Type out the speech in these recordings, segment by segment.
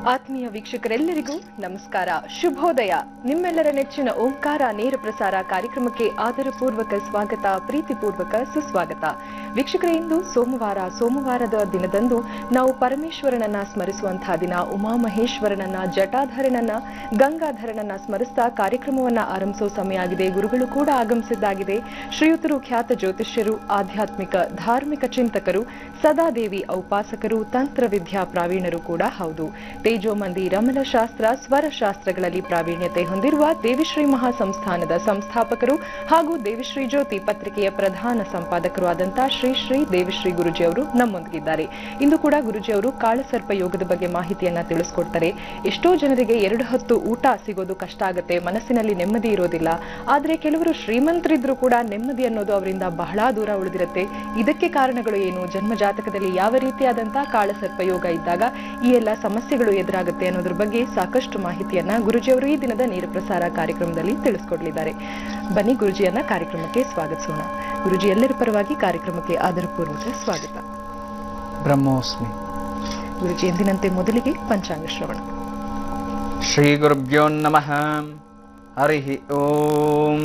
ಆತ್ಮೀಯ ವೀಕ್ಷಕರೆಲ್ಲರಿಗೂ ನಮಸ್ಕಾರ ಶುಭೋದಯ ನಿಮ್ಮೆಲ್ಲರ ನೆಚ್ಚಿನ ಓಂಕಾರ ನೇರ ಪ್ರಸಾರ ಕಾರ್ಯಕ್ರಮಕ್ಕೆ ಆದರಪೂರ್ವಕ ಸ್ವಾಗತ ಪ್ರೀತಿಪೂರ್ವಕ ಸುಸ್ವಾಗತ ವೀಕ್ಷಕರೇ ಇಂದು ಸೋಮವಾರ ಸೋಮವಾರದ ದಿನದಂದು ನಾವು ಪರಮೇಶ್ವರನನ್ನ ಸ್ಮರಿಸುವಂತಹ ದಿನ ಉಮಾಮಹೇಶ್ವರನನ್ನ ಜಟಾಧರನನ್ನ ಗಂಗಾಧರನನ್ನ ಸ್ಮರಿಸ್ತಾ ಕಾರ್ಯಕ್ರಮವನ್ನ ಆರಂಭಿಸುವ ಸಮಯ ಆಗಿದೆ ಗುರುಗಳು ಕೂಡ ಆಗಮಿಸಿದ್ದಾಗಿದೆ ಶ್ರೀಯುತರು ಖ್ಯಾತ ಜ್ಯೋತಿಷ್ಯರು ಆಧ್ಯಾತ್ಮಿಕ ಧಾರ್ಮಿಕ ಚಿಂತಕರು ಸದಾದೇವಿ ಔಪಾಸಕರು ತಂತ್ರವಿದ್ಯಾ ಪ್ರಾವೀಣರು ಕೂಡ ಹೌದು ತೇಜೋಮಂದಿ ರಮಣಶಾಸ್ತ್ರ ಸ್ವರಶಾಸ್ತ್ರಗಳಲ್ಲಿ ಪ್ರಾವೀಣ್ಯತೆ ಹೊಂದಿರುವ ದೇವಿಶ್ರೀ ಮಹಾಸಂಸ್ಥಾನದ ಸಂಸ್ಥಾಪಕರು ಹಾಗೂ ದೇವಿಶ್ರೀ ಜ್ಯೋತಿ ಪತ್ರಿಕೆಯ ಪ್ರಧಾನ ಸಂಪಾದಕರು ಆದಂತಹ ಶ್ರೀ ಶ್ರೀ ದೇವಿಶ್ರೀ ಗುರುಜಿ ಅವರು ನಮ್ಮೊಂದಿಗಿದ್ದಾರೆ ಇಂದು ಕೂಡ ಗುರುಜಿ ಅವರು ಕಾಳಸರ್ಪ ಯೋಗದ ಬಗ್ಗೆ ಮಾಹಿತಿಯನ್ನ ತಿಳಿಸ್ಕೊಡ್ತಾರೆ ಎಷ್ಟೋ ಜನರಿಗೆ ಎರಡು ಹೊತ್ತು ಊಟ ಸಿಗೋದು ಕಷ್ಟ ಆಗುತ್ತೆ ಮನಸ್ಸಿನಲ್ಲಿ ನೆಮ್ಮದಿ ಇರೋದಿಲ್ಲ ಆದ್ರೆ ಕೆಲವರು ಶ್ರೀಮಂತರಿದ್ರು ಕೂಡ ನೆಮ್ಮದಿ ಅನ್ನೋದು ಅವರಿಂದ ಬಹಳ ದೂರ ಉಳಿದಿರುತ್ತೆ ಇದಕ್ಕೆ ಕಾರಣಗಳು ಏನು ಜನ್ಮ ಜಾತಕದಲ್ಲಿ ಯಾವ ರೀತಿಯಾದಂತಹ ಕಾಳಸರ್ಪ ಯೋಗ ಇದ್ದಾಗ ಈ ಎಲ್ಲ ಸಮಸ್ಯೆಗಳು ಎದುರಾಗುತ್ತೆ ಅನ್ನೋದ್ರ ಬಗ್ಗೆ ಸಾಕಷ್ಟು ಮಾಹಿತಿಯನ್ನ ಗುರುಜಿಯವರು ಈ ದಿನದ ನೇರ ಪ್ರಸಾರ ಕಾರ್ಯಕ್ರಮದಲ್ಲಿ ತಿಳಿಸ್ಕೊಡ್ಲಿದ್ದಾರೆ ಬನ್ನಿ ಗುರುಜಿಯನ್ನ ಕಾರ್ಯಕ್ರಮಕ್ಕೆ ಸ್ವಾಗತಿಸೋಣ ಗುರುಜಿ ಎಲ್ಲರ ಪರವಾಗಿ ಕಾರ್ಯಕ್ರಮಕ್ಕೆ ಆದರಪೂರ್ವಕ ಸ್ವಾಗತ ಬ್ರಹ್ಮೋಸ್ಮಿ ಗುರುಜಿ ಎಂದಿನಂತೆ ಮೊದಲಿಗೆ ಪಂಚಾಂಗ ಶ್ರವಣ ಶ್ರೀಗುರುಭ್ಯೋ ನಮಃ ಹರಿ ಓಂ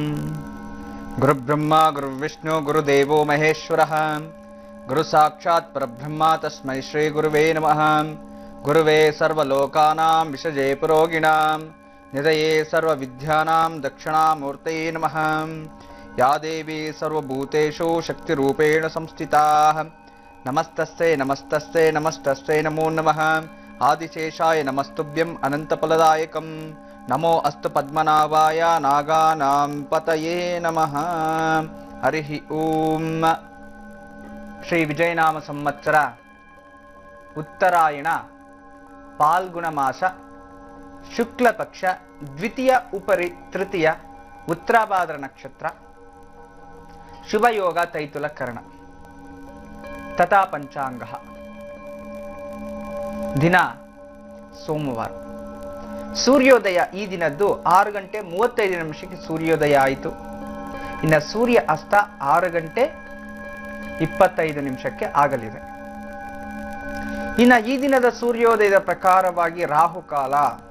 ಗುರುಬ್ರಹ್ಮ ಗುರುವಿಷ್ಣು ಗುರುದೇವೋ ಮಹೇಶ್ವರ ಗುರು ಸಾಕ್ಷಾತ್ ಪರಬ್ರಹ್ಮ ತಸ್ಮೈ ಶ್ರೀ ಗುರುವೇ ನಮಃ ಗುರುವೇ ಸರ್ವಲೋಕಾನಾಂ ವಿಷಜೇ ಪುರೋಗಿಣಾಂ ನಿಧಯೇ ಸರ್ವವಿದ್ಯಾನಾಂ ದಕ್ಷಿಣಾಮೂರ್ತಯೇ ನಮಃ ಯಾ ದೇವಿ ಸರ್ವಭೂತೇಷು ಶಕ್ತಿರೂಪೇಣ ಸಂಸ್ಥಿತಾ ನಮಸ್ತಸ್ತೆ ನಮಸ್ತಸ್ತೆ ನಮಸ್ತಸ್ತೆ ನಮೋ ನಮಃ ಆದಿಶೇಷಾಯ ನಮಸ್ತುಭ್ಯಂ ಅನಂತಫಲದಾಯಕಂ ನಮೋ ಅಸ್ತು ಪದ್ಮನಾಭಾಯ ನಾಗಾನಾಂ ಪತಯೇ ನಮಃ ಹರಿ ಓಂ ಶ್ರೀ ವಿಜಯನಾಮ ಸಂವತ್ಸರ ಉತ್ತರಾಯಣ ಪಾಲ್ಗುಣ ಮಾಸ ಶುಕ್ಲ ಪಕ್ಷ ದ್ವಿತೀಯ ಉಪರಿ ತೃತೀಯ ಉತ್ತರಾಭಾದ್ರ ನಕ್ಷತ್ರ ಶುಭಯೋಗ ತೈತುಲ ಕರ್ಣ ತಥಾ ಪಂಚಾಂಗ ದಿನ ಸೋಮವಾರ ಸೂರ್ಯೋದಯ ಈ ದಿನದ್ದು ಆರು ಗಂಟೆ ಮೂವತ್ತೈದು ನಿಮಿಷಕ್ಕೆ ಸೂರ್ಯೋದಯ ಆಯಿತು ಇನ್ನು ಸೂರ್ಯ ಅಸ್ತ ಆರು ಗಂಟೆ ಇಪ್ಪತ್ತೈದು ನಿಮಿಷಕ್ಕೆ ಆಗಲಿದೆ ಇನ್ನು ಈ ದಿನದ ಸೂರ್ಯೋದಯದ ಪ್ರಕಾರವಾಗಿ ರಾಹುಕಾಲ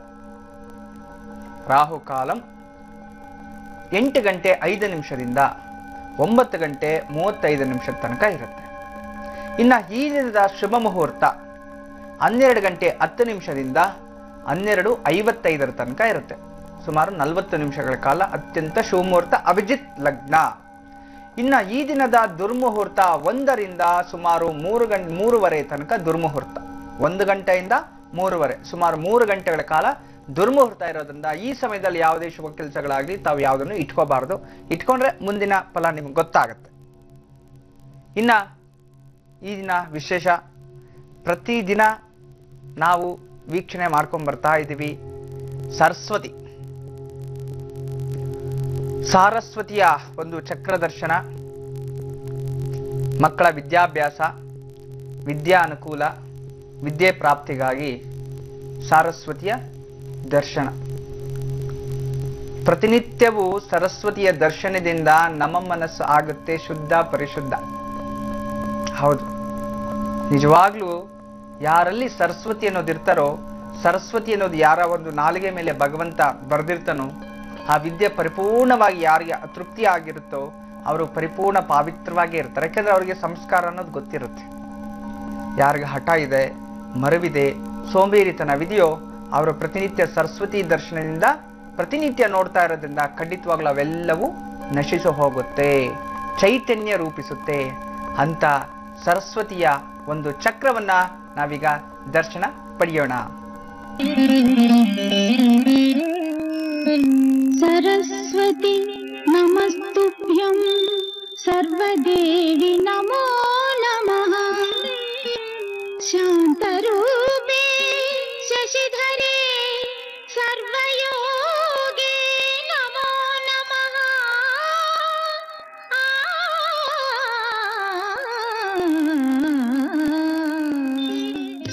ರಾಹುಕಾಲಂ ಎಂಟು ಗಂಟೆ ಐದು ನಿಮಿಷದಿಂದ ಒಂಬತ್ತು ಗಂಟೆ ಮೂವತ್ತೈದು ನಿಮಿಷದ ತನಕ ಇರುತ್ತೆ ಇನ್ನ ಈ ದಿನದ ಶುಭ ಮುಹೂರ್ತ ಹನ್ನೆರಡು ಗಂಟೆ ಹತ್ತು ನಿಮಿಷದಿಂದ ಹನ್ನೆರಡು ಐವತ್ತೈದರ ತನಕ ಇರುತ್ತೆ ಸುಮಾರು ನಲವತ್ತು ನಿಮಿಷಗಳ ಕಾಲ ಅತ್ಯಂತ ಶುಭ ಮುಹೂರ್ತ ಅಭಿಜಿತ್ ಲಗ್ನ ಇನ್ನ ಈ ದಿನದ ದುರ್ಮುಹೂರ್ತ ಒಂದರಿಂದ ಸುಮಾರು ಮೂರು ಗಂಟೆ ಮೂರುವರೆ ತನಕ ದುರ್ಮುಹೂರ್ತ ಒಂದು ಗಂಟೆಯಿಂದ ಮೂರುವರೆ ಸುಮಾರು ಮೂರು ಗಂಟೆಗಳ ಕಾಲ ದುರ್ಮುಹೂರ್ತ ಇರೋದ್ರಿಂದ ಈ ಸಮಯದಲ್ಲಿ ಯಾವುದೇ ಶುಭ ಕೆಲಸಗಳಾಗಲಿ ತಾವು ಯಾವುದನ್ನು ಇಟ್ಕೋಬಾರ್ದು ಇಟ್ಕೊಂಡ್ರೆ ಮುಂದಿನ ಫಲ ನಿಮ್ಗೆ ಗೊತ್ತಾಗುತ್ತೆ ಇನ್ನ ಈ ದಿನ ವಿಶೇಷ ಪ್ರತಿದಿನ ನಾವು ವೀಕ್ಷಣೆ ಮಾಡ್ಕೊಂಡ್ ಬರ್ತಾ ಇದ್ದೀವಿ ಸರಸ್ವತಿ ಸಾರಸ್ವತಿಯ ಒಂದು ಚಕ್ರ ದರ್ಶನ ಮಕ್ಕಳ ವಿದ್ಯಾಭ್ಯಾಸ ವಿದ್ಯಾ ಅನುಕೂಲ ವಿದ್ಯೆ ಪ್ರಾಪ್ತಿಗಾಗಿ ಸಾರಸ್ವತಿಯ ದರ್ಶನ ಪ್ರತಿನಿತ್ಯವೂ ಸರಸ್ವತಿಯ ದರ್ಶನದಿಂದ ನಮ್ಮ ಮನಸ್ಸು ಆಗುತ್ತೆ ಶುದ್ಧ ಪರಿಶುದ್ಧ ಹೌದು ನಿಜವಾಗ್ಲೂ ಯಾರಲ್ಲಿ ಸರಸ್ವತಿ ಅನ್ನೋದು ಇರ್ತಾರೋ ಸರಸ್ವತಿ ಅನ್ನೋದು ಯಾರ ಒಂದು ನಾಲಿಗೆ ಮೇಲೆ ಭಗವಂತ ಬರೆದಿರ್ತಾನೋ ಆ ವಿದ್ಯೆ ಪರಿಪೂರ್ಣವಾಗಿ ಯಾರಿಗೆ ತೃಪ್ತಿ ಆಗಿರುತ್ತೋ ಅವರು ಪರಿಪೂರ್ಣ ಪಾವಿತ್ರವಾಗಿ ಇರ್ತಾರೆ ಯಾಕಂದ್ರೆ ಅವರಿಗೆ ಸಂಸ್ಕಾರ ಅನ್ನೋದು ಗೊತ್ತಿರುತ್ತೆ ಯಾರಿಗೆ ಹಠ ಇದೆ ಮರವಿದೆ ಸೋಂಬೇರಿತನವಿದೆಯೋ ಅವರ ಪ್ರತಿನಿತ್ಯ ಸರಸ್ವತಿ ದರ್ಶನದಿಂದ ಪ್ರತಿನಿತ್ಯ ನೋಡ್ತಾ ಇರೋದ್ರಿಂದ ಖಂಡಿತವಾಗ್ಲೂ ಅವೆಲ್ಲವೂ ನಶಿಸು ಹೋಗುತ್ತೆ ಚೈತನ್ಯ ರೂಪಿಸುತ್ತೆ ಅಂತ ಸರಸ್ವತಿಯ ಒಂದು ಚಕ್ರವನ್ನ ನಾವೀಗ ದರ್ಶನ ಪಡೆಯೋಣ सरस्वती नमस्तुभ्यं सर्वदेवि नमो नमः शान्तरूपे शशिधरे सर्वयोगे नमो नमः आ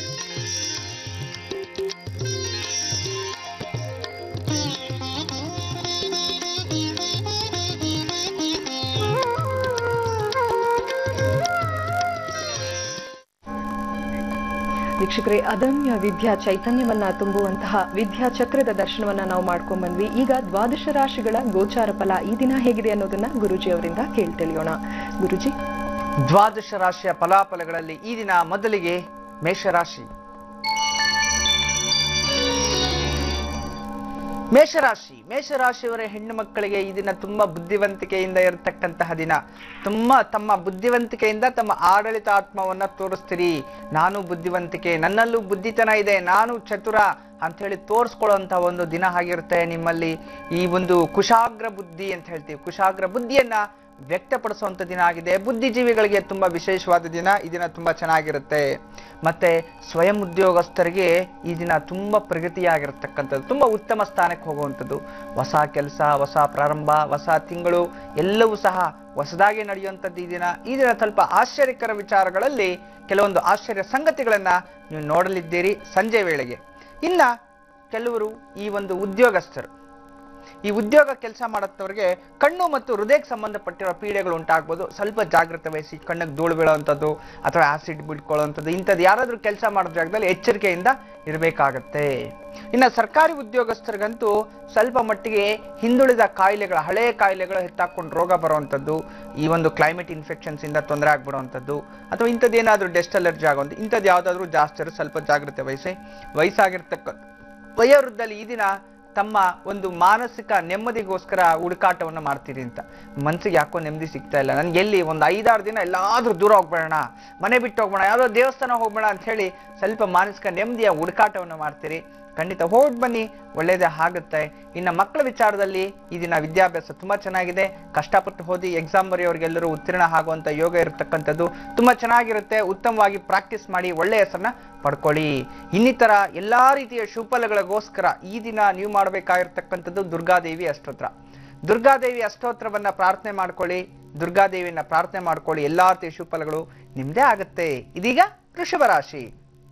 ವೀಕ್ಷಕರೇ ಅದಮ್ಯ ವಿದ್ಯಾ ಚೈತನ್ಯವನ್ನ ತುಂಬುವಂತಹ ವಿದ್ಯಾ ಚಕ್ರದ ದರ್ಶನವನ್ನ ನಾವು ಮಾಡ್ಕೊಂಡ್ ಬಂದ್ವಿ ಈಗ ದ್ವಾದಶ ರಾಶಿಗಳ ಗೋಚಾರ ಫಲ ಈ ದಿನ ಹೇಗಿದೆ ಅನ್ನೋದನ್ನ ಗುರುಜಿ ಅವರಿಂದ ಕೇಳಿ ತಿಳಿಯೋಣ ಗುರುಜಿ ದ್ವಾದಶ ರಾಶಿಯ ಫಲಾಫಲಗಳಲ್ಲಿ ಈ ದಿನ ಮೊದಲಿಗೆ ಮೇಷರಾಶಿ ಮೇಷರಾಶಿ ಮೇಷರಾಶಿಯವರ ಹೆಣ್ಣು ಮಕ್ಕಳಿಗೆ ಈ ದಿನ ತುಂಬಾ ಬುದ್ಧಿವಂತಿಕೆಯಿಂದ ಇರತಕ್ಕಂತಹ ದಿನ ತುಂಬಾ ತಮ್ಮ ಬುದ್ಧಿವಂತಿಕೆಯಿಂದ ತಮ್ಮ ಆಡಳಿತಾತ್ಮವನ್ನ ತೋರಿಸ್ತೀರಿ ನಾನು ಬುದ್ಧಿವಂತಿಕೆ ನನ್ನಲ್ಲೂ ಬುದ್ಧಿತನ ಇದೆ ನಾನು ಚತುರ ಅಂತ ಹೇಳಿ ತೋರಿಸ್ಕೊಳ್ಳುವಂತ ಒಂದು ದಿನ ಆಗಿರುತ್ತೆ ನಿಮ್ಮಲ್ಲಿ ಈ ಒಂದು ಕುಶಾಗ್ರ ಬುದ್ಧಿ ಅಂತ ಹೇಳ್ತೀವಿ ಕುಶಾಗ್ರ ಬುದ್ಧಿಯನ್ನ ವ್ಯಕ್ತಪಡಿಸುವಂತ ದಿನ ಆಗಿದೆ ಬುದ್ಧಿಜೀವಿಗಳಿಗೆ ತುಂಬಾ ವಿಶೇಷವಾದ ದಿನ ಈ ದಿನ ತುಂಬಾ ಚೆನ್ನಾಗಿರುತ್ತೆ ಮತ್ತೆ ಸ್ವಯಂ ಉದ್ಯೋಗಸ್ಥರಿಗೆ ಈ ದಿನ ತುಂಬಾ ಪ್ರಗತಿಯಾಗಿರ್ತಕ್ಕಂಥದ್ದು ತುಂಬಾ ಉತ್ತಮ ಸ್ಥಾನಕ್ಕೆ ಹೋಗುವಂಥದ್ದು ಹೊಸ ಕೆಲಸ ಹೊಸ ಪ್ರಾರಂಭ ಹೊಸ ತಿಂಗಳು ಎಲ್ಲವೂ ಸಹ ಹೊಸದಾಗಿ ನಡೆಯುವಂಥದ್ದು ಈ ದಿನ ಈ ದಿನ ಸ್ವಲ್ಪ ಆಶ್ಚರ್ಯಕರ ವಿಚಾರಗಳಲ್ಲಿ ಕೆಲವೊಂದು ಆಶ್ಚರ್ಯ ಸಂಗತಿಗಳನ್ನ ನೀವು ನೋಡಲಿದ್ದೀರಿ ಸಂಜೆ ವೇಳೆಗೆ ಇನ್ನ ಕೆಲವರು ಈ ಒಂದು ಉದ್ಯೋಗಸ್ಥರು ಈ ಉದ್ಯೋಗ ಕೆಲಸ ಮಾಡತ್ತವ್ರಿಗೆ ಕಣ್ಣು ಮತ್ತು ಹೃದಯಕ್ಕೆ ಸಂಬಂಧಪಟ್ಟಿರೋ ಪೀಡೆಗಳು ಉಂಟಾಗ್ಬೋದು ಸ್ವಲ್ಪ ಜಾಗ್ರತೆ ವಹಿಸಿ ಕಣ್ಣಿಗೆ ಧೂಳು ಬೀಳೋವಂಥದ್ದು ಅಥವಾ ಆಸಿಡ್ ಬಿಟ್ಕೊಳ್ಳೋವಂಥದ್ದು ಇಂಥದ್ದು ಯಾರಾದ್ರೂ ಕೆಲಸ ಮಾಡೋ ಜಾಗದಲ್ಲಿ ಎಚ್ಚರಿಕೆಯಿಂದ ಇರಬೇಕಾಗತ್ತೆ ಇನ್ನು ಸರ್ಕಾರಿ ಉದ್ಯೋಗಸ್ಥರಿಗಂತೂ ಸ್ವಲ್ಪ ಮಟ್ಟಿಗೆ ಹಿಂದುಳಿದ ಕಾಯಿಲೆಗಳ ಹಳೆಯ ಕಾಯಿಲೆಗಳು ಹೆಚ್ಚಾಕೊಂಡು ರೋಗ ಬರುವಂಥದ್ದು ಈ ಒಂದು ಕ್ಲೈಮೇಟ್ ಇನ್ಫೆಕ್ಷನ್ಸ್ ಇಂದ ತೊಂದರೆ ಆಗ್ಬಿಡುವಂಥದ್ದು ಅಥವಾ ಇಂಥದ್ದು ಏನಾದರೂ ಡೆಸ್ಟ್ ಅಲರ್ಜಿ ಆಗುವಂಥ ಇಂಥದ್ದು ಯಾವುದಾದ್ರೂ ಜಾಸ್ತಿ ಇರೋ ಸ್ವಲ್ಪ ಜಾಗ್ರತೆ ವಹಿಸಿ ವಯಸ್ಸಾಗಿರ್ತಕ್ಕ ವಯೋವೃದ್ಧಲ್ಲಿ ಈ ದಿನ ತಮ್ಮ ಒಂದು ಮಾನಸಿಕ ನೆಮ್ಮದಿಗೋಸ್ಕರ ಹುಡುಕಾಟವನ್ನು ಮಾಡ್ತೀರಿ ಅಂತ ಮನ್ಸಿಗೆ ಯಾಕೋ ನೆಮ್ಮದಿ ಸಿಗ್ತಾ ಇಲ್ಲ ನನ್ಗೆ ಎಲ್ಲಿ ಒಂದು ಐದಾರು ದಿನ ಎಲ್ಲಾದ್ರೂ ದೂರ ಹೋಗ್ಬೇಡ ಮನೆ ಬಿಟ್ಟು ಹೋಗ್ಬೇಡ ಯಾವುದೋ ದೇವಸ್ಥಾನ ಹೋಗ್ಬೇಡ ಅಂತ ಹೇಳಿ ಸ್ವಲ್ಪ ಮಾನಸಿಕ ನೆಮ್ಮದಿಯ ಹುಡುಕಾಟವನ್ನು ಮಾಡ್ತೀರಿ ಖಂಡಿತ ಹೋಗಿ ಬನ್ನಿ ಒಳ್ಳೇದೇ ಆಗುತ್ತೆ ಇನ್ನು ಮಕ್ಕಳ ವಿಚಾರದಲ್ಲಿ ಈ ದಿನ ವಿದ್ಯಾಭ್ಯಾಸ ತುಂಬಾ ಚೆನ್ನಾಗಿದೆ ಕಷ್ಟಪಟ್ಟು ಓದಿ ಎಕ್ಸಾಮ್ ಬರೆಯೋರಿಗೆಲ್ಲರೂ ಉತ್ತೀರ್ಣ ಆಗುವಂತ ಯೋಗ ಇರತಕ್ಕಂಥದ್ದು ತುಂಬಾ ಚೆನ್ನಾಗಿರುತ್ತೆ ಉತ್ತಮವಾಗಿ ಪ್ರಾಕ್ಟೀಸ್ ಮಾಡಿ ಒಳ್ಳೆಯ ಹೆಸರನ್ನ ಪಡ್ಕೊಳ್ಳಿ ಇನ್ನಿತರ ಎಲ್ಲಾ ರೀತಿಯ ಶುಭಫಲಗಳಿಗೋಸ್ಕರ ಈ ದಿನ ನೀವು ಮಾಡಬೇಕಾಗಿರ್ತಕ್ಕಂಥದ್ದು ದುರ್ಗಾದೇವಿ ಅಷ್ಟೋತ್ರ ದುರ್ಗಾದೇವಿ ಅಷ್ಟೋತ್ರವನ್ನ ಪ್ರಾರ್ಥನೆ ಮಾಡ್ಕೊಳ್ಳಿ ದುರ್ಗಾದೇವಿಯನ್ನ ಪ್ರಾರ್ಥನೆ ಮಾಡ್ಕೊಳ್ಳಿ ಎಲ್ಲಾ ರೀತಿಯ ಶುಭಫಲಗಳು ನಿಮ್ದೇ ಆಗುತ್ತೆ ಇದೀಗ ವೃಷಭ ರಾಶಿ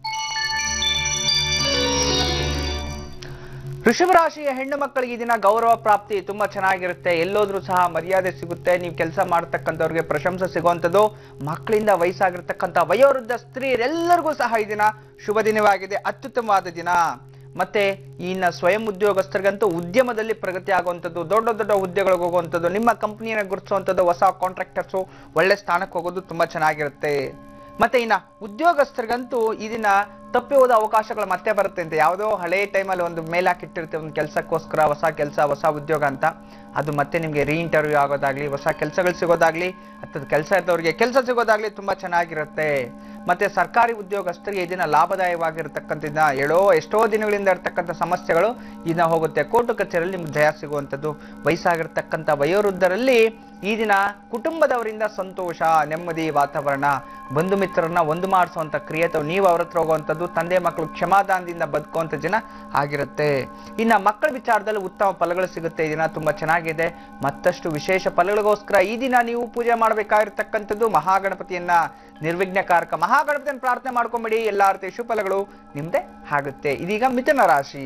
ವೃಷಭ ರಾಶಿಯ ಹೆಣ್ಣು ಮಕ್ಕಳಿಗೆ ಈ ದಿನ ಗೌರವ ಪ್ರಾಪ್ತಿ ತುಂಬಾ ಚೆನ್ನಾಗಿರುತ್ತೆ ಎಲ್ಲೋದ್ರೂ ಸಹ ಮರ್ಯಾದೆ ಸಿಗುತ್ತೆ ನೀವು ಕೆಲಸ ಮಾಡತಕ್ಕಂಥವ್ರಿಗೆ ಪ್ರಶಂಸೆ ಸಿಗುವಂಥದ್ದು ಮಕ್ಕಳಿಂದ ವಯಸ್ಸಾಗಿರ್ತಕ್ಕಂಥ ವಯೋವೃದ್ಧ ಸ್ತ್ರೀಯರೆಲ್ಲರಿಗೂ ಸಹ ಈ ದಿನ ಶುಭ ದಿನವಾಗಿದೆ ಅತ್ಯುತ್ತಮವಾದ ದಿನ ಮತ್ತೆ ಇನ್ನ ಸ್ವಯಂ ಉದ್ಯೋಗಸ್ಥರಿಗಂತೂ ಉದ್ಯಮದಲ್ಲಿ ಪ್ರಗತಿ ಆಗುವಂಥದ್ದು ದೊಡ್ಡ ದೊಡ್ಡ ಹುದ್ದೆಗಳಿಗೆ ಹೋಗುವಂಥದ್ದು ನಿಮ್ಮ ಕಂಪನಿಯನ್ನ ಗುರುತಿಸುವಂಥದ್ದು ಹೊಸ ಕಾಂಟ್ರಾಕ್ಟರ್ಸು ಒಳ್ಳೆ ಸ್ಥಾನಕ್ಕೆ ಹೋಗೋದು ತುಂಬಾ ಚೆನ್ನಾಗಿರುತ್ತೆ ಮತ್ತೆ ಇನ್ನ ಉದ್ಯೋಗಸ್ಥರಿಗಂತೂ ಈ ದಿನ ತಪ್ಪಿ ಹೋದ ಅವಕಾಶಗಳು ಮತ್ತೆ ಬರುತ್ತೆ ಅಂತ ಯಾವುದೋ ಹಳೆ ಟೈಮಲ್ಲಿ ಒಂದು ಮೇಲ್ ಹಾಕಿಟ್ಟಿರ್ತೀವಿ ಒಂದು ಕೆಲಸಕ್ಕೋಸ್ಕರ ಹೊಸ ಕೆಲಸ ಹೊಸ ಉದ್ಯೋಗ ಅಂತ ಅದು ಮತ್ತೆ ನಿಮಗೆ ರೀ ಇಂಟರ್ವ್ಯೂ ಆಗೋದಾಗ್ಲಿ ಹೊಸ ಕೆಲಸಗಳು ಸಿಗೋದಾಗ್ಲಿ ಅಥವಾ ಕೆಲಸ ಇದ್ದವ್ರಿಗೆ ಕೆಲಸ ಸಿಗೋದಾಗ್ಲಿ ತುಂಬಾ ಚೆನ್ನಾಗಿರುತ್ತೆ ಮತ್ತೆ ಸರ್ಕಾರಿ ಉದ್ಯೋಗಸ್ಥರಿಗೆ ಈ ದಿನ ಲಾಭದಾಯವಾಗಿರ್ತಕ್ಕಂಥ ದಿನ ಎಳೋ ಎಷ್ಟೋ ದಿನಗಳಿಂದ ಇರ್ತಕ್ಕಂಥ ಸಮಸ್ಯೆಗಳು ಈ ದಿನ ಹೋಗುತ್ತೆ ಕೋರ್ಟು ಕಚೇರಿಯಲ್ಲಿ ನಿಮ್ಗೆ ಜಯ ಸಿಗುವಂಥದ್ದು ವಯಸ್ಸಾಗಿರ್ತಕ್ಕಂಥ ವಯೋವೃದ್ಧರಲ್ಲಿ ಈ ದಿನ ಕುಟುಂಬದವರಿಂದ ಸಂತೋಷ ನೆಮ್ಮದಿ ವಾತಾವರಣ ಬಂಧು ಮಿತ್ರರನ್ನ ಒಂದು ಮಾಡಿಸುವಂತ ಕ್ರಿಯೆ ಅಥವಾ ನೀವು ಅವ್ರ ಹತ್ರ ಹೋಗುವಂಥದ್ದು ತಂದೆ ಮಕ್ಕಳು ಕ್ಷಮಾದಾನದಿಂದ ಬದುಕುವಂತ ಜನ ಆಗಿರುತ್ತೆ ಇನ್ನ ಮಕ್ಕಳ ವಿಚಾರದಲ್ಲಿ ಉತ್ತಮ ಫಲಗಳು ಸಿಗುತ್ತೆ ಈ ದಿನ ತುಂಬಾ ಚೆನ್ನಾಗಿದೆ ಮತ್ತಷ್ಟು ವಿಶೇಷ ಫಲಗಳಿಗೋಸ್ಕರ ಈ ದಿನ ನೀವು ಪೂಜೆ ಮಾಡಬೇಕಾಗಿರ್ತಕ್ಕಂಥದ್ದು ಮಹಾಗಣಪತಿಯನ್ನ ನಿರ್ವಿಘ್ನಕಾರಕ ಮಹಾಗಣಪತಿಯನ್ನು ಪ್ರಾರ್ಥನೆ ಮಾಡ್ಕೊಂಬಿಡಿ ಎಲ್ಲಾ ರೀತಿಯ ಶುಭಫಲಗಳು ನಿಮ್ದೆ ಆಗುತ್ತೆ ಇದೀಗ ಮಿಥುನ ರಾಶಿ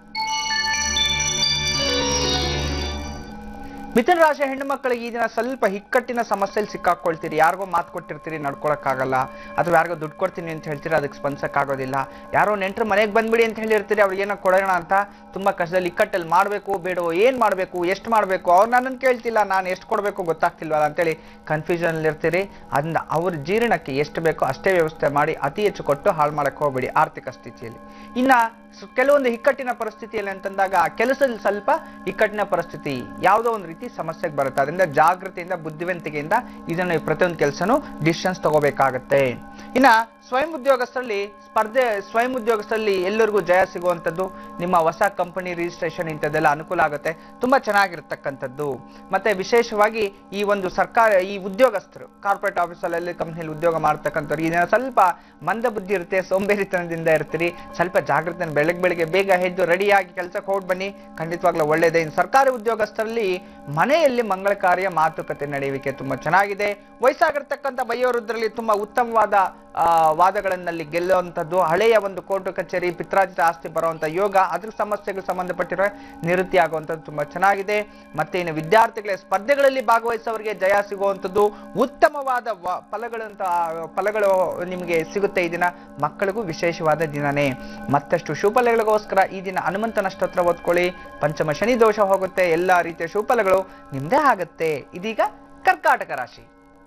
ಮಿಥುನ ರಾಶಿಯ ಹೆಣ್ಣು ಮಕ್ಕಳಿಗೆ ಈ ದಿನ ಸ್ವಲ್ಪ ಇಕ್ಕಟ್ಟಿನ ಸಮಸ್ಯೆಯಲ್ಲಿ ಸಿಕ್ಕಾಕೊಳ್ತೀರಿ ಯಾರಿಗೋ ಮಾತು ಕೊಟ್ಟಿರ್ತೀರಿ ನಡ್ಕೊಳಕ್ಕಾಗಲ್ಲ ಅಥವಾ ಯಾರಿಗೋ ದುಡ್ಡು ಕೊಡ್ತೀನಿ ಅಂತ ಹೇಳ್ತೀರಿ ಅದಕ್ಕೆ ಸ್ಪಂದಿಸಕ್ಕಾಗೋದಿಲ್ಲ ಯಾರೋ ನೆಂಟರು ಮನೆಗೆ ಬಂದ್ಬಿಡಿ ಅಂತ ಹೇಳಿರ್ತೀರಿ ಅವ್ರಿಗೆ ಏನೋ ಕೊಡೋಣ ಅಂತ ತುಂಬಾ ಕಷ್ಟದಲ್ಲಿ ಇಕ್ಕಟ್ಟಲ್ಲಿ ಮಾಡಬೇಕು ಬೇಡವೋ ಏನ್ ಮಾಡಬೇಕು ಎಷ್ಟು ಮಾಡಬೇಕು ಅವ್ರು ನನ್ನನ್ನು ಕೇಳ್ತಿಲ್ಲ ನಾನು ಎಷ್ಟು ಕೊಡಬೇಕು ಗೊತ್ತಾಗ್ತಿಲ್ವಲ್ಲ ಅಂತೇಳಿ ಕನ್ಫ್ಯೂಷನ್ ಇರ್ತೀರಿ ಅದನ್ನ ಅವ್ರ ಜೀರ್ಣಕ್ಕೆ ಎಷ್ಟು ಬೇಕೋ ಅಷ್ಟೇ ವ್ಯವಸ್ಥೆ ಮಾಡಿ ಅತಿ ಹೆಚ್ಚು ಕೊಟ್ಟು ಹಾಳು ಮಾಡಕ್ಕೆ ಹೋಗ್ಬೇಡಿ ಆರ್ಥಿಕ ಸ್ಥಿತಿಯಲ್ಲಿ ಇನ್ನ ಸ- ಕೆಲವೊಂದು ಇಕ್ಕಟ್ಟಿನ ಪರಿಸ್ಥಿತಿಯಲ್ಲಿ ಅಂತಂದಾಗ ಆ ಕೆಲಸದಲ್ಲಿ ಸ್ವಲ್ಪ ಇಕ್ಕಟ್ಟಿನ ಪರಿಸ್ಥಿತಿ ಯಾವುದೋ ಒಂದು ರೀತಿ ಸಮಸ್ಯೆಗೆ ಬರುತ್ತೆ ಅದರಿಂದ ಜಾಗೃತಿಯಿಂದ ಬುದ್ಧಿವಂತಿಕೆಯಿಂದ ಇದನ್ನು ಪ್ರತಿಯೊಂದು ಕೆಲಸನೂ ಡಿಸಿಷನ್ಸ್ ತಗೋಬೇಕಾಗತ್ತೆ ಇನ್ನ ಸ್ವಯಂ ಉದ್ಯೋಗಸ್ಥರಲ್ಲಿ ಸ್ಪರ್ಧೆ ಸ್ವಯಂ ಉದ್ಯೋಗಸ್ಥರಲ್ಲಿ ಎಲ್ಲರಿಗೂ ಜಯ ಸಿಗುವಂಥದ್ದು ನಿಮ್ಮ ಹೊಸ ಕಂಪನಿ ರಿಜಿಸ್ಟ್ರೇಷನ್ ಇಂಥದ್ದೆಲ್ಲ ಅನುಕೂಲ ಆಗುತ್ತೆ ತುಂಬಾ ಚೆನ್ನಾಗಿರ್ತಕ್ಕಂಥದ್ದು ಮತ್ತೆ ವಿಶೇಷವಾಗಿ ಈ ಒಂದು ಸರ್ಕಾರ ಈ ಉದ್ಯೋಗಸ್ಥರು ಕಾರ್ಪೊರೇಟ್ ಆಫೀಸಲ್ಲಿ ಕಂಪ್ನಿಯಲ್ಲಿ ಉದ್ಯೋಗ ಮಾಡ್ತಕ್ಕಂಥವ್ರು ಈ ದಿನ ಸ್ವಲ್ಪ ಮಂದ ಬುದ್ಧಿ ಇರುತ್ತೆ ಸೋಂಬೇರಿತನದಿಂದ ಇರ್ತೀರಿ ಸ್ವಲ್ಪ ಜಾಗೃತಿ ಬೆಳಗ್ಗೆ ಬೆಳಿಗ್ಗೆ ಬೇಗ ಎದ್ದು ರೆಡಿಯಾಗಿ ಕೆಲಸಕ್ಕೆ ಹೋಗಿ ಬನ್ನಿ ಖಂಡಿತವಾಗ್ಲೂ ಒಳ್ಳೇದೇ ಇನ್ನು ಸರ್ಕಾರಿ ಉದ್ಯೋಗಸ್ಥರಲ್ಲಿ ಮನೆಯಲ್ಲಿ ಮಂಗಳ ಕಾರ್ಯ ಮಾತುಕತೆ ನಡೆಯುವಿಕೆ ತುಂಬಾ ಚೆನ್ನಾಗಿದೆ ವಯಸ್ಸಾಗಿರ್ತಕ್ಕಂಥ ವಯೋವೃದ್ಧರಲ್ಲಿ ತುಂಬಾ ಉತ್ತಮವಾದ ಆ, ವಾದಗಳನ್ನಲ್ಲಿ ಗೆಲ್ಲುವಂಥದ್ದು ಹಳೆಯ ಒಂದು ಕೋರ್ಟು ಕಚೇರಿ ಪಿತ್ರಾಜಿತ ಆಸ್ತಿ ಬರುವಂಥ ಯೋಗ ಅದ್ರ ಸಮಸ್ಯೆಗಳು ಸಂಬಂಧಪಟ್ಟಿರೋ ನಿವೃತ್ತಿ ಆಗುವಂಥದ್ದು ತುಂಬಾ ಚೆನ್ನಾಗಿದೆ ಮತ್ತೆ ಇನ್ನು ವಿದ್ಯಾರ್ಥಿಗಳ ಸ್ಪರ್ಧೆಗಳಲ್ಲಿ ಭಾಗವಹಿಸೋರಿಗೆ ಜಯ ಸಿಗುವಂಥದ್ದು ಉತ್ತಮವಾದ ವ- ಫಲಗಳಂತ ಫಲಗಳು ನಿಮಗೆ ಸಿಗುತ್ತೆ ಈ ದಿನ ಮಕ್ಕಳಿಗೂ ವಿಶೇಷವಾದ ದಿನನೇ ಮತ್ತಷ್ಟು ಶುಭಫಲಗಳಿಗೋಸ್ಕರ ಈ ದಿನ ಹನುಮಂತನ ಸ್ತೋತ್ರ ಓದ್ಕೊಳ್ಳಿ ಪಂಚಮ ಶನಿ ದೋಷ ಹೋಗುತ್ತೆ ಎಲ್ಲಾ ರೀತಿಯ ಶುಭಫಲಗಳು ನಿಮ್ದೇ ಆಗುತ್ತೆ ಇದೀಗ ಕರ್ಕಾಟಕ ರಾಶಿ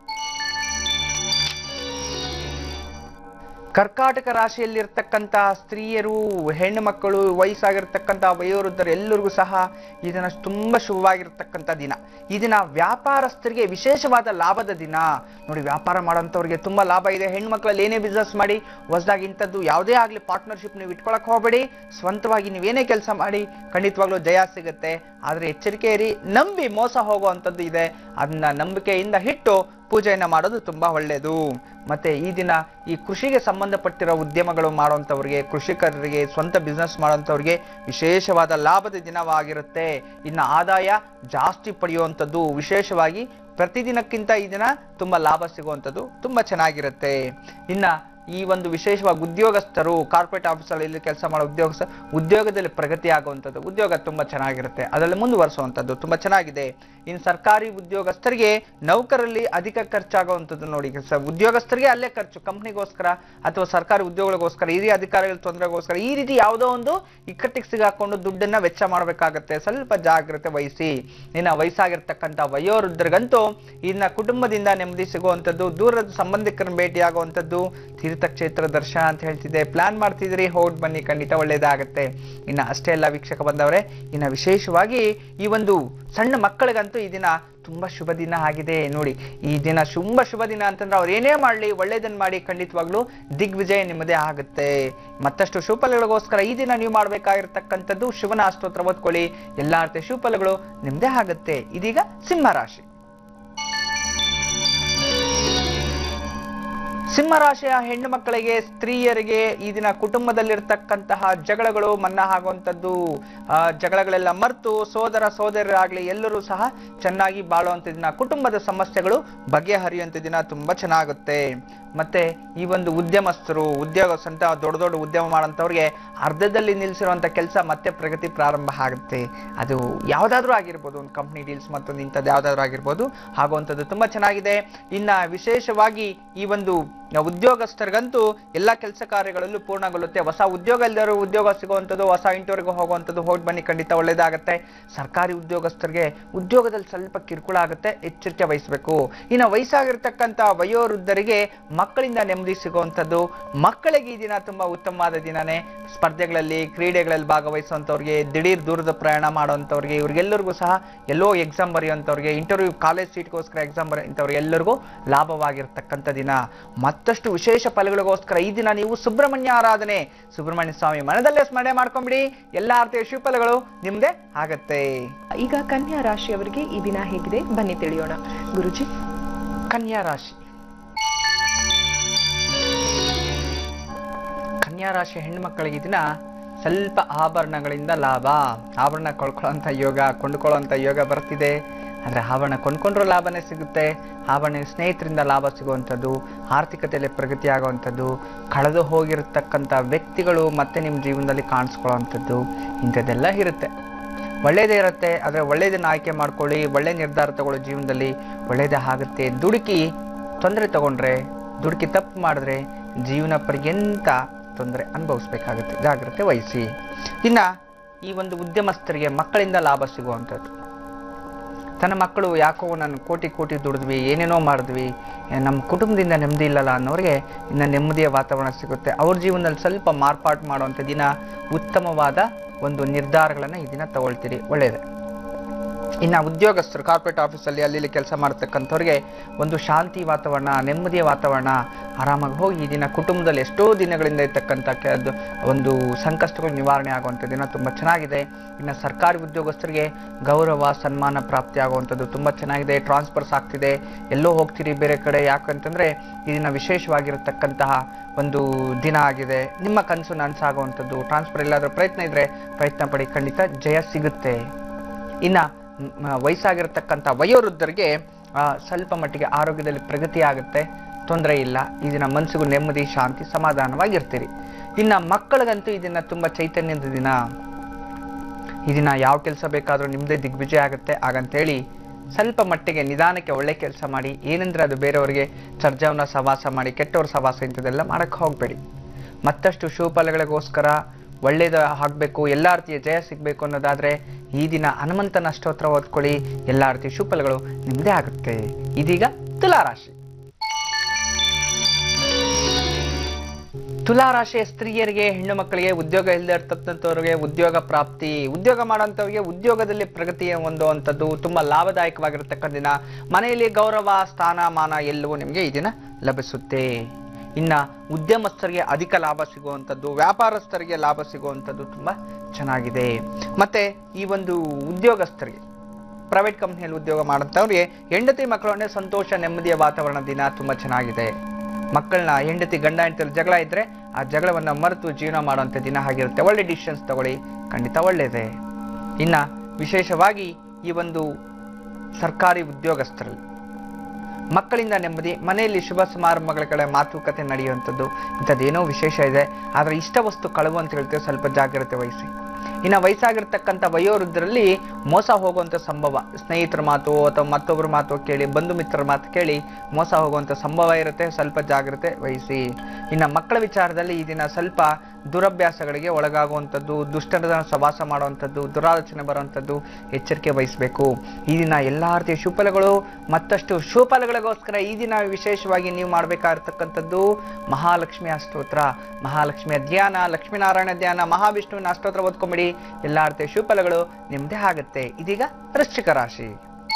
ಕರ್ಕಾಟಕ ರಾಶಿಯಲ್ಲಿರ್ತಕ್ಕಂಥ ಸ್ತ್ರೀಯರು ಹೆಣ್ಣು ಮಕ್ಕಳು ವಯಸ್ಸಾಗಿರ್ತಕ್ಕಂಥ ವಯೋವೃದ್ಧರು ಎಲ್ಲರಿಗೂ ಸಹ ಈ ದಿನ ತುಂಬಾ ಶುಭವಾಗಿರ್ತಕ್ಕಂಥ ದಿನ ಈ ದಿನ ವ್ಯಾಪಾರಸ್ಥರಿಗೆ ವಿಶೇಷವಾದ ಲಾಭದ ದಿನ ನೋಡಿ ವ್ಯಾಪಾರ ಮಾಡೋಂಥವ್ರಿಗೆ ತುಂಬಾ ಲಾಭ ಇದೆ ಹೆಣ್ಣು ಮಕ್ಕಳಲ್ಲಿ ಏನೇ ಬಿಸ್ನೆಸ್ ಮಾಡಿ ಹೊಸದಾಗಿ ಇಂಥದ್ದು ಯಾವುದೇ ಆಗಲಿ ಪಾರ್ಟ್ನರ್ಶಿಪ್ ನೀವು ಇಟ್ಕೊಳಕ್ ಹೋಗಬೇಡಿ ಸ್ವಂತವಾಗಿ ನೀವೇನೇ ಕೆಲಸ ಮಾಡಿ ಖಂಡಿತವಾಗ್ಲೂ ಜಯ ಸಿಗುತ್ತೆ ಆದ್ರೆ ಎಚ್ಚರಿಕೆ ಇರಿ ನಂಬಿ ಮೋಸ ಹೋಗುವಂಥದ್ದು ಇದೆ ಅದನ್ನ ನಂಬಿಕೆಯಿಂದ ಇಟ್ಟು ಪೂಜೆಯನ್ನ ಮಾಡೋದು ತುಂಬಾ ಒಳ್ಳೆಯದು ಮತ್ತೆ ಈ ದಿನ ಈ ಕೃಷಿಗೆ ಸಂಬಂಧಪಟ್ಟಿರೋ ಉದ್ಯಮಗಳು ಮಾಡುವಂಥವ್ರಿಗೆ ಕೃಷಿಕರಿಗೆ ಸ್ವಂತ ಬಿಸ್ನೆಸ್ ಮಾಡುವಂಥವ್ರಿಗೆ ವಿಶೇಷವಾದ ಲಾಭದ ದಿನವಾಗಿರುತ್ತೆ ಇನ್ನು ಆದಾಯ ಜಾಸ್ತಿ ಪಡೆಯುವಂಥದ್ದು ವಿಶೇಷವಾಗಿ ಪ್ರತಿದಿನಕ್ಕಿಂತ ಈ ದಿನ ತುಂಬಾ ಲಾಭ ಸಿಗುವಂಥದ್ದು ತುಂಬಾ ಚೆನ್ನಾಗಿರುತ್ತೆ ಇನ್ನ ಈ ಒಂದು ವಿಶೇಷವಾಗಿ ಉದ್ಯೋಗಸ್ಥರು ಕಾರ್ಪೊರೇಟ್ ಆಫೀಸಲ್ಲಿ ಇಲ್ಲಿ ಕೆಲಸ ಮಾಡೋ ಉದ್ಯೋಗಸ್ಥ ಉದ್ಯೋಗದಲ್ಲಿ ಪ್ರಗತಿ ಆಗುವಂಥದ್ದು ಉದ್ಯೋಗ ತುಂಬಾ ಚೆನ್ನಾಗಿರುತ್ತೆ ಅದರಲ್ಲಿ ಮುಂದುವರಿಸುವಂಥದ್ದು ತುಂಬಾ ಚೆನ್ನಾಗಿದೆ ಇನ್ನು ಸರ್ಕಾರಿ ಉದ್ಯೋಗಸ್ಥರಿಗೆ ನೌಕರಲ್ಲಿ ಅಧಿಕ ಖರ್ಚಾಗುವಂಥದ್ದು ನೋಡಿ ಸ- ಉದ್ಯೋಗಸ್ಥರಿಗೆ ಅಲ್ಲೇ ಖರ್ಚು ಕಂಪ್ನಿಗೋಸ್ಕರ ಅಥವಾ ಸರ್ಕಾರಿ ಉದ್ಯೋಗಗಳಿಗೋಸ್ಕರ ಹಿರಿಯ ಅಧಿಕಾರಿಗಳ ತೊಂದರೆಗೋಸ್ಕರ ಈ ರೀತಿ ಯಾವುದೋ ಒಂದು ಇಕ್ಕಟ್ಟಿಗೆ ಸಿಗಾಕೊಂಡು ದುಡ್ಡನ್ನ ವೆಚ್ಚ ಮಾಡಬೇಕಾಗತ್ತೆ ಸ್ವಲ್ಪ ಜಾಗ್ರತೆ ವಹಿಸಿ ಇನ್ನು ವಯಸ್ಸಾಗಿರ್ತಕ್ಕಂಥ ವಯೋವೃದ್ಧರಿಗಂತೂ ಇನ್ನ ಕುಟುಂಬದಿಂದ ನೆಮ್ಮದಿ ಸಿಗುವಂಥದ್ದು ದೂರದ ಸಂಬಂಧಿಕರನ್ನ ಭೇಟಿಯಾಗುವಂಥದ್ದು ತೀರ್ಥಕ್ಷೇತ್ರ ದರ್ಶನ ಅಂತ ಹೇಳ್ತಿದೆ ಪ್ಲಾನ್ ಮಾಡ್ತಿದ್ರಿ ಹೋಗಿ ಬನ್ನಿ ಖಂಡಿತ ಒಳ್ಳೇದಾಗತ್ತೆ ಇನ್ನ ಅಷ್ಟೇ ಅಲ್ಲ ವೀಕ್ಷಕ ಬಂದವರೇ ಇನ್ನ ವಿಶೇಷವಾಗಿ ಈ ಒಂದು ಸಣ್ಣ ಮಕ್ಕಳಿಗಂತೂ ಈ ದಿನ ತುಂಬಾ ಶುಭ ದಿನ ಆಗಿದೆ ನೋಡಿ ಈ ದಿನ ತುಂಬಾ ಶುಭ ದಿನ ಅಂತಂದ್ರೆ ಅವ್ರು ಏನೇ ಮಾಡ್ಲಿ ಒಳ್ಳೇದನ್ನ ಮಾಡಿ ಖಂಡಿತವಾಗ್ಲೂ ದಿಗ್ವಿಜಯ ನಿಮ್ಮದೇ ಆಗುತ್ತೆ ಮತ್ತಷ್ಟು ಶುಭಫಲಗಳಿಗೋಸ್ಕರ ಈ ದಿನ ನೀವು ಮಾಡ್ಬೇಕಾಗಿರ್ತಕ್ಕಂಥದ್ದು ಶಿವನ ಅಷ್ಟೋತ್ರ ಓದ್ಕೊಳ್ಳಿ ಎಲ್ಲಾ ರೀತಿಯ ಶುಭಫಲಗಳು ನಿಮ್ದೇ ಆಗುತ್ತೆ ಇದೀಗ ಸಿಂಹ ರಾಶಿ ಸಿಂಹರಾಶಿಯ ಹೆಣ್ಣು ಮಕ್ಕಳಿಗೆ ಸ್ತ್ರೀಯರಿಗೆ ಈ ದಿನ ಕುಟುಂಬದಲ್ಲಿರ್ತಕ್ಕಂತಹ ಜಗಳಗಳು ಮನ್ನಾ ಆಗುವಂಥದ್ದು ಆ, ಜಗಳಗಳೆಲ್ಲ ಮರೆತು ಸೋದರ ಸೋದರರಾಗ್ಲಿ ಎಲ್ಲರೂ ಸಹ ಚೆನ್ನಾಗಿ ಬಾಳುವಂತ ದಿನ ಕುಟುಂಬದ ಸಮಸ್ಯೆಗಳು ಬಗೆಹರಿಯುವಂತ ದಿನ ತುಂಬಾ ಚೆನ್ನಾಗುತ್ತೆ ಮತ್ತೆ ಈ ಒಂದು ಉದ್ಯಮಸ್ಥರು ಉದ್ಯೋಗ ಸ್ವಂತ ದೊಡ್ಡ ದೊಡ್ಡ ಉದ್ಯಮ ಮಾಡೋಂಥವ್ರಿಗೆ ಅರ್ಧದಲ್ಲಿ ನಿಲ್ಲಿಸಿರುವಂತ ಕೆಲಸ ಮತ್ತೆ ಪ್ರಗತಿ ಪ್ರಾರಂಭ ಆಗುತ್ತೆ ಅದು ಯಾವ್ದಾದ್ರೂ ಆಗಿರ್ಬೋದು ಒಂದು ಕಂಪ್ನಿ ಡೀಲ್ಸ್ ಮತ್ತೊಂದು ಇಂಥದ್ದು ಯಾವ್ದಾದ್ರು ಆಗಿರ್ಬೋದು ಆಗುವಂಥದ್ದು ತುಂಬಾ ಚೆನ್ನಾಗಿದೆ ಇನ್ನ ವಿಶೇಷವಾಗಿ ಈ ಒಂದು ಉದ್ಯೋಗಸ್ಥರಿಗಂತೂ ಎಲ್ಲ ಕೆಲಸ ಕಾರ್ಯಗಳಲ್ಲೂ ಪೂರ್ಣಗೊಳ್ಳುತ್ತೆ ಹೊಸ ಉದ್ಯೋಗ ಇಲ್ಲದರು ಉದ್ಯೋಗ ಸಿಗುವಂಥದ್ದು ಹೊಸ ಇಂಟರ್ವ್ಯೂಗೆ ಹೋಗುವಂಥದ್ದು ಹೋಗಿ ಬನ್ನಿ ಖಂಡಿತ ಒಳ್ಳೇದಾಗತ್ತೆ ಸರ್ಕಾರಿ ಉದ್ಯೋಗಸ್ಥರಿಗೆ ಉದ್ಯೋಗದಲ್ಲಿ ಸ್ವಲ್ಪ ಕಿರುಕುಳ ಆಗುತ್ತೆ ಎಚ್ಚರಿಕೆ ವಹಿಸಬೇಕು ಇನ್ನು ವಯಸ್ಸಾಗಿರ್ತಕ್ಕಂಥ ವಯೋವೃದ್ಧರಿಗೆ ಮಕ್ಕಳಿಂದ ನೆಮ್ಮದಿ ಸಿಗುವಂಥದ್ದು ಮಕ್ಕಳಿಗೆ ಈ ದಿನ ತುಂಬಾ ಉತ್ತಮವಾದ ದಿನನೇ ಸ್ಪರ್ಧೆಗಳಲ್ಲಿ ಕ್ರೀಡೆಗಳಲ್ಲಿ ಭಾಗವಹಿಸುವಂಥವ್ರಿಗೆ ದಿಢೀರ್ ದೂರದ ಪ್ರಯಾಣ ಮಾಡುವಂಥವ್ರಿಗೆ ಇವ್ರಿಗೆಲ್ಲರಿಗೂ ಸಹ ಎಲ್ಲೋ ಎಕ್ಸಾಮ್ ಬರೆಯುವಂಥವ್ರಿಗೆ ಇಂಟರ್ವ್ಯೂ ಕಾಲೇಜ್ ಸೀಟ್ಗೋಸ್ಕರ ಎಕ್ಸಾಮ್ ಬರೆಯುವಂಥವ್ರಿಗೆ ಎಲ್ಲರಿಗೂ ಲಾಭವಾಗಿರ್ತಕ್ಕಂಥ ದಿನ ಮತ್ತಷ್ಟು ವಿಶೇಷ ಫಲಗಳಿಗೋಸ್ಕರ ಈ ದಿನ ನೀವು ಸುಬ್ರಹ್ಮಣ್ಯ ಆರಾಧನೆ ಸುಬ್ರಹ್ಮಣ್ಯ ಸ್ವಾಮಿ ಮನದಲ್ಲೇ ಸ್ಮರಣೆ ಮಾಡ್ಕೊಂಬಿಡಿ ಎಲ್ಲಾ ರೀತಿಯ ಶುಭಫಲಗಳು ನಿಮ್ದೇ ಆಗತ್ತೆ ಈಗ ಕನ್ಯಾ ರಾಶಿಯವರಿಗೆ ಈ ದಿನ ಹೇಗಿದೆ ಬನ್ನಿ ತಿಳಿಯೋಣ ಗುರುಜಿ ಕನ್ಯಾ ರಾಶಿ ಕನ್ಯಾ ರಾಶಿ ಹೆಣ್ಮಕ್ಳಿಗೆ ಈ ದಿನ ಸ್ವಲ್ಪ ಆಭರಣಗಳಿಂದ ಲಾಭ ಆಭರಣ ಕೊಂಡ್ಕೊಳ್ಳೋಂಥ ಯೋಗ ಕೊಂಡ್ಕೊಳ್ಳೋಂಥ ಯೋಗ ಬರ್ತಿದೆ ಆದರೆ ಆಭರಣ ಕೊಂಡ್ಕೊಂಡ್ರೂ ಲಾಭನೇ ಸಿಗುತ್ತೆ ಆಭರಣ ಸ್ನೇಹಿತರಿಂದ ಲಾಭ ಸಿಗುವಂಥದ್ದು ಆರ್ಥಿಕತೆಯಲ್ಲಿ ಪ್ರಗತಿ ಆಗುವಂಥದ್ದು ಕಳೆದು ಹೋಗಿರತಕ್ಕಂಥ ವ್ಯಕ್ತಿಗಳು ಮತ್ತೆ ನಿಮ್ಮ ಜೀವನದಲ್ಲಿ ಕಾಣಿಸ್ಕೊಳ್ಳೋವಂಥದ್ದು ಇಂಥದ್ದೆಲ್ಲ ಇರುತ್ತೆ ಒಳ್ಳೇದೇ ಇರುತ್ತೆ ಆದರೆ ಒಳ್ಳೇದನ್ನ ಆಯ್ಕೆ ಮಾಡ್ಕೊಳ್ಳಿ ಒಳ್ಳೆ ನಿರ್ಧಾರ ತಗೊಳ್ಳೋ ಜೀವನದಲ್ಲಿ ಒಳ್ಳೇದೇ ಆಗುತ್ತೆ ದುಡುಕಿ ತೊಂದರೆ ತಗೊಂಡ್ರೆ ದುಡುಕಿ ತಪ್ಪು ಮಾಡಿದ್ರೆ ಜೀವನ ಪರ್ಯಂತ ತೊಂದರೆ ಅನುಭವಿಸ್ಬೇಕಾಗುತ್ತೆ ಜಾಗ್ರತೆ ವಹಿಸಿ ಇನ್ನ ಈ ಒಂದು ಉದ್ಯಮಸ್ಥರಿಗೆ ಮಕ್ಕಳಿಂದ ಲಾಭ ಸಿಗುವಂಥದ್ದು ತನ್ನ ಮಕ್ಕಳು ಯಾಕೋ ನಾನು ಕೋಟಿ ಕೋಟಿ ದುಡಿದ್ವಿ ಏನೇನೋ ಮಾಡಿದ್ವಿ ಏ, ನಮ್ಮ ಕುಟುಂಬದಿಂದ ನೆಮ್ಮದಿ ಇಲ್ಲಲ್ಲ ಅನ್ನೋರಿಗೆ ಇನ್ನು ನೆಮ್ಮದಿಯ ವಾತಾವರಣ ಸಿಗುತ್ತೆ ಅವ್ರ ಜೀವನದಲ್ಲಿ ಸ್ವಲ್ಪ ಮಾರ್ಪಾಟು ಮಾಡುವಂಥ ದಿನ ಉತ್ತಮವಾದ ಒಂದು ನಿರ್ಧಾರಗಳನ್ನು ಈ ದಿನ ತಗೊಳ್ತೀರಿ ಒಳ್ಳೆಯದೇ ಇನ್ನು ಉದ್ಯೋಗಸ್ಥರು ಕಾರ್ಪೊರೇಟ್ ಆಫೀಸಲ್ಲಿ ಅಲ್ಲಿ ಇಲ್ಲಿ ಕೆಲಸ ಮಾಡ್ತಕ್ಕಂಥವ್ರಿಗೆ ಒಂದು ಶಾಂತಿ ವಾತಾವರಣ ನೆಮ್ಮದಿಯ ವಾತಾವರಣ ಆರಾಮಾಗಿ ಹೋಗಿ ಈ ದಿನ ಕುಟುಂಬದಲ್ಲಿ ಎಷ್ಟೋ ದಿನಗಳಿಂದ ಇರ್ತಕ್ಕಂಥ ಕೆಲ್ದು ಒಂದು ಸಂಕಷ್ಟಗಳು ನಿವಾರಣೆ ಆಗುವಂಥ ದಿನ ತುಂಬ ಚೆನ್ನಾಗಿದೆ ಇನ್ನು ಸರ್ಕಾರಿ ಉದ್ಯೋಗಸ್ಥರಿಗೆ ಗೌರವ ಸನ್ಮಾನ ಪ್ರಾಪ್ತಿ ಆಗುವಂಥದ್ದು ತುಂಬ ಚೆನ್ನಾಗಿದೆ ಟ್ರಾನ್ಸ್ಫರ್ಸ್ ಆಗ್ತಿದೆ ಎಲ್ಲೋ ಹೋಗ್ತೀರಿ ಬೇರೆ ಕಡೆ ಯಾಕಂತಂದರೆ ಈ ದಿನ ವಿಶೇಷವಾಗಿರತಕ್ಕಂತಹ ಒಂದು ದಿನ ಆಗಿದೆ ನಿಮ್ಮ ಕನಸು ನನಸಾಗುವಂಥದ್ದು ಟ್ರಾನ್ಸ್ಫರ್ ಎಲ್ಲಾದರೂ ಪ್ರಯತ್ನ ಇದ್ದರೆ ಪ್ರಯತ್ನ ಪಡಿ ಖಂಡಿತ ಜಯ ಸಿಗುತ್ತೆ ಇನ್ನ ಮ್, ವಯಸ್ಸಾಗಿರ್ತಕ್ಕಂಥ ವಯೋವೃದ್ಧರಿಗೆ ಆ, ಸ್ವಲ್ಪ ಮಟ್ಟಿಗೆ ಆರೋಗ್ಯದಲ್ಲಿ ಪ್ರಗತಿ ಆಗುತ್ತೆ ತೊಂದರೆ ಇಲ್ಲ ಈ ದಿನ ಮನಸ್ಸಿಗೂ ನೆಮ್ಮದಿ ಶಾಂತಿ ಸಮಾಧಾನವಾಗಿರ್ತೀರಿ ಇನ್ನು ಮಕ್ಕಳಿಗಂತೂ ಈ ದಿನ ತುಂಬ ಚೈತನ್ಯದ ದಿನ ಈ ದಿನ ಯಾವ ಕೆಲಸ ಬೇಕಾದರೂ ನಿಮ್ಮದೇ ದಿಗ್ವಿಜಯ ಆಗುತ್ತೆ ಹಾಗಂತೇಳಿ ಸ್ವಲ್ಪ ಮಟ್ಟಿಗೆ ನಿಧಾನಕ್ಕೆ ಒಳ್ಳೆ ಕೆಲಸ ಮಾಡಿ ಏನಂದ್ರೆ ಅದು ಬೇರೆಯವರಿಗೆ ಚರ್ಜವನ್ನ ಸವಾಸ ಮಾಡಿ ಕೆಟ್ಟವ್ರ ಸವಾಸ ಇಂಥದ್ದೆಲ್ಲ ಮಾಡಕ್ಕೆ ಹೋಗಬೇಡಿ ಮತ್ತಷ್ಟು ಶುಭಫಲಗಳಿಗೋಸ್ಕರ ಒಳ್ಳೇದು ಆಗಬೇಕು ಎಲ್ಲ ರೀತಿಯ ಜಯ ಸಿಗಬೇಕು ಅನ್ನೋದಾದ್ರೆ ಈ ದಿನ ಹನುಮಂತನ ಅಷ್ಟೋತ್ರ ಓದ್ಕೊಳ್ಳಿ ಎಲ್ಲ ರೀತಿಯ ಶುಭಫಲಗಳು ನಿಮ್ಮದೇ ಆಗುತ್ತೆ ಇದೀಗ ತುಲಾರಾಶಿ ತುಲಾರಾಶಿಯ ಸ್ತ್ರೀಯರಿಗೆ ಹೆಣ್ಣು ಮಕ್ಕಳಿಗೆ ಉದ್ಯೋಗ ಇಲ್ಲದೆ ಇರ್ತಕ್ಕಂಥವ್ರಿಗೆ ಉದ್ಯೋಗ ಪ್ರಾಪ್ತಿ ಉದ್ಯೋಗ ಮಾಡೋಂಥವ್ರಿಗೆ ಉದ್ಯೋಗದಲ್ಲಿ ಪ್ರಗತಿಯ ಹೊಂದುವಂಥದ್ದು ತುಂಬಾ ಲಾಭದಾಯಕವಾಗಿರತಕ್ಕಂಥ ದಿನ ಮನೆಯಲ್ಲಿ ಗೌರವ ಸ್ಥಾನ ಮಾನ ಎಲ್ಲವೂ ನಿಮಗೆ ಈ ದಿನ ಲಭಿಸುತ್ತೆ ಇನ್ನ ಉದ್ಯಮಸ್ಥರಿಗೆ ಅಧಿಕ ಲಾಭ ಸಿಗುವಂಥದ್ದು ವ್ಯಾಪಾರಸ್ಥರಿಗೆ ಲಾಭ ಸಿಗುವಂಥದ್ದು ತುಂಬಾ ಚೆನ್ನಾಗಿದೆ ಮತ್ತೆ ಈ ಒಂದು ಉದ್ಯೋಗಸ್ಥರಿಗೆ ಪ್ರೈವೇಟ್ ಕಂಪ್ನಿಯಲ್ಲಿ ಉದ್ಯೋಗ ಮಾಡೋಂಥವ್ರಿಗೆ ಹೆಂಡತಿ ಮಕ್ಕಳನ್ನೇ ಸಂತೋಷ ನೆಮ್ಮದಿಯ ವಾತಾವರಣ ದಿನ ತುಂಬಾ ಚೆನ್ನಾಗಿದೆ ಮಕ್ಕಳನ್ನ ಹೆಂಡತಿ ಗಂಡ ಹೆಂಡತಿ ಜಗಳ ಇದ್ರೆ ಆ ಜಗಳವನ್ನ ಮರೆತು ಜೀವನ ಮಾಡುವಂಥ ದಿನ ಆಗಿರುತ್ತೆ ಒಳ್ಳೆ ಡಿಸಿಷನ್ಸ್ ತಗೊಳ್ಳಿ ಖಂಡಿತ ಒಳ್ಳೆಯದೇ ಇನ್ನ ವಿಶೇಷವಾಗಿ ಈ ಒಂದು ಸರ್ಕಾರಿ ಉದ್ಯೋಗಸ್ಥರಲ್ಲಿ ಮಕ್ಕಳಿಂದ ನೆಮ್ಮದಿ ಮನೆಯಲ್ಲಿ ಶುಭ ಸಮಾರಂಭಗಳ ಕಡೆ ಮಾತುಕತೆ ನಡೆಯುವಂಥದ್ದು ಇಂಥದ್ದೇನೋ ವಿಶೇಷ ಇದೆ ಆದರೆ ಇಷ್ಟ ವಸ್ತು ಕಳವು ಅಂತ ಹೇಳ್ತೇವೆ ಸ್ವಲ್ಪ ಜಾಗ್ರತೆ ವಹಿಸಿ ಇನ್ನು ವಯಸ್ಸಾಗಿರ್ತಕ್ಕಂಥ ವಯೋವೃದ್ಧರಲ್ಲಿ ಮೋಸ ಹೋಗುವಂಥ ಸಂಭವ ಸ್ನೇಹಿತರ ಮಾತು ಅಥವಾ ಮತ್ತೊಬ್ಬರ ಮಾತು ಕೇಳಿ ಬಂಧು ಮಿತ್ರರ ಮಾತು ಕೇಳಿ ಮೋಸ ಹೋಗುವಂಥ ಸಂಭವ ಇರುತ್ತೆ ಸ್ವಲ್ಪ ಜಾಗ್ರತೆ ವಹಿಸಿ ಇನ್ನು ಮಕ್ಕಳ ವಿಚಾರದಲ್ಲಿ ಈ ದಿನ ಸ್ವಲ್ಪ ದುರಭ್ಯಾಸಗಳಿಗೆ ಒಳಗಾಗುವಂಥದ್ದು ದುಷ್ಟರ ಸವಾಸ ಮಾಡುವಂಥದ್ದು ದುರಾಲೋಚನೆ ಬರುವಂಥದ್ದು ಎಚ್ಚರಿಕೆ ವಹಿಸಬೇಕು ಈ ದಿನ ಎಲ್ಲ ರೀತಿಯ ಶುಭಫಲಗಳು ಮತ್ತಷ್ಟು ಶುಭಫಲಗಳಿಗೋಸ್ಕರ ಈ ದಿನ ವಿಶೇಷವಾಗಿ ನೀವು ಮಾಡಬೇಕಾಗಿರ್ತಕ್ಕಂಥದ್ದು ಮಹಾಲಕ್ಷ್ಮಿ ಅಷ್ಟೋತ್ರ ಮಹಾಲಕ್ಷ್ಮಿಯ ಧ್ಯಾನ ಲಕ್ಷ್ಮೀನಾರಾಯಣ ಧ್ಯಾನ ಮಹಾವಿಷ್ಣುವಿನ ಅಷ್ಟೋತ್ರ ಓದ್ಕೊಂಬಿಡಿ ಎಲ್ಲ ರೀತಿಯ ಶುಭಫಲಗಳು ನಿಮ್ದೇ ಆಗುತ್ತೆ ಇದೀಗ ವೃಶ್ಚಿಕ ರಾಶಿ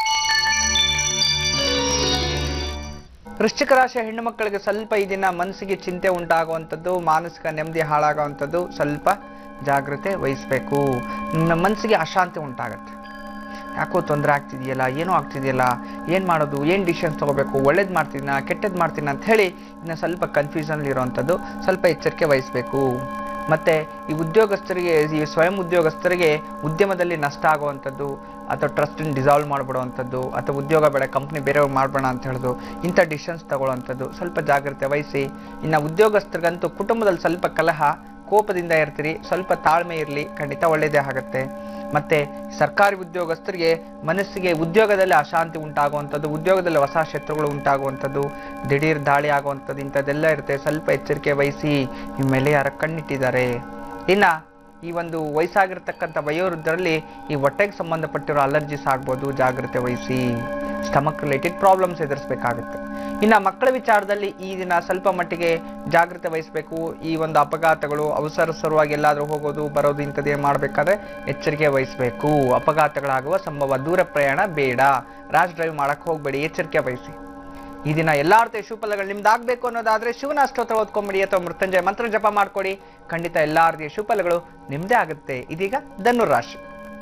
ವೃಶ್ಚಿಕ ರಾಶಿಯ ಹೆಣ್ಣು ಮಕ್ಕಳಿಗೆ ಸ್ವಲ್ಪ ಈ ದಿನ ಮನಸ್ಸಿಗೆ ಚಿಂತೆ ಉಂಟಾಗುವಂಥದ್ದು ಮಾನಸಿಕ ನೆಮ್ಮದಿ ಹಾಳಾಗುವಂಥದ್ದು ಸ್ವಲ್ಪ ಜಾಗ್ರತೆ ವಹಿಸಬೇಕು ನಿಮ್ಮ ಮನಸ್ಸಿಗೆ ಅಶಾಂತಿ ಉಂಟಾಗತ್ತೆ ಯಾಕೋ ತೊಂದರೆ ಆಗ್ತಿದೆಯಲ್ಲ ಏನೋ ಆಗ್ತಿದೆಯಲ್ಲ ಏನು ಮಾಡೋದು ಏನು ಡಿಸಿಷನ್ಸ್ ತಗೋಬೇಕು ಒಳ್ಳೇದು ಮಾಡ್ತೀನ ಕೆಟ್ಟದ್ದು ಮಾಡ್ತೀನ ಅಂತ ಹೇಳಿ ಇನ್ನು ಸ್ವಲ್ಪ ಕನ್ಫ್ಯೂಷನ್ ಇರುವಂಥದ್ದು ಸ್ವಲ್ಪ ಎಚ್ಚರಿಕೆ ವಹಿಸಬೇಕು ಮತ್ತೆ ಈ ಉದ್ಯೋಗಸ್ಥರಿಗೆ ಈ ಸ್ವಯಂ ಉದ್ಯೋಗಸ್ಥರಿಗೆ ಉದ್ಯಮದಲ್ಲಿ ನಷ್ಟ ಆಗುವಂಥದ್ದು ಅಥವಾ ಟ್ರಸ್ಟ್ ಡಿಸಾಲ್ವ್ ಮಾಡಿಬಿಡುವಂಥದ್ದು ಅಥವಾ ಉದ್ಯೋಗ ಬೇಡ ಕಂಪ್ನಿ ಬೇರೆಯವ್ರು ಮಾಡ್ಬೇಡ ಅಂತ ಹೇಳೋದು ಇಂಥ ಡಿಸಿಷನ್ಸ್ ತಗೊಳ್ಳುವಂಥದ್ದು ಸ್ವಲ್ಪ ಜಾಗ್ರತೆ ವಹಿಸಿ ಇನ್ನು ಉದ್ಯೋಗಸ್ಥರಿಗಂತೂ ಕುಟುಂಬದಲ್ಲಿ ಸ್ವಲ್ಪ ಕಲಹ ಕೋಪದಿಂದ ಇರ್ತೀರಿ ಸ್ವಲ್ಪ ತಾಳ್ಮೆ ಇರಲಿ ಖಂಡಿತ ಒಳ್ಳೆಯದೇ ಆಗುತ್ತೆ ಮತ್ತೆ ಸರ್ಕಾರಿ ಉದ್ಯೋಗಸ್ಥರಿಗೆ ಮನಸ್ಸಿಗೆ ಉದ್ಯೋಗದಲ್ಲಿ ಅಶಾಂತಿ ಉಂಟಾಗುವಂಥದ್ದು ಉದ್ಯೋಗದಲ್ಲಿ ಹೊಸ ಶತ್ರುಗಳು ಉಂಟಾಗುವಂಥದ್ದು ದಿಢೀರ್ ದಾಳಿ ಆಗುವಂಥದ್ದು ಇಂಥದ್ದೆಲ್ಲ ಇರುತ್ತೆ ಸ್ವಲ್ಪ ಎಚ್ಚರಿಕೆ ವಹಿಸಿ ನಿಮ್ಮ ಮೇಲೆ ಯಾರ ಕಣ್ಣಿಟ್ಟಿದ್ದಾರೆ ಇನ್ನ ಈ ಒಂದು ವಯಸ್ಸಾಗಿರ್ತಕ್ಕಂಥ ವಯೋವೃದ್ಧರಲ್ಲಿ ಈ ಹೊಟ್ಟೆಗೆ ಸಂಬಂಧಪಟ್ಟಿರೋ ಅಲರ್ಜಿಸ್ ಆಗ್ಬೋದು ಜಾಗ್ರತೆ ವಹಿಸಿ ಸ್ಟಮಕ್ ರಿಲೇಟೆಡ್ ಪ್ರಾಬ್ಲಮ್ಸ್ ಎದುರಿಸಬೇಕಾಗುತ್ತೆ ಇನ್ನು ಮಕ್ಕಳ ವಿಚಾರದಲ್ಲಿ ಈ ದಿನ ಸ್ವಲ್ಪ ಮಟ್ಟಿಗೆ ಜಾಗ್ರತೆ ವಹಿಸಬೇಕು ಈ ಒಂದು ಅಪಘಾತಗಳು ಅವಸರಸರವಾಗಿ ಎಲ್ಲಾದರೂ ಹೋಗೋದು ಬರೋದು ಇಂಥದ್ದೇ ಮಾಡಬೇಕಾದ್ರೆ ಎಚ್ಚರಿಕೆ ವಹಿಸಬೇಕು ಅಪಘಾತಗಳಾಗುವ ಸಂಭವ ದೂರ ಪ್ರಯಾಣ ಬೇಡ ರಾಜ್ ಡ್ರೈವ್ ಮಾಡಕ್ ಹೋಗಬೇಡಿ ಎಚ್ಚರಿಕೆ ವಹಿಸಿ ಈ ದಿನ ಎಲ್ಲಾ ರೀತಿಯ ಶುಭಫಲಗಳು ನಿಮ್ದಾಗಬೇಕು ಅನ್ನೋದಾದ್ರೆ ಶಿವನ ಅಷ್ಟೋತ್ರ ಓದ್ಕೊಂಬಿಡಿ ಅಥವಾ ಮೃತ್ಯುಂಜಯ ಮಂತ್ರ ಜಪ ಮಾಡ್ಕೊಡಿ ಖಂಡಿತ ಎಲ್ಲಾ ರೀತಿಯ ಶುಭಫಲಗಳು ನಿಮ್ದೇ ಆಗುತ್ತೆ ಇದೀಗ ಧನುರಾಶಿ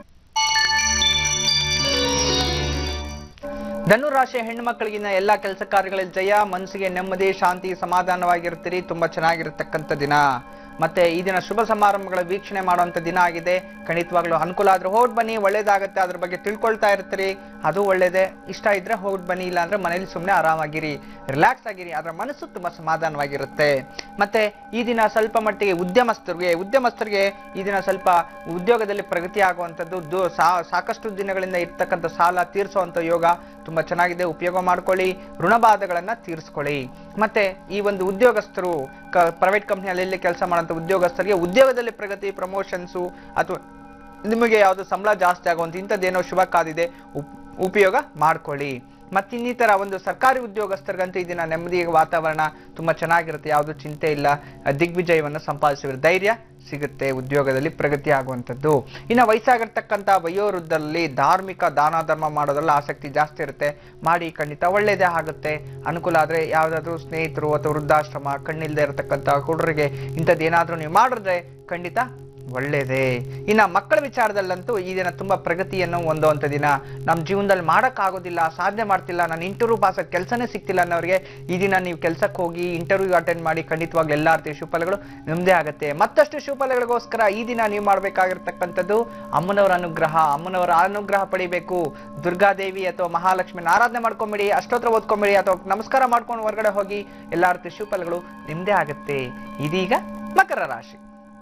ಧನುರಾಶಿಯ ಹೆಣ್ಣು ಮಕ್ಕಳಿಗಿನ ಎಲ್ಲ ಕೆಲಸ ಕಾರ್ಯಗಳಲ್ಲಿ ಜಯ ಮನಸ್ಸಿಗೆ ನೆಮ್ಮದಿ ಶಾಂತಿ ಸಮಾಧಾನವಾಗಿರ್ತೀರಿ ತುಂಬಾ ಚೆನ್ನಾಗಿರತಕ್ಕಂಥ ದಿನ ಮತ್ತೆ ಈ ದಿನ ಶುಭ ಸಮಾರಂಭಗಳ ವೀಕ್ಷಣೆ ಮಾಡುವಂತ ದಿನ ಆಗಿದೆ ಖಂಡಿತವಾಗ್ಲೂ ಅನುಕೂಲ ಆದ್ರೆ ಹೋಗಿ ಬನ್ನಿ ಒಳ್ಳೇದಾಗತ್ತೆ ಅದ್ರ ಬಗ್ಗೆ ತಿಳ್ಕೊಳ್ತಾ ಇರ್ತೀರಿ ಅದು ಒಳ್ಳೇದೇ ಇಷ್ಟ ಇದ್ರೆ ಹೋಗಿ ಬನ್ನಿ ಇಲ್ಲ ಅಂದ್ರೆ ಮನೇಲಿ ಸುಮ್ಮನೆ ಆರಾಮಾಗಿರಿ ರಿಲ್ಯಾಕ್ಸ್ ಆಗಿರಿ ಅದರ ಮನಸ್ಸು ತುಂಬಾ ಸಮಾಧಾನವಾಗಿರುತ್ತೆ ಮತ್ತೆ ಈ ದಿನ ಸ್ವಲ್ಪ ಮಟ್ಟಿಗೆ ಉದ್ಯಮಸ್ಥರಿಗೆ ಉದ್ಯಮಸ್ಥರಿಗೆ ಈ ದಿನ ಸ್ವಲ್ಪ ಉದ್ಯೋಗದಲ್ಲಿ ಪ್ರಗತಿ ಆಗುವಂಥದ್ದು ದು- ಸಾ- ಸಾಕಷ್ಟು ದಿನಗಳಿಂದ ಇರ್ತಕ್ಕಂಥ ಸಾಲ ತೀರಿಸುವಂಥ ಯೋಗ ತುಂಬಾ ಚೆನ್ನಾಗಿದೆ ಉಪಯೋಗ ಮಾಡ್ಕೊಳ್ಳಿ ಋಣಬಾಧಗಳನ್ನ ತೀರಿಸ್ಕೊಳ್ಳಿ ಮತ್ತೆ ಈ ಒಂದು ಉದ್ಯೋಗಸ್ಥರು ಪ್ರೈವೇಟ್ ಕಂಪ್ನಿಯಲ್ಲಿ ಕೆಲಸ ಮಾಡುವಂಥ ಉದ್ಯೋಗಸ್ಥರಿಗೆ ಉದ್ಯೋಗದಲ್ಲಿ ಪ್ರಗತಿ ಪ್ರಮೋಷನ್ಸು ಅಥವಾ ನಿಮಗೆ ಯಾವುದು ಸಂಬಳ ಜಾಸ್ತಿ ಆಗುವಂತ ಇಂಥದ್ದೇನೋ ಶುಭ ಕಾದಿದೆ ಉಪ್- ಉಪಯೋಗ ಮಾಡ್ಕೊಳ್ಳಿ ಮತ್ತಿನ್ನಿತರ ಒಂದು ಸರ್ಕಾರಿ ಉದ್ಯೋಗಸ್ಥರಿಗಂತೂ ಈ ದಿನ ನೆಮ್ಮದಿ ವಾತಾವರಣ ತುಂಬಾ ಚೆನ್ನಾಗಿರುತ್ತೆ ಯಾವುದು ಚಿಂತೆ ಇಲ್ಲ ಅಹ್, ದಿಗ್ವಿಜಯವನ್ನು ಸಂಪಾದಿಸಿದ್ರೆ ಧೈರ್ಯ ಸಿಗುತ್ತೆ ಉದ್ಯೋಗದಲ್ಲಿ ಪ್ರಗತಿ ಆಗುವಂಥದ್ದು ಇನ್ನು ವಯಸ್ಸಾಗಿರ್ತಕ್ಕಂಥ ವಯೋವೃದ್ಧರಲ್ಲಿ ಧಾರ್ಮಿಕ ದಾನ ಧರ್ಮ ಮಾಡೋದ್ರಲ್ಲಿ ಆಸಕ್ತಿ ಜಾಸ್ತಿ ಇರುತ್ತೆ ಮಾಡಿ ಖಂಡಿತ ಒಳ್ಳೇದೇ ಆಗುತ್ತೆ ಅನುಕೂಲ ಆದ್ರೆ ಯಾವ್ದಾದ್ರು ಸ್ನೇಹಿತರು ಅಥವಾ ವೃದ್ಧಾಶ್ರಮ ಕಣ್ಣಿಲ್ದೇ ಇರತಕ್ಕಂಥ ಹುಡುಗರಿಗೆ ಇಂಥದ್ದು ಏನಾದ್ರೂ ನೀವು ಮಾಡಿದ್ರೆ ಖಂಡಿತ ಒಳ್ಳೇದೇ ಇನ್ನ ಮಕ್ಕಳ ವಿಚಾರದಲ್ಲಂತೂ ಈ ದಿನ ತುಂಬಾ ಪ್ರಗತಿಯನ್ನು ಹೊಂದುವಂತ ದಿನ ನಮ್ಮ ಜೀವನದಲ್ಲಿ ಮಾಡಕ್ಕಾಗೋದಿಲ್ಲ ಸಾಧನೆ ಮಾಡ್ತಿಲ್ಲ ನಾನು ಇಂಟರ್ವ್ಯೂ ಪಾಸ್ ಕೆಲಸನೇ ಸಿಗ್ತಿಲ್ಲ ಅನ್ನೋರಿಗೆ ಈ ದಿನ ನೀವು ಕೆಲಸಕ್ಕೆ ಹೋಗಿ ಇಂಟರ್ವ್ಯೂ ಅಟೆಂಡ್ ಮಾಡಿ ಖಂಡಿತವಾಗ್ಲೂ ಎಲ್ಲ ರೀತಿಯ ಶುಭಫಲಗಳು ನಿಮ್ದೇ ಆಗುತ್ತೆ ಮತ್ತಷ್ಟು ಶುಭಫಲಗಳಿಗೋಸ್ಕರ ಈ ದಿನ ನೀವು ಮಾಡ್ಬೇಕಾಗಿರ್ತಕ್ಕಂಥದ್ದು ಅಮ್ಮನವರ ಅನುಗ್ರಹ ಅಮ್ಮನವರ ಅನುಗ್ರಹ ಪಡಿಬೇಕು ದುರ್ಗಾದೇವಿ ಅಥವಾ ಮಹಾಲಕ್ಷ್ಮಿನ ಆರಾಧನೆ ಮಾಡ್ಕೊಂಬಿಡಿ ಅಷ್ಟೋತ್ರ ಓದ್ಕೊಂಬಿಡಿ ಅಥವಾ ನಮಸ್ಕಾರ ಮಾಡ್ಕೊಂಡು ಹೊರಗಡೆ ಹೋಗಿ ಎಲ್ಲ ರೀತಿಯ ಶುಭಫಲಗಳು ನಿಮ್ದೇ ಆಗುತ್ತೆ ಇದೀಗ ಮಕರ ರಾಶಿ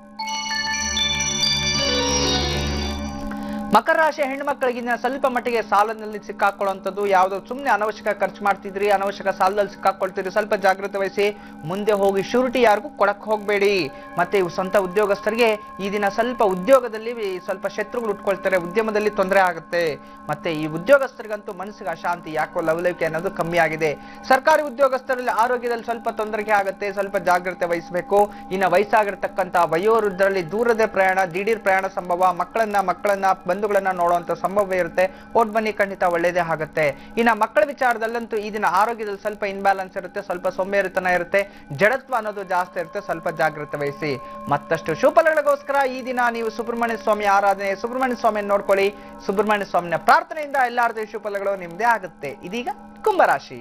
ಮಕರ ರಾಶಿಯ ಹೆಣ್ಮಕ್ಳಿಗಿನ್ನ ಸ್ವಲ್ಪ ಮಟ್ಟಿಗೆ ಸಾಲದಲ್ಲಿ ಸಿಕ್ಕಾಕೊಳ್ಳುವಂಥದ್ದು ಯಾವುದೋ ಸುಮ್ಮನೆ ಅನವಶ್ಯಕ ಖರ್ಚು ಮಾಡ್ತಿದ್ರಿ ಅನವಶ್ಯಕ ಸಾಲದಲ್ಲಿ ಸಿಕ್ಕಾಕೊಳ್ತಿದ್ರಿ ಸ್ವಲ್ಪ ಜಾಗ್ರತೆ ವಹಿಸಿ ಮುಂದೆ ಹೋಗಿ ಶೂರಿಟಿ ಯಾರಿಗೂ ಕೊಡಕ್ ಹೋಗಬೇಡಿ ಮತ್ತೆ ಇವು ಸ್ವಂತ ಉದ್ಯೋಗಸ್ಥರಿಗೆ ಈ ದಿನ ಸ್ವಲ್ಪ ಉದ್ಯೋಗದಲ್ಲಿ ಸ್ವಲ್ಪ ಶತ್ರುಗಳು ಉಟ್ಕೊಳ್ತಾರೆ ಉದ್ಯಮದಲ್ಲಿ ತೊಂದರೆ ಆಗುತ್ತೆ ಮತ್ತೆ ಈ ಉದ್ಯೋಗಸ್ಥರಿಗಂತೂ ಮನಸ್ಸಿಗೆ ಅಶಾಂತಿ ಯಾಕೋ ಲವಲವಿಕೆ ಅನ್ನೋದು ಕಮ್ಮಿ ಆಗಿದೆ ಸರ್ಕಾರಿ ಉದ್ಯೋಗಸ್ಥರಲ್ಲಿ ಆರೋಗ್ಯದಲ್ಲಿ ಸ್ವಲ್ಪ ತೊಂದರೆಗೆ ಆಗುತ್ತೆ ಸ್ವಲ್ಪ ಜಾಗ್ರತೆ ವಹಿಸಬೇಕು ಇನ್ನು ವಯಸ್ಸಾಗಿರ್ತಕ್ಕಂಥ ವಯೋವೃದ್ಧರಲ್ಲಿ ದೂರದ ಪ್ರಯಾಣ ದಿಢೀರ್ ಪ್ರಯಾಣ ಸಂಭವ ಮಕ್ಕಳನ್ನ ಮಕ್ಕಳನ್ನ ಬಂಧುಗಳನ್ನ ನೋಡುವಂತ ಸಂಭವ ಇರುತ್ತೆ ಓಟ್ ಬನ್ನಿ ಖಂಡಿತ ಒಳ್ಳೇದೇ ಆಗುತ್ತೆ ಇನ್ನು ಮಕ್ಕಳ ವಿಚಾರದಲ್ಲಂತೂ ಈ ದಿನ ಆರೋಗ್ಯದಲ್ಲಿ ಸ್ವಲ್ಪ ಇನ್ಬ್ಯಾಲೆನ್ಸ್ ಇರುತ್ತೆ ಸ್ವಲ್ಪ ಸೋಂಬೇರಿತನ ಇರುತ್ತೆ ಜಡತ್ವ ಅನ್ನೋದು ಜಾಸ್ತಿ ಇರುತ್ತೆ ಸ್ವಲ್ಪ ಜಾಗ್ರತೆ ವಹಿಸಿ ಮತ್ತಷ್ಟು ಶುಭಫಲಗಳಿಗೋಸ್ಕರ ಈ ದಿನ ನೀವು ಸುಬ್ರಹ್ಮಣ್ಯ ಸ್ವಾಮಿ ಆರಾಧನೆ ಸುಬ್ರಹ್ಮಣ್ಯ ಸ್ವಾಮಿಯನ್ನು ನೋಡ್ಕೊಳ್ಳಿ ಸುಬ್ರಹ್ಮಣ್ಯ ಸ್ವಾಮಿನ ಪ್ರಾರ್ಥನೆಯಿಂದ ಎಲ್ಲಾ ರೀತಿಯ ಶುಭಫಲಗಳು ನಿಮ್ದೇ ಆಗುತ್ತೆ ಇದೀಗ ಕುಂಭರಾಶಿ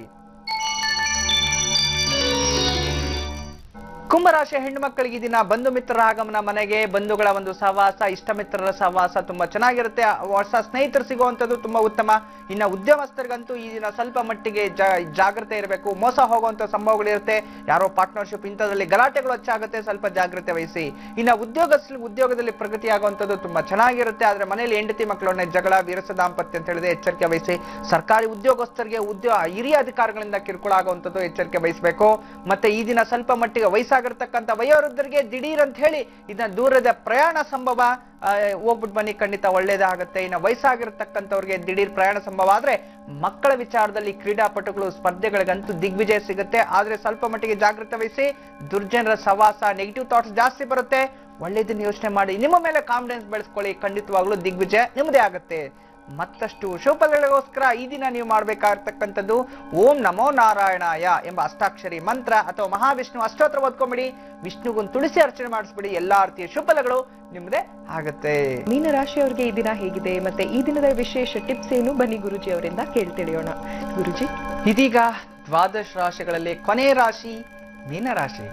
ಕುಂಭರಾಶಿಯ ಹೆಣ್ಣು ಮಕ್ಕಳಿಗೆ ಈ ದಿನ ಬಂಧು ಮಿತ್ರರ ಆಗಮನ ಮನೆಗೆ ಬಂಧುಗಳ ಒಂದು ಸಹವಾಸ ಇಷ್ಟ ಮಿತ್ರರ ಸಹವಾಸ ತುಂಬಾ ಚೆನ್ನಾಗಿರುತ್ತೆ ಹೊಸ ಸ್ನೇಹಿತರು ಸಿಗುವಂತದ್ದು ತುಂಬಾ ಉತ್ತಮ ಇನ್ನ ಉದ್ಯಮಸ್ಥರಿಗಂತೂ ಈ ದಿನ ಸ್ವಲ್ಪ ಮಟ್ಟಿಗೆ ಜಾ- ಜಾಗ್ರತೆ ಇರಬೇಕು ಮೋಸ ಹೋಗುವಂತ ಸಂಭವಗಳಿರುತ್ತೆ ಯಾರೋ ಪಾರ್ಟ್ನರ್ಶಿಪ್ ಇಂಥದ್ರಲ್ಲಿ ಗಲಾಟೆಗಳು ಹೆಚ್ಚಾಗುತ್ತೆ ಸ್ವಲ್ಪ ಜಾಗ್ರತೆ ವಹಿಸಿ ಇನ್ನ ಉದ್ಯೋಗಸ್ಥರು ಉದ್ಯೋಗದಲ್ಲಿ ಪ್ರಗತಿ ಆಗುವಂತದ್ದು ತುಂಬಾ ಚೆನ್ನಾಗಿರುತ್ತೆ ಆದ್ರೆ ಮನೆಯಲ್ಲಿ ಹೆಂಡತಿ ಮಕ್ಕಳೊಡನೆ ಜಗಳ ವೀರಸ ದಾಂಪತ್ಯ ಅಂತ ಹೇಳಿದ್ರೆ ಎಚ್ಚರಿಕೆ ವಹಿಸಿ ಸರ್ಕಾರಿ ಉದ್ಯೋಗಸ್ಥರಿಗೆ ಉದ್ಯೋಗ ಹಿರಿಯ ಅಧಿಕಾರಿಗಳಿಂದ ಕಿರುಕುಳ ಆಗುವಂತದ್ದು ಎಚ್ಚರಿಕೆ ವಹಿಸಬೇಕು ಮತ್ತೆ ಈ ದಿನ ಸ್ವಲ್ಪ ಮಟ್ಟಿಗೆ ವಯಸ್ಸಾಗಿರ್ತಕ್ಕಂಥ ವಯೋವೃದ್ಧರಿಗೆ ದಿಢೀರ್ ಅಂತ ಹೇಳಿ ಇದನ್ನ ದೂರದ ಪ್ರಯಾಣ ಸಂಭವ ಆ, ಹೋಗ್ಬಿಟ್ಟು ಬನ್ನಿ ಖಂಡಿತ ಒಳ್ಳೇದಾಗುತ್ತೆ ಇನ್ನು ವಯಸ್ಸಾಗಿರ್ತಕ್ಕಂಥವ್ರಿಗೆ ದಿಢೀರ್ ಪ್ರಯಾಣ ಸಂಭವ ಆದ್ರೆ ಮಕ್ಕಳ ವಿಚಾರದಲ್ಲಿ ಕ್ರೀಡಾಪಟುಗಳು ಸ್ಪರ್ಧೆಗಳಿಗಂತೂ ದಿಗ್ವಿಜಯ ಸಿಗುತ್ತೆ ಆದ್ರೆ ಸ್ವಲ್ಪ ಮಟ್ಟಿಗೆ ಜಾಗೃತೆ ವಹಿಸಿ ದುರ್ಜನರ ಸವಾಸ ನೆಗೆಟಿವ್ ಥಾಟ್ಸ್ ಜಾಸ್ತಿ ಬರುತ್ತೆ ಒಳ್ಳೇದನ್ನ ಯೋಚನೆ ಮಾಡಿ ನಿಮ್ಮ ಮೇಲೆ ಕಾನ್ಫಿಡೆನ್ಸ್ ಬೆಳೆಸ್ಕೊಳ್ಳಿ ಖಂಡಿತವಾಗ್ಲೂ ದಿಗ್ವಿಜಯ ನಿಮ್ಮದೇ ಆಗುತ್ತೆ ಮತ್ತಷ್ಟು ಶುಭಫಲಗಳಿಗೋಸ್ಕರ ಈ ದಿನ ನೀವು ಮಾಡಬೇಕಾಗಿರ್ತಕ್ಕಂಥದ್ದು ಓಂ ನಮೋ ನಾರಾಯಣಾಯ ಎಂಬ ಅಷ್ಟಾಕ್ಷರಿ ಮಂತ್ರ ಅಥವಾ ಮಹಾವಿಷ್ಣು ಅಷ್ಟೋತ್ರ ಓದ್ಕೊಂಬಿಡಿ ವಿಷ್ಣುಗೊಂದು ತುಳಸಿ ಅರ್ಚನೆ ಮಾಡಿಸ್ಬಿಡಿ ಎಲ್ಲಾ ರೀತಿಯ ಶುಭಫಲಗಳು ನಿಮ್ಮದೇ ಆಗುತ್ತೆ ಮೀನ ರಾಶಿಯವರಿಗೆ ಈ ದಿನ ಹೇಗಿದೆ ಮತ್ತೆ ಈ ದಿನದ ವಿಶೇಷ ಟಿಪ್ಸ್ ಏನು ಬನ್ನಿ ಗುರುಜಿ ಅವರಿಂದ ಕೇಳಿ ತಿಳಿಯೋಣ ಗುರುಜಿ ಇದೀಗ ದ್ವಾದಶ ರಾಶಿಗಳಲ್ಲಿ ಕೊನೆ ರಾಶಿ ಮೀನರಾಶಿ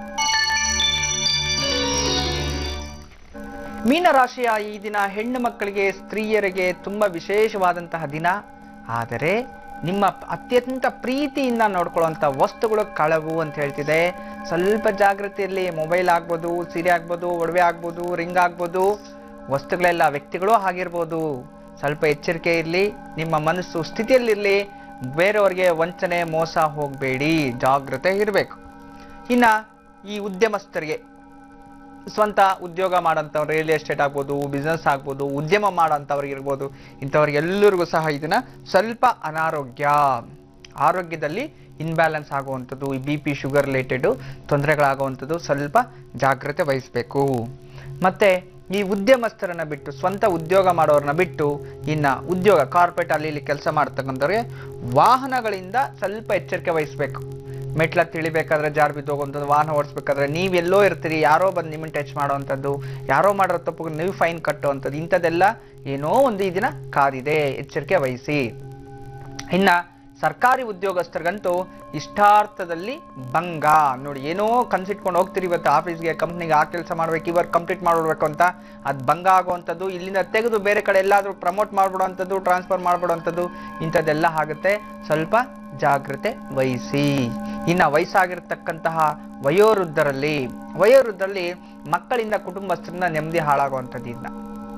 ಮೀನರಾಶಿಯ ಈ ದಿನ ಹೆಣ್ಣು ಮಕ್ಕಳಿಗೆ ಸ್ತ್ರೀಯರಿಗೆ ತುಂಬಾ ವಿಶೇಷವಾದಂತಹ ದಿನ ಆದರೆ ನಿಮ್ಮ ಅತ್ಯಂತ ಪ್ರೀತಿಯಿಂದ ನೋಡ್ಕೊಳ್ಳುವಂಥ ವಸ್ತುಗಳು ಕಳವು ಅಂತ ಹೇಳ್ತಿದೆ ಸ್ವಲ್ಪ ಜಾಗೃತಿ ಇರಲಿ ಮೊಬೈಲ್ ಆಗ್ಬೋದು ಸೀರೆ ಆಗ್ಬೋದು ಒಡವೆ ಆಗ್ಬೋದು ರಿಂಗ್ ಆಗ್ಬೋದು ವಸ್ತುಗಳೆಲ್ಲ ವ್ಯಕ್ತಿಗಳು ಆಗಿರ್ಬೋದು ಸ್ವಲ್ಪ ಎಚ್ಚರಿಕೆ ಇರಲಿ ನಿಮ್ಮ ಮನಸ್ಸು ಸ್ಥಿತಿಯಲ್ಲಿರಲಿ ಬೇರೆಯವರಿಗೆ ವಂಚನೆ ಮೋಸ ಹೋಗಬೇಡಿ ಜಾಗ್ರತೆ ಇರಬೇಕು ಇನ್ನ ಈ ಉದ್ಯಮಸ್ಥರಿಗೆ ಸ್ವಂತ ಉದ್ಯೋಗ ಮಾಡೋಂಥವ್ರು ರಿಯಲ್ ಎಸ್ಟೇಟ್ ಆಗ್ಬೋದು ಬಿಸ್ನೆಸ್ ಆಗ್ಬೋದು ಉದ್ಯಮ ಮಾಡೋಂಥವ್ರಿಗೆ ಇರ್ಬೋದು ಇಂಥವ್ರಿಗೆಲ್ಲರಿಗೂ ಸಹ ಇದನ್ನ ಸ್ವಲ್ಪ ಅನಾರೋಗ್ಯ ಆರೋಗ್ಯದಲ್ಲಿ ಇನ್ಬ್ಯಾಲೆನ್ಸ್ ಆಗುವಂಥದ್ದು ಈ ಬಿ ಪಿ ಶುಗರ್ ರಿಲೇಟೆಡ್ ತೊಂದರೆಗಳಾಗುವಂಥದ್ದು ಸ್ವಲ್ಪ ಜಾಗ್ರತೆ ವಹಿಸಬೇಕು ಮತ್ತೆ ಈ ಉದ್ಯಮಸ್ಥರನ್ನ ಬಿಟ್ಟು ಸ್ವಂತ ಉದ್ಯೋಗ ಮಾಡೋರನ್ನ ಬಿಟ್ಟು ಇನ್ನ ಉದ್ಯೋಗ ಕಾರ್ಪೊರೇಟ್ ಅಲ್ಲಿ ಇಲ್ಲಿ ಕೆಲಸ ಮಾಡ್ತಕ್ಕಂಥವ್ರಿಗೆ ವಾಹನಗಳಿಂದ ಸ್ವಲ್ಪ ಎಚ್ಚರಿಕೆ ವಹಿಸಬೇಕು ಮೆಟ್ಲ ತಿಳಿಬೇಕಾದ್ರೆ ಜಾರ್ ಬಿದ್ದೋಗುವಂಥದ್ದು ವಾಹನ ಓಡಿಸ್ಬೇಕಾದ್ರೆ ನೀವೆಲ್ಲೋ ಇರ್ತೀರಿ ಯಾರೋ ಬಂದು ನಿಮ್ಮನ್ನ ಟಚ್ ಮಾಡುವಂಥದ್ದು ಯಾರೋ ಮಾಡಿರೋ ತಪ್ಪಿಗೆ ನೀವು ಫೈನ್ ಕಟ್ಟುವಂಥದ್ದು ಇಂಥದ್ದೆಲ್ಲ ಏನೋ ಒಂದು ಈ ದಿನ ಕಾದಿದೆ ಎಚ್ಚರಿಕೆ ವಹಿಸಿ ಇನ್ನ ಸರ್ಕಾರಿ ಉದ್ಯೋಗಸ್ಥರಿಗಂತೂ ಇಷ್ಟಾರ್ಥದಲ್ಲಿ ಭಂಗ ನೋಡಿ ಏನೋ ಕನ್ಸಿಟ್ಕೊಂಡು ಹೋಗ್ತೀರಿ ಇವತ್ತು ಆಫೀಸ್ಗೆ ಕಂಪ್ನಿಗೆ ಆ ಕೆಲಸ ಮಾಡ್ಬೇಕು ಇವಾಗ ಕಂಪ್ಲೀಟ್ ಮಾಡ್ಬಿಡ್ಬೇಕು ಅಂತ ಅದು ಭಂಗ ಆಗುವಂಥದ್ದು ಇಲ್ಲಿಂದ ತೆಗೆದು ಬೇರೆ ಕಡೆ ಎಲ್ಲಾದರೂ ಪ್ರಮೋಟ್ ಮಾಡ್ಬಿಡುವಂಥದ್ದು ಟ್ರಾನ್ಸ್ಫರ್ ಮಾಡ್ಬಿಡುವಂಥದ್ದು ಇಂಥದ್ದೆಲ್ಲ ಆಗುತ್ತೆ ಸ್ವಲ್ಪ ಜಾಗ್ರತೆ ವಹಿಸಿ ಇನ್ನ ವಯಸ್ಸಾಗಿರ್ತಕ್ಕಂತಹ ವಯೋವೃದ್ಧರಲ್ಲಿ ವಯೋವೃದ್ಧರಲ್ಲಿ ಮಕ್ಕಳಿಂದ ಕುಟುಂಬಸ್ಥರಿಂದ ನೆಮ್ಮದಿ ಹಾಳಾಗುವಂಥದ್ದು ಇಲ್ಲ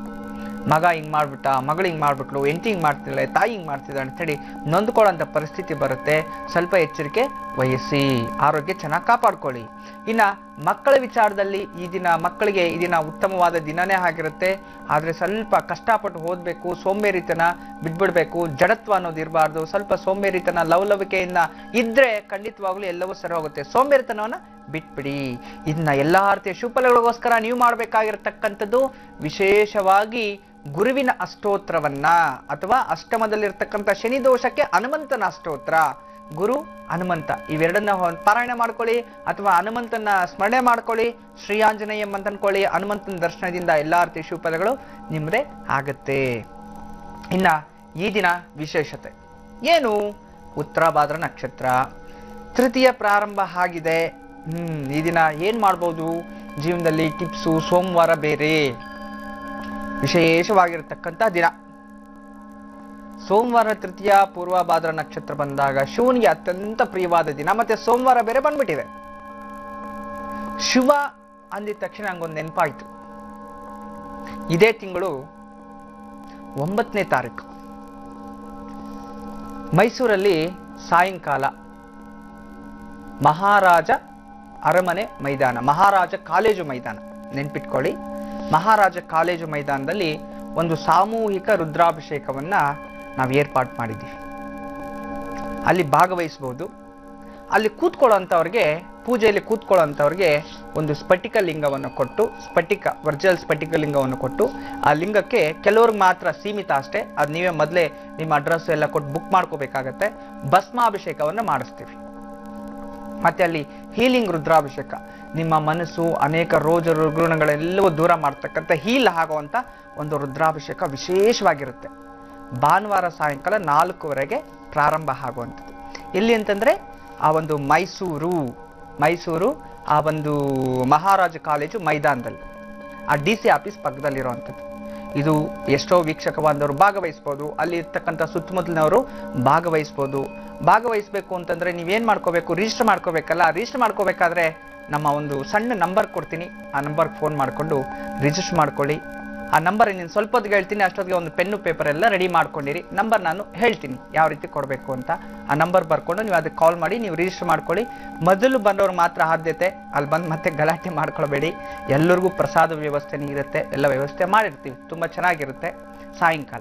ಮಗ ಹಿಂಗ್ ಮಾಡ್ಬಿಟ್ಟ ಮಗಳು ಹಿಂಗ್ ಮಾಡ್ಬಿಟ್ಲು ಹೆಂಡತಿ ಹಿಂಗ್ ಮಾಡ್ತಿದ್ದಾಳೆ ತಾಯಿ ಹಿಂಗ್ ಮಾಡ್ತಿದ್ದಾಳೆ ಅಂತೇಳಿ ನೊಂದ್ಕೊಳ್ಳೋಂಥ ಪರಿಸ್ಥಿತಿ ಬರುತ್ತೆ ಸ್ವಲ್ಪ ಎಚ್ಚರಿಕೆ ವಹಿಸಿ ಆರೋಗ್ಯ ಚೆನ್ನಾಗಿ ಕಾಪಾಡ್ಕೊಳ್ಳಿ ಇನ್ನ ಮಕ್ಕಳ ವಿಚಾರದಲ್ಲಿ ಈ ದಿನ ಮಕ್ಕಳಿಗೆ ಈ ದಿನ ಉತ್ತಮವಾದ ದಿನನೇ ಆಗಿರುತ್ತೆ ಆದ್ರೆ ಸ್ವಲ್ಪ ಕಷ್ಟಪಟ್ಟು ಓದ್ಬೇಕು ಸೋಂಬೇರಿತನ ಬಿಟ್ಬಿಡ್ಬೇಕು ಜಡತ್ವ ಅನ್ನೋದು ಇರಬಾರ್ದು ಸ್ವಲ್ಪ ಸೋಂಬೇರಿತನ ಲವಲವಿಕೆಯಿಂದ ಇದ್ರೆ ಖಂಡಿತವಾಗ್ಲೂ ಎಲ್ಲವೂ ಸರಿ ಹೋಗುತ್ತೆ ಸೋಂಬೇರಿತನವನ್ನ ಬಿಟ್ಬಿಡಿ ಇದನ್ನ ಎಲ್ಲಾ ರೀತಿಯ ಶುಭಫಲಗಳಿಗೋಸ್ಕರ ನೀವು ಮಾಡ್ಬೇಕಾಗಿರ್ತಕ್ಕಂಥದ್ದು ವಿಶೇಷವಾಗಿ ಗುರುವಿನ ಅಷ್ಟೋತ್ರವನ್ನ ಅಥವಾ ಅಷ್ಟಮದಲ್ಲಿರ್ತಕ್ಕಂಥ ಶನಿ ದೋಷಕ್ಕೆ ಹನುಮಂತನ ಅಷ್ಟೋತ್ರ ಗುರು ಹನುಮಂತ ಇವೆರಡನ್ನ ಹೊ- ಪಾರಾಯಣ ಮಾಡ್ಕೊಳ್ಳಿ ಅಥವಾ ಹನುಮಂತನ ಸ್ಮರಣೆ ಮಾಡ್ಕೊಳ್ಳಿ ಶ್ರೀ ಆಂಜನೇಯಂ ಅಂತ ಅನ್ಕೊಳ್ಳಿ ಹನುಮಂತನ ದರ್ಶನದಿಂದ ಎಲ್ಲಾ ರೀತಿ ಶುಭಫಲಗಳು ನಿಮ್ಮದೇ ಆಗತ್ತೆ ಇನ್ನ ಈ ದಿನ ವಿಶೇಷತೆ ಏನು ಉತ್ತರ ಭಾದ್ರ ನಕ್ಷತ್ರ ತೃತೀಯ ಪ್ರಾರಂಭ ಆಗಿದೆ ಹ್ಮ್ ಈ ದಿನ ಏನ್ ಮಾಡ್ಬೋದು ಜೀವನದಲ್ಲಿ ಟಿಪ್ಸು ಸೋಮವಾರ ಬೇರೆ ವಿಶೇಷವಾಗಿರತಕ್ಕಂಥ ದಿನ ಸೋಮವಾರ ತೃತೀಯ ಪೂರ್ವ ಭಾದ್ರ ನಕ್ಷತ್ರ ಬಂದಾಗ ಶಿವನಿಗೆ ಅತ್ಯಂತ ಪ್ರಿಯವಾದ ದಿನ ಮತ್ತೆ ಸೋಮವಾರ ಬೇರೆ ಬಂದ್ಬಿಟ್ಟಿದೆ ಶಿವ ಅಂದಿದ ತಕ್ಷಣ ನಂಗೊಂದು ನೆನಪಾಯ್ತು ಇದೇ ತಿಂಗಳು ಒಂಬತ್ತನೇ ತಾರೀಕು ಮೈಸೂರಲ್ಲಿ ಸಾಯಂಕಾಲ ಮಹಾರಾಜ ಅರಮನೆ ಮೈದಾನ ಮಹಾರಾಜ ಕಾಲೇಜು ಮೈದಾನ ನೆನ್ಪಿಟ್ಕೊಳ್ಳಿ ಮಹಾರಾಜ ಕಾಲೇಜು ಮೈದಾನದಲ್ಲಿ ಒಂದು ಸಾಮೂಹಿಕ ರುದ್ರಾಭಿಷೇಕವನ್ನ ನಾವು ಏರ್ಪಾಡು ಮಾಡಿದ್ದೀವಿ ಅಲ್ಲಿ ಭಾಗವಹಿಸಬಹುದು ಅಲ್ಲಿ ಕೂತ್ಕೊಳ್ಳೋಂಥವ್ರಿಗೆ ಪೂಜೆಯಲ್ಲಿ ಕೂತ್ಕೊಳ್ಳೋಂಥವ್ರಿಗೆ ಒಂದು ಸ್ಫಟಿಕ ಲಿಂಗವನ್ನು ಕೊಟ್ಟು ಸ್ಫಟಿಕ ವರ್ಜಲ್ ಸ್ಫಟಿಕ ಲಿಂಗವನ್ನು ಕೊಟ್ಟು ಆ ಲಿಂಗಕ್ಕೆ ಕೆಲವ್ರಿಗೆ ಮಾತ್ರ ಸೀಮಿತ ಅಷ್ಟೇ ಅದು ನೀವೇ ಮೊದಲೇ ನಿಮ್ಮ ಅಡ್ರೆಸ್ ಎಲ್ಲ ಕೊಟ್ಟು ಬುಕ್ ಮಾಡ್ಕೋಬೇಕಾಗತ್ತೆ ಭಸ್ಮಾಭಿಷೇಕವನ್ನು ಮಾಡಿಸ್ತೀವಿ ಮತ್ತೆ ಅಲ್ಲಿ ಹೀಲಿಂಗ್ ರುದ್ರಾಭಿಷೇಕ ನಿಮ್ಮ ಮನಸ್ಸು ಅನೇಕ ರೋಜ ರುಗ್ರಣಗಳೆಲ್ಲವೂ ದೂರ ಮಾಡ್ತಕ್ಕಂಥ ಹೀಲ್ ಆಗುವಂತ ಒಂದು ರುದ್ರಾಭಿಷೇಕ ವಿಶೇಷವಾಗಿರುತ್ತೆ ಭಾನುವಾರ ಸಾಯಂಕಾಲ ನಾಲ್ಕುವರೆಗೆ ಪ್ರಾರಂಭ ಆಗುವಂಥದ್ದು ಎಲ್ಲಿ ಅಂತಂದ್ರೆ ಆ ಒಂದು ಮೈಸೂರು ಮೈಸೂರು ಆ ಒಂದು ಮಹಾರಾಜ ಕಾಲೇಜು ಮೈದಾನದಲ್ಲಿ ಆ ಡಿ ಸಿ ಆಫೀಸ್ ಪಕ್ಕದಲ್ಲಿರುವಂಥದ್ದು ಇದು ಎಷ್ಟೋ ವೀಕ್ಷಕ ಬಾಂಧವರು ಭಾಗವಹಿಸ್ಬೋದು ಅಲ್ಲಿ ಇರ್ತಕ್ಕಂಥ ಸುತ್ತಮುತ್ತಲಿನವರು ಭಾಗವಹಿಸ್ಬೋದು ಭಾಗವಹಿಸ್ಬೇಕು ಅಂತಂದ್ರೆ ನೀವೇನ್ ಮಾಡ್ಕೋಬೇಕು ರಿಜಿಸ್ಟರ್ ಮಾಡ್ಕೋಬೇಕಲ್ಲ ರಿಜಿಸ್ಟರ್ ಮಾಡ್ಕೋಬೇಕಾದ್ರೆ ನಮ್ಮ ಒಂದು ಸಣ್ಣ ನಂಬರ್ ಕೊಡ್ತೀನಿ ಆ ನಂಬರ್ಗೆ ಫೋನ್ ಮಾಡಿಕೊಂಡು ರಿಜಿಸ್ಟರ್ ಮಾಡ್ಕೊಳ್ಳಿ ಆ ನಂಬರ್ ನೀನು ಸ್ವಲ್ಪ ಹೊತ್ತಿಗೆ ಹೇಳ್ತೀನಿ ಅಷ್ಟೊತ್ತಿಗೆ ಒಂದು ಪೆನ್ನು ಪೇಪರ್ ಎಲ್ಲ ರೆಡಿ ಮಾಡ್ಕೊಂಡಿರಿ ನಂಬರ್ ನಾನು ಹೇಳ್ತೀನಿ ಯಾವ ರೀತಿ ಕೊಡಬೇಕು ಅಂತ ಆ ನಂಬರ್ ಬರ್ಕೊಂಡು ನೀವು ಅದಕ್ಕೆ ಕಾಲ್ ಮಾಡಿ ನೀವು ರಿಜಿಸ್ಟರ್ ಮಾಡ್ಕೊಳ್ಳಿ ಮೊದಲು ಬಂದವರು ಮಾತ್ರ ಆದ್ಯತೆ ಅಲ್ಲಿ ಬಂದು ಮತ್ತೆ ಗಲಾಟೆ ಮಾಡ್ಕೊಳ್ಬೇಡಿ ಎಲ್ಲರಿಗೂ ಪ್ರಸಾದ ವ್ಯವಸ್ಥೆನೇ ಇರುತ್ತೆ ಎಲ್ಲ ವ್ಯವಸ್ಥೆ ಮಾಡಿರ್ತೀವಿ ತುಂಬ ಚೆನ್ನಾಗಿರುತ್ತೆ ಸಾಯಂಕಾಲ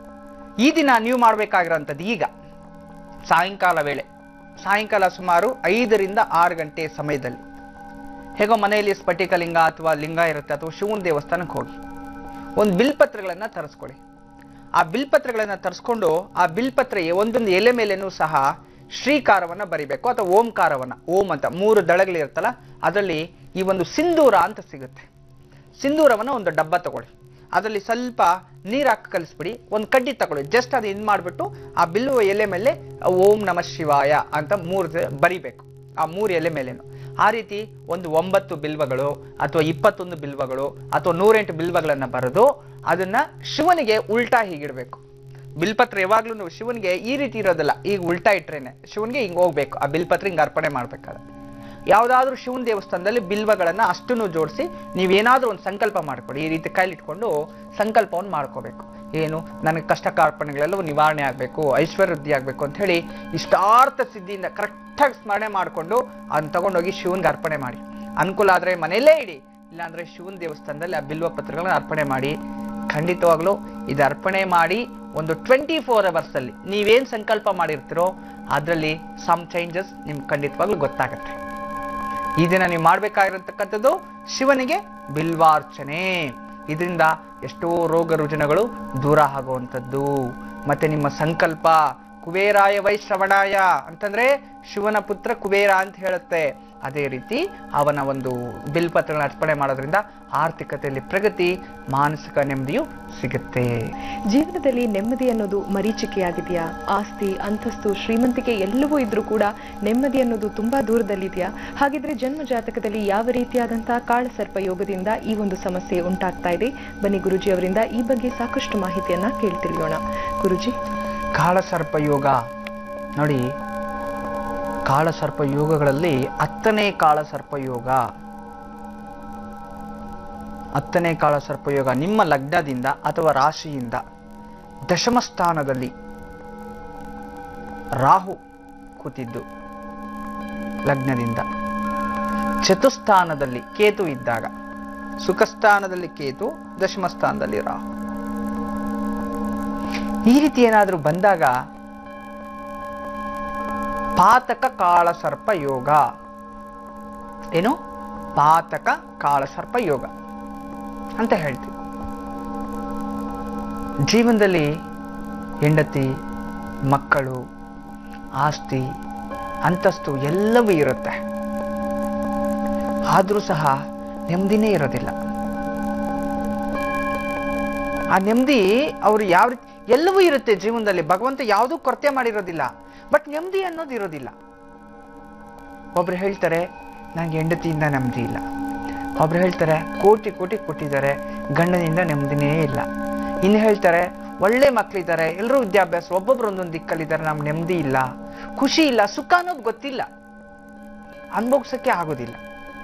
ಈ ದಿನ ನೀವು ಮಾಡಬೇಕಾಗಿರೋಂಥದ್ದು ಈಗ ಸಾಯಂಕಾಲ ವೇಳೆ ಸಾಯಂಕಾಲ ಸುಮಾರು ಐದರಿಂದ ಆರು ಗಂಟೆ ಸಮಯದಲ್ಲಿ ಹೇಗೋ ಮನೆಯಲ್ಲಿ ಸ್ಫಟಿಕ ಲಿಂಗ ಅಥವಾ ಲಿಂಗ ಇರುತ್ತೆ ಅಥವಾ ಶಿವನ ದೇವಸ್ಥಾನಕ್ಕೆ ಹೋಗಿ ಒಂದು ಬಿಲ್ಪತ್ರೆಗಳನ್ನ ತರಿಸ್ಕೊಳ್ಳಿ ಆ ಬಿಲ್ಪತ್ರೆಗಳನ್ನ ತರಿಸ್ಕೊಂಡು ಆ ಬಿಲ್ಪತ್ರೆಗೆ ಒಂದೊಂದು ಎಲೆ ಮೇಲೆನೂ ಸಹ ಶ್ರೀಕಾರವನ್ನ ಬರಿಬೇಕು ಅಥವಾ ಓಂಕಾರವನ್ನ ಓಂ ಅಂತ ಮೂರು ದಳಗಳಿರುತ್ತಲ್ಲ ಅದರಲ್ಲಿ ಈ ಒಂದು ಸಿಂಧೂರ ಅಂತ ಸಿಗುತ್ತೆ ಸಿಂಧೂರವನ್ನ ಒಂದು ಡಬ್ಬ ತಗೊಳ್ಳಿ ಅದರಲ್ಲಿ ಸ್ವಲ್ಪ ನೀರು ಹಾಕಿ ಕಲಿಸ್ಬಿಡಿ ಒಂದು ಕಡ್ಡಿ ತಗೊಳ್ಳಿ ಜಸ್ಟ್ ಅದು ಇದು ಮಾಡಿಬಿಟ್ಟು ಆ ಬಿಲ್ಲುವ ಎಲೆ ಮೇಲೆ ಓಂ ನಮ ಶಿವಾಯ ಅಂತ ಮೂರು ದ- ಬರಿಬೇಕು ಆ ಮೂರು ಎಲೆ ಮೇಲೇನು ಆ ರೀತಿ ಒಂದು ಒಂಬತ್ತು ಬಿಲ್ವಗಳು ಅಥವಾ ಇಪ್ಪತ್ತೊಂದು ಬಿಲ್ವಗಳು ಅಥವಾ ನೂರೆಂಟು ಬಿಲ್ವಗಳನ್ನ ಬರೆದು ಅದನ್ನ ಶಿವನಿಗೆ ಉಲ್ಟಾ ಹೀಗಿಡ್ಬೇಕು ಬಿಲ್ಪತ್ರ ಯಾವಾಗ್ಲೂ ಶಿವನಿಗೆ ಈ ರೀತಿ ಇರೋದಿಲ್ಲ ಈಗ ಉಲ್ಟಾ ಇಟ್ರೇನೆ ಶಿವನಿಗೆ ಹಿಂಗ್ ಹೋಗ್ಬೇಕು ಆ ಬಿಲ್ಪತ್ರ ಹಿಂಗ್ ಅರ್ಪಣೆ ಮಾಡ್ಬೇಕಾದ್ರೆ ಯಾವ್ದಾದ್ರೂ ಶಿವನ ದೇವಸ್ಥಾನದಲ್ಲಿ ಬಿಲ್ವಗಳನ್ನ ಅಷ್ಟನ್ನು ಜೋಡಿಸಿ ನೀವೇನಾದ್ರೂ ಒಂದು ಸಂಕಲ್ಪ ಮಾಡ್ಕೊಡಿ ಈ ರೀತಿ ಕೈಲಿಟ್ಕೊಂಡು ಸಂಕಲ್ಪವನ್ನು ಮಾಡ್ಕೋಬೇಕು ಏನು ನನಗೆ ಕಷ್ಟ ಕಾರ್ಪಣೆಗಳೆಲ್ಲವೂ ನಿವಾರಣೆ ಆಗಬೇಕು ಐಶ್ವರ್ಯ ವೃದ್ಧಿ ಆಗಬೇಕು ಅಂತ ಹೇಳಿ ಇಷ್ಟಾರ್ಥ ಸಿದ್ಧಿಯಿಂದ ಕರೆಕ್ಟಾಗಿ ಸ್ಮರಣೆ ಮಾಡಿಕೊಂಡು ಅದನ್ನ ತಗೊಂಡೋಗಿ ಶಿವನ್ಗೆ ಅರ್ಪಣೆ ಮಾಡಿ ಅನುಕೂಲ ಆದ್ರೆ ಮನೆಯಲ್ಲೇ ಇಡಿ ಇಲ್ಲಾಂದ್ರೆ ಶಿವನ ದೇವಸ್ಥಾನದಲ್ಲಿ ಆ ಬಿಲ್ವ ಪತ್ರಗಳನ್ನ ಅರ್ಪಣೆ ಮಾಡಿ ಖಂಡಿತವಾಗ್ಲೂ ಇದು ಅರ್ಪಣೆ ಮಾಡಿ ಒಂದು ಟ್ವೆಂಟಿ ಫೋರ್ ಅವರ್ಸ್ ಅಲ್ಲಿ ನೀವೇನ್ ಸಂಕಲ್ಪ ಮಾಡಿರ್ತೀರೋ ಅದರಲ್ಲಿ ಸಮ್ ಚೇಂಜಸ್ ನಿಮ್ಗೆ ಖಂಡಿತವಾಗ್ಲೂ ಗೊತ್ತಾಗತ್ತೆ ಈ ದಿನ ನೀವು ಮಾಡ್ಬೇಕಾಗಿರತಕ್ಕಂಥದ್ದು ಶಿವನಿಗೆ ಬಿಲ್ವಾರ್ಚನೆ ಇದರಿಂದ ಎಷ್ಟೋ ರೋಗ ರುಜಿನಗಳು ದೂರ ಆಗುವಂಥದ್ದು ಮತ್ತೆ ನಿಮ್ಮ ಸಂಕಲ್ಪ ಕುಬೇರಾಯ ವೈಶ್ರವಣಾಯ ಅಂತಂದ್ರೆ ಶಿವನ ಪುತ್ರ ಕುಬೇರ ಅಂತ ಹೇಳುತ್ತೆ ಅದೇ ರೀತಿ ಅವನ ಒಂದು ಬಿಲ್ಪತ್ರಗಳನ್ನ ಅರ್ಪಣೆ ಮಾಡೋದ್ರಿಂದ ಆರ್ಥಿಕತೆಯಲ್ಲಿ ಪ್ರಗತಿ ಮಾನಸಿಕ ನೆಮ್ಮದಿಯು ಸಿಗುತ್ತೆ ಜೀವನದಲ್ಲಿ ನೆಮ್ಮದಿ ಅನ್ನೋದು ಮರೀಚಿಕೆಯಾಗಿದೆಯಾ ಆಸ್ತಿ ಅಂತಸ್ತು ಶ್ರೀಮಂತಿಕೆ ಎಲ್ಲವೂ ಇದ್ರೂ ಕೂಡ ನೆಮ್ಮದಿ ಅನ್ನೋದು ತುಂಬಾ ದೂರದಲ್ಲಿದೆಯಾ ಹಾಗಿದ್ರೆ ಜನ್ಮ ಜಾತಕದಲ್ಲಿ ಯಾವ ರೀತಿಯಾದಂತಹ ಕಾಳಸರ್ಪ ಯೋಗದಿಂದ ಈ ಒಂದು ಸಮಸ್ಯೆ ಉಂಟಾಗ್ತಾ ಇದೆ ಬನ್ನಿ ಗುರುಜಿ ಅವರಿಂದ ಈ ಬಗ್ಗೆ ಸಾಕಷ್ಟು ಮಾಹಿತಿಯನ್ನ ಕೇಳ್ತಿಳಿಯೋಣ ಗುರುಜಿ ಕಾಳಸರ್ಪ ಯೋಗ ನೋಡಿ ಕಾಳಸರ್ಪ ಯೋಗಗಳಲ್ಲಿ ಹತ್ತನೇ ಕಾಳಸರ್ಪ ಯೋಗ ಹತ್ತನೇ ಕಾಳಸರ್ಪ ಯೋಗ ನಿಮ್ಮ ಲಗ್ನದಿಂದ ಅಥವಾ ರಾಶಿಯಿಂದ ದಶಮ ಸ್ಥಾನದಲ್ಲಿ ರಾಹು ಕೂತಿದ್ದು ಲಗ್ನದಿಂದ ಚತುಸ್ಥಾನದಲ್ಲಿ ಕೇತು ಇದ್ದಾಗ ಸುಖಸ್ಥಾನದಲ್ಲಿ ಕೇತು ದಶಮ ಸ್ಥಾನದಲ್ಲಿ ರಾಹು ಈ ರೀತಿ ಏನಾದರೂ ಬಂದಾಗ ಪಾತಕ ಕಾಳಸರ್ಪ ಯೋಗ ಏನು ಪಾತಕ ಕಾಳಸರ್ಪ ಯೋಗ ಅಂತ ಹೇಳ್ತೀವಿ ಜೀವನದಲ್ಲಿ ಹೆಂಡತಿ ಮಕ್ಕಳು ಆಸ್ತಿ ಅಂತಸ್ತು ಎಲ್ಲವೂ ಇರುತ್ತೆ ಆದರೂ ಸಹ ನೆಮ್ಮದಿನೇ ಇರೋದಿಲ್ಲ ಆ ನೆಮ್ಮದಿ ಅವರು ಯಾವ ರೀತಿ ಎಲ್ಲವೂ ಇರುತ್ತೆ ಜೀವನದಲ್ಲಿ ಭಗವಂತ ಯಾವುದೂ ಕೊರತೆ ಮಾಡಿರೋದಿಲ್ಲ ಬಟ್ ನೆಮ್ಮದಿ ಅನ್ನೋದು ಇರೋದಿಲ್ಲ ಒಬ್ರು ಹೇಳ್ತಾರೆ ನಂಗೆ ಹೆಂಡತಿಯಿಂದ ನೆಮ್ಮದಿ ಇಲ್ಲ ಒಬ್ರು ಹೇಳ್ತಾರೆ ಕೋಟಿ ಕೋಟಿ ಕೊಟ್ಟಿದ್ದಾರೆ ಗಂಡನಿಂದ ನೆಮ್ಮದಿನೇ ಇಲ್ಲ ಇನ್ನು ಹೇಳ್ತಾರೆ ಒಳ್ಳೆ ಮಕ್ಕಳಿದ್ದಾರೆ ಎಲ್ಲರೂ ವಿದ್ಯಾಭ್ಯಾಸ ಒಬ್ಬೊಬ್ರು ಒಂದೊಂದು ದಿಕ್ಕಲ್ಲಿದ್ದಾರೆ ನಮ್ಗೆ ನೆಮ್ಮದಿ ಇಲ್ಲ ಖುಷಿ ಇಲ್ಲ ಸುಖ ಅನ್ನೋದು ಗೊತ್ತಿಲ್ಲ ಅನ್ಭೋಗ್ಸಕ್ಕೆ ಆಗೋದಿಲ್ಲ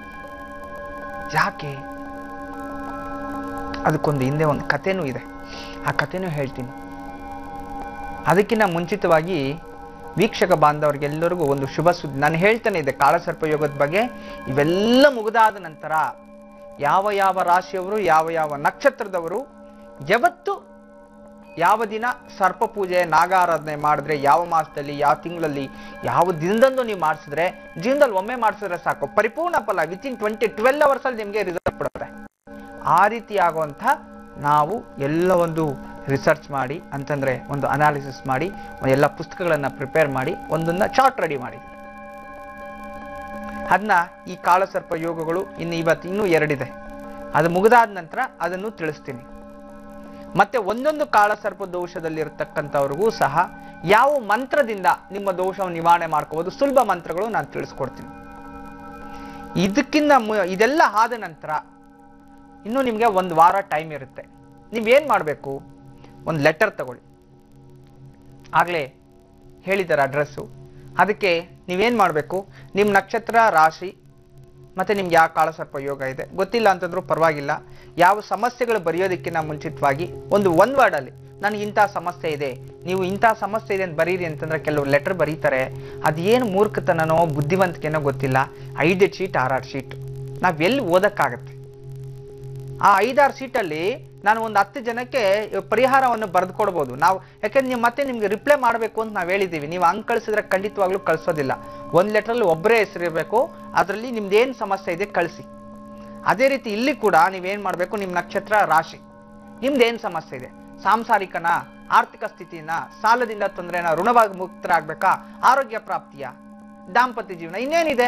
ಯಾಕೆ ಅದಕ್ಕೊಂದು ಹಿಂದೆ ಒಂದು ಕಥೆನೂ ಇದೆ ಆ ಕಥೆನೂ ಹೇಳ್ತೀನಿ ಅದಕ್ಕಿಂತ ಮುಂಚಿತವಾಗಿ ವೀಕ್ಷಕ ಬಾಂಧವರಿಗೆಲ್ಲರಿಗೂ ಒಂದು ಶುಭ ಸುದ್ದಿ ನಾನು ಹೇಳ್ತಾನೆ ಇದೆ ಕಾಳಸರ್ಪ ಯೋಗದ ಬಗ್ಗೆ ಇವೆಲ್ಲ ಮುಗಿದಾದ ನಂತರ ಯಾವ ಯಾವ ರಾಶಿಯವರು ಯಾವ ಯಾವ ನಕ್ಷತ್ರದವರು ಯಾವತ್ತು ಯಾವ ದಿನ ಸರ್ಪ ಪೂಜೆ ನಾಗಾರಾಧನೆ ಮಾಡಿದ್ರೆ ಯಾವ ಮಾಸದಲ್ಲಿ ಯಾವ ತಿಂಗಳಲ್ಲಿ ಯಾವ ದಿನದಂದು ನೀವು ಮಾಡಿಸಿದ್ರೆ ಜೀವನದಲ್ಲಿ ಒಮ್ಮೆ ಮಾಡಿಸಿದ್ರೆ ಸಾಕು ಪರಿಪೂರ್ಣ ಫಲ within twenty twelve hours ಅಲ್ಲಿ ನಿಮಗೆ ರಿಸಲ್ಟ್ ಕೊಡುತ್ತೆ ಆ ರೀತಿ ಆಗುವಂಥ ನಾವು ಎಲ್ಲ ಒಂದು ರಿಸರ್ಚ್ ಮಾಡಿ ಅಂತಂದ್ರೆ ಒಂದು ಅನಾಲಿಸಿಸ್ ಮಾಡಿ ಎಲ್ಲ ಪುಸ್ತಕಗಳನ್ನ ಪ್ರಿಪೇರ್ ಮಾಡಿ ಒಂದನ್ನ ಚಾರ್ಟ್ ರೆಡಿ ಮಾಡಿ ಅದನ್ನ ಈ ಕಾಳಸರ್ಪ ಯೋಗಗಳು ಇನ್ನು ಇವತ್ತು ಇನ್ನೂ ಎರಡಿದೆ ಅದು ಮುಗಿದಾದ ನಂತರ ಅದನ್ನು ತಿಳಿಸ್ತೀನಿ ಮತ್ತೆ ಒಂದೊಂದು ಕಾಳಸರ್ಪ ದೋಷದಲ್ಲಿರ್ತಕ್ಕಂಥವ್ರಿಗೂ ಸಹ ಯಾವ ಮಂತ್ರದಿಂದ ನಿಮ್ಮ ದೋಷವನ್ನು ನಿವಾರಣೆ ಮಾಡ್ಕೋಬಹುದು ಸುಲಭ ಮಂತ್ರಗಳು ನಾನು ತಿಳಿಸ್ಕೊಡ್ತೀನಿ ಇದಕ್ಕಿಂತ ಮು- ಇದೆಲ್ಲ ಆದ ನಂತರ ಇನ್ನು ನಿಮಗೆ ಒಂದು ವಾರ ಟೈಮ್ ಇರುತ್ತೆ ನೀವೇನ್ ಮಾಡಬೇಕು ಒಂದು ಲೆಟರ್ ತಗೊಳ್ಳಿ ಆಗ್ಲೇ ಹೇಳಿದ್ದಾರೆ ಅಡ್ರೆಸ್ಸು ಅದಕ್ಕೆ ನೀವೇನ್ ಮಾಡಬೇಕು ನಿಮ್ಮ ನಕ್ಷತ್ರ ರಾಶಿ ಮತ್ತೆ ನಿಮ್ಗೆ ಯಾವ ಕಾಳಸರ್ಪ ಯೋಗ ಇದೆ ಗೊತ್ತಿಲ್ಲ ಅಂತಂದ್ರೂ ಪರವಾಗಿಲ್ಲ ಯಾವ ಸಮಸ್ಯೆಗಳು ಬರೆಯೋದಕ್ಕಿಂತ ಮುಂಚಿತವಾಗಿ ಒಂದು ಒನ್ ವರ್ಡ್ ಅಲ್ಲಿ ನನಗೆ ಇಂಥ ಸಮಸ್ಯೆ ಇದೆ ನೀವು ಇಂಥ ಸಮಸ್ಯೆ ಇದೆ ಅಂತ ಬರೀರಿ ಅಂತಂದ್ರೆ ಕೆಲವು ಲೆಟರ್ ಬರೀತಾರೆ ಅದೇನು ಮೂರ್ಖತನನೋ ಬುದ್ಧಿವಂತಿಕೆನೋ ಗೊತ್ತಿಲ್ಲ ಐದು ಶೀಟ್ ಆರಾರು ಶೀಟ್ ನಾವ್ ಎಲ್ಲಿ ಓದಕ್ಕಾಗತ್ತೆ ಆ ಐದಾರು ಸೀಟಲ್ಲಿ ನಾನು ಒಂದು ಹತ್ತು ಜನಕ್ಕೆ ಪರಿಹಾರವನ್ನು ಬರೆದು ಕೊಡ್ಬೋದು ನಾವು ಯಾಕಂದ್ರೆ ನೀವು ಮತ್ತೆ ನಿಮ್ಗೆ ರಿಪ್ಲೈ ಮಾಡಬೇಕು ಅಂತ ನಾವು ಹೇಳಿದ್ದೀವಿ ನೀವು ಹಂಗ್ ಕಳಿಸಿದ್ರೆ ಖಂಡಿತವಾಗ್ಲೂ ಕಳಿಸೋದಿಲ್ಲ ಒಂದು ಲೆಟ್ರಲ್ಲಿ ಒಬ್ಬರೇ ಹೆಸರಿರಬೇಕು ಅದರಲ್ಲಿ ನಿಮ್ದು ಏನು ಸಮಸ್ಯೆ ಇದೆ ಕಳಿಸಿ ಅದೇ ರೀತಿ ಇಲ್ಲಿ ಕೂಡ ನೀವೇನ್ ಮಾಡಬೇಕು ನಿಮ್ಮ ನಕ್ಷತ್ರ ರಾಶಿ ನಿಮ್ದು ಏನು ಸಮಸ್ಯೆ ಇದೆ ಸಾಂಸಾರಿಕನ ಆರ್ಥಿಕ ಸ್ಥಿತಿನ ಸಾಲದಿಂದ ತೊಂದರೆನ ಋಣವಾಗಿ ಮುಕ್ತರಾಗ್ಬೇಕಾ ಆರೋಗ್ಯ ಪ್ರಾಪ್ತಿಯ ದಾಂಪತ್ಯ ಜೀವನ ಇನ್ನೇನಿದೆ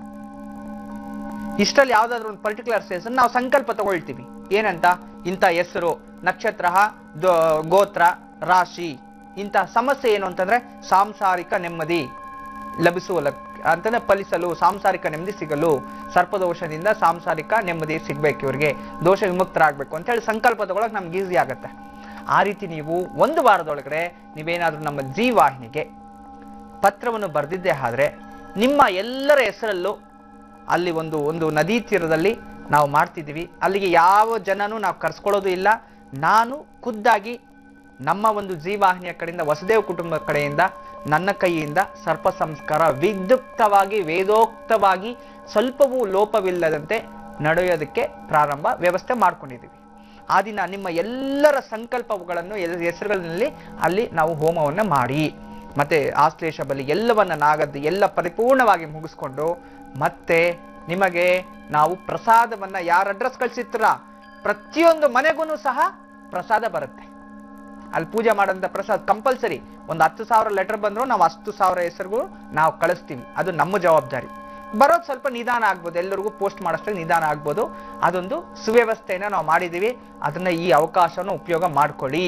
ಇಷ್ಟಲ್ಲಿ ಯಾವ್ದಾದ್ರು ಒಂದು ಪರ್ಟಿಕ್ಯುಲರ್ ಹೆಸರು ನಾವು ಸಂಕಲ್ಪ ತಗೊಳ್ತೀವಿ ಏನಂತ ಇಂಥ ಹೆಸರು ನಕ್ಷತ್ರ ದ- ಗೋತ್ರ ರಾಶಿ ಇಂಥ ಸಮಸ್ಯೆ ಏನು ಅಂತಂದ್ರೆ ಸಾಂಸಾರಿಕ ನೆಮ್ಮದಿ ಲಭಿಸುವ ಲಕ್- ಅಂತಂದ್ರೆ ಫಲಿಸಲು ಸಾಂಸಾರಿಕ ನೆಮ್ಮದಿ ಸಿಗಲು ಸರ್ಪದೋಷದಿಂದ ಸಾಂಸಾರಿಕ ನೆಮ್ಮದಿ ಸಿಗ್ಬೇಕು ಇವ್ರಿಗೆ ದೋಷ ವಿಮುಕ್ತರಾಗಬೇಕು ಅಂತ ಹೇಳಿ ಸಂಕಲ್ಪ ತಗೊಳಕ್ ನಮ್ಗೆ ಈಸಿ ಆಗತ್ತೆ ಆ ರೀತಿ ನೀವು ಒಂದು ವಾರದೊಳಗಡೆ ನೀವೇನಾದ್ರೂ ನಮ್ಮ ಜೀ ವಾಹಿನಿಗೆ ಪತ್ರವನ್ನು ಬರೆದಿದ್ದೇ ಆದ್ರೆ ನಿಮ್ಮ ಎಲ್ಲರ ಹೆಸರಲ್ಲೂ ಅಲ್ಲಿ ಒಂದು ಒಂದು ನದಿ ತೀರದಲ್ಲಿ ನಾವು ಮಾಡ್ತಿದ್ದೀವಿ ಅಲ್ಲಿಗೆ ಯಾವ ಜನನೂ ನಾವು ಕರ್ಸ್ಕೊಳ್ಳೋದು ಇಲ್ಲ ನಾನು ಖುದ್ದಾಗಿ ನಮ್ಮ ಒಂದು ಜೀವಾಹಿನಿಯ ಕಡೆಯಿಂದ ವಸುದೇವ ಕುಟುಂಬದ ಕಡೆಯಿಂದ ನನ್ನ ಕೈಯಿಂದ ಸರ್ಪ ಸಂಸ್ಕಾರ ವಿದ್ಯುಕ್ತವಾಗಿ ವೇದೋಕ್ತವಾಗಿ ಸ್ವಲ್ಪವೂ ಲೋಪವಿಲ್ಲದಂತೆ ನಡೆಯೋದಕ್ಕೆ ಪ್ರಾರಂಭ ವ್ಯವಸ್ಥೆ ಮಾಡ್ಕೊಂಡಿದ್ದೀವಿ ಆ ದಿನ ನಿಮ್ಮ ಎಲ್ಲರ ಸಂಕಲ್ಪಗಳನ್ನು ಎಲ್- ಹೆಸರುಗಳಲ್ಲಿ ಅಲ್ಲಿ ನಾವು ಹೋಮವನ್ನು ಮಾಡಿ ಮತ್ತೆ ಆಶ್ಲೇಷ ಬಲಿ ಎಲ್ಲವನ್ನ ನಾಗದ್ದು ಎಲ್ಲ ಪರಿಪೂರ್ಣವಾಗಿ ಮುಗಿಸ್ಕೊಂಡು ಮತ್ತೆ ನಿಮಗೆ ನಾವು ಪ್ರಸಾದವನ್ನ ಯಾರ ಅಡ್ರೆಸ್ ಕಳ್ಸಿರ್ತೀರ ಪ್ರತಿಯೊಂದು ಮನೆಗೂ ಸಹ ಪ್ರಸಾದ ಬರುತ್ತೆ ಅಲ್ಲಿ ಪೂಜೆ ಮಾಡೋಂಥ ಪ್ರಸಾದ್ ಕಂಪಲ್ಸರಿ ಒಂದು ಹತ್ತು ಸಾವಿರ ಲೆಟರ್ ಬಂದ್ರು ನಾವು ಹತ್ತು ಸಾವಿರ ಹೆಸರುಗಳು ನಾವು ಕಳಿಸ್ತೀವಿ ಅದು ನಮ್ಮ ಜವಾಬ್ದಾರಿ ಬರೋದು ಸ್ವಲ್ಪ ನಿಧಾನ ಆಗ್ಬೋದು ಎಲ್ಲರಿಗೂ ಪೋಸ್ಟ್ ಮಾಡೋಷ್ಟಾಗಿ ನಿಧಾನ ಆಗ್ಬೋದು ಅದೊಂದು ಸುವ್ಯವಸ್ಥೆಯನ್ನ ನಾವು ಮಾಡಿದೀವಿ ಅದನ್ನ ಈ ಅವಕಾಶವನ್ನು ಉಪಯೋಗ ಮಾಡ್ಕೊಳ್ಳಿ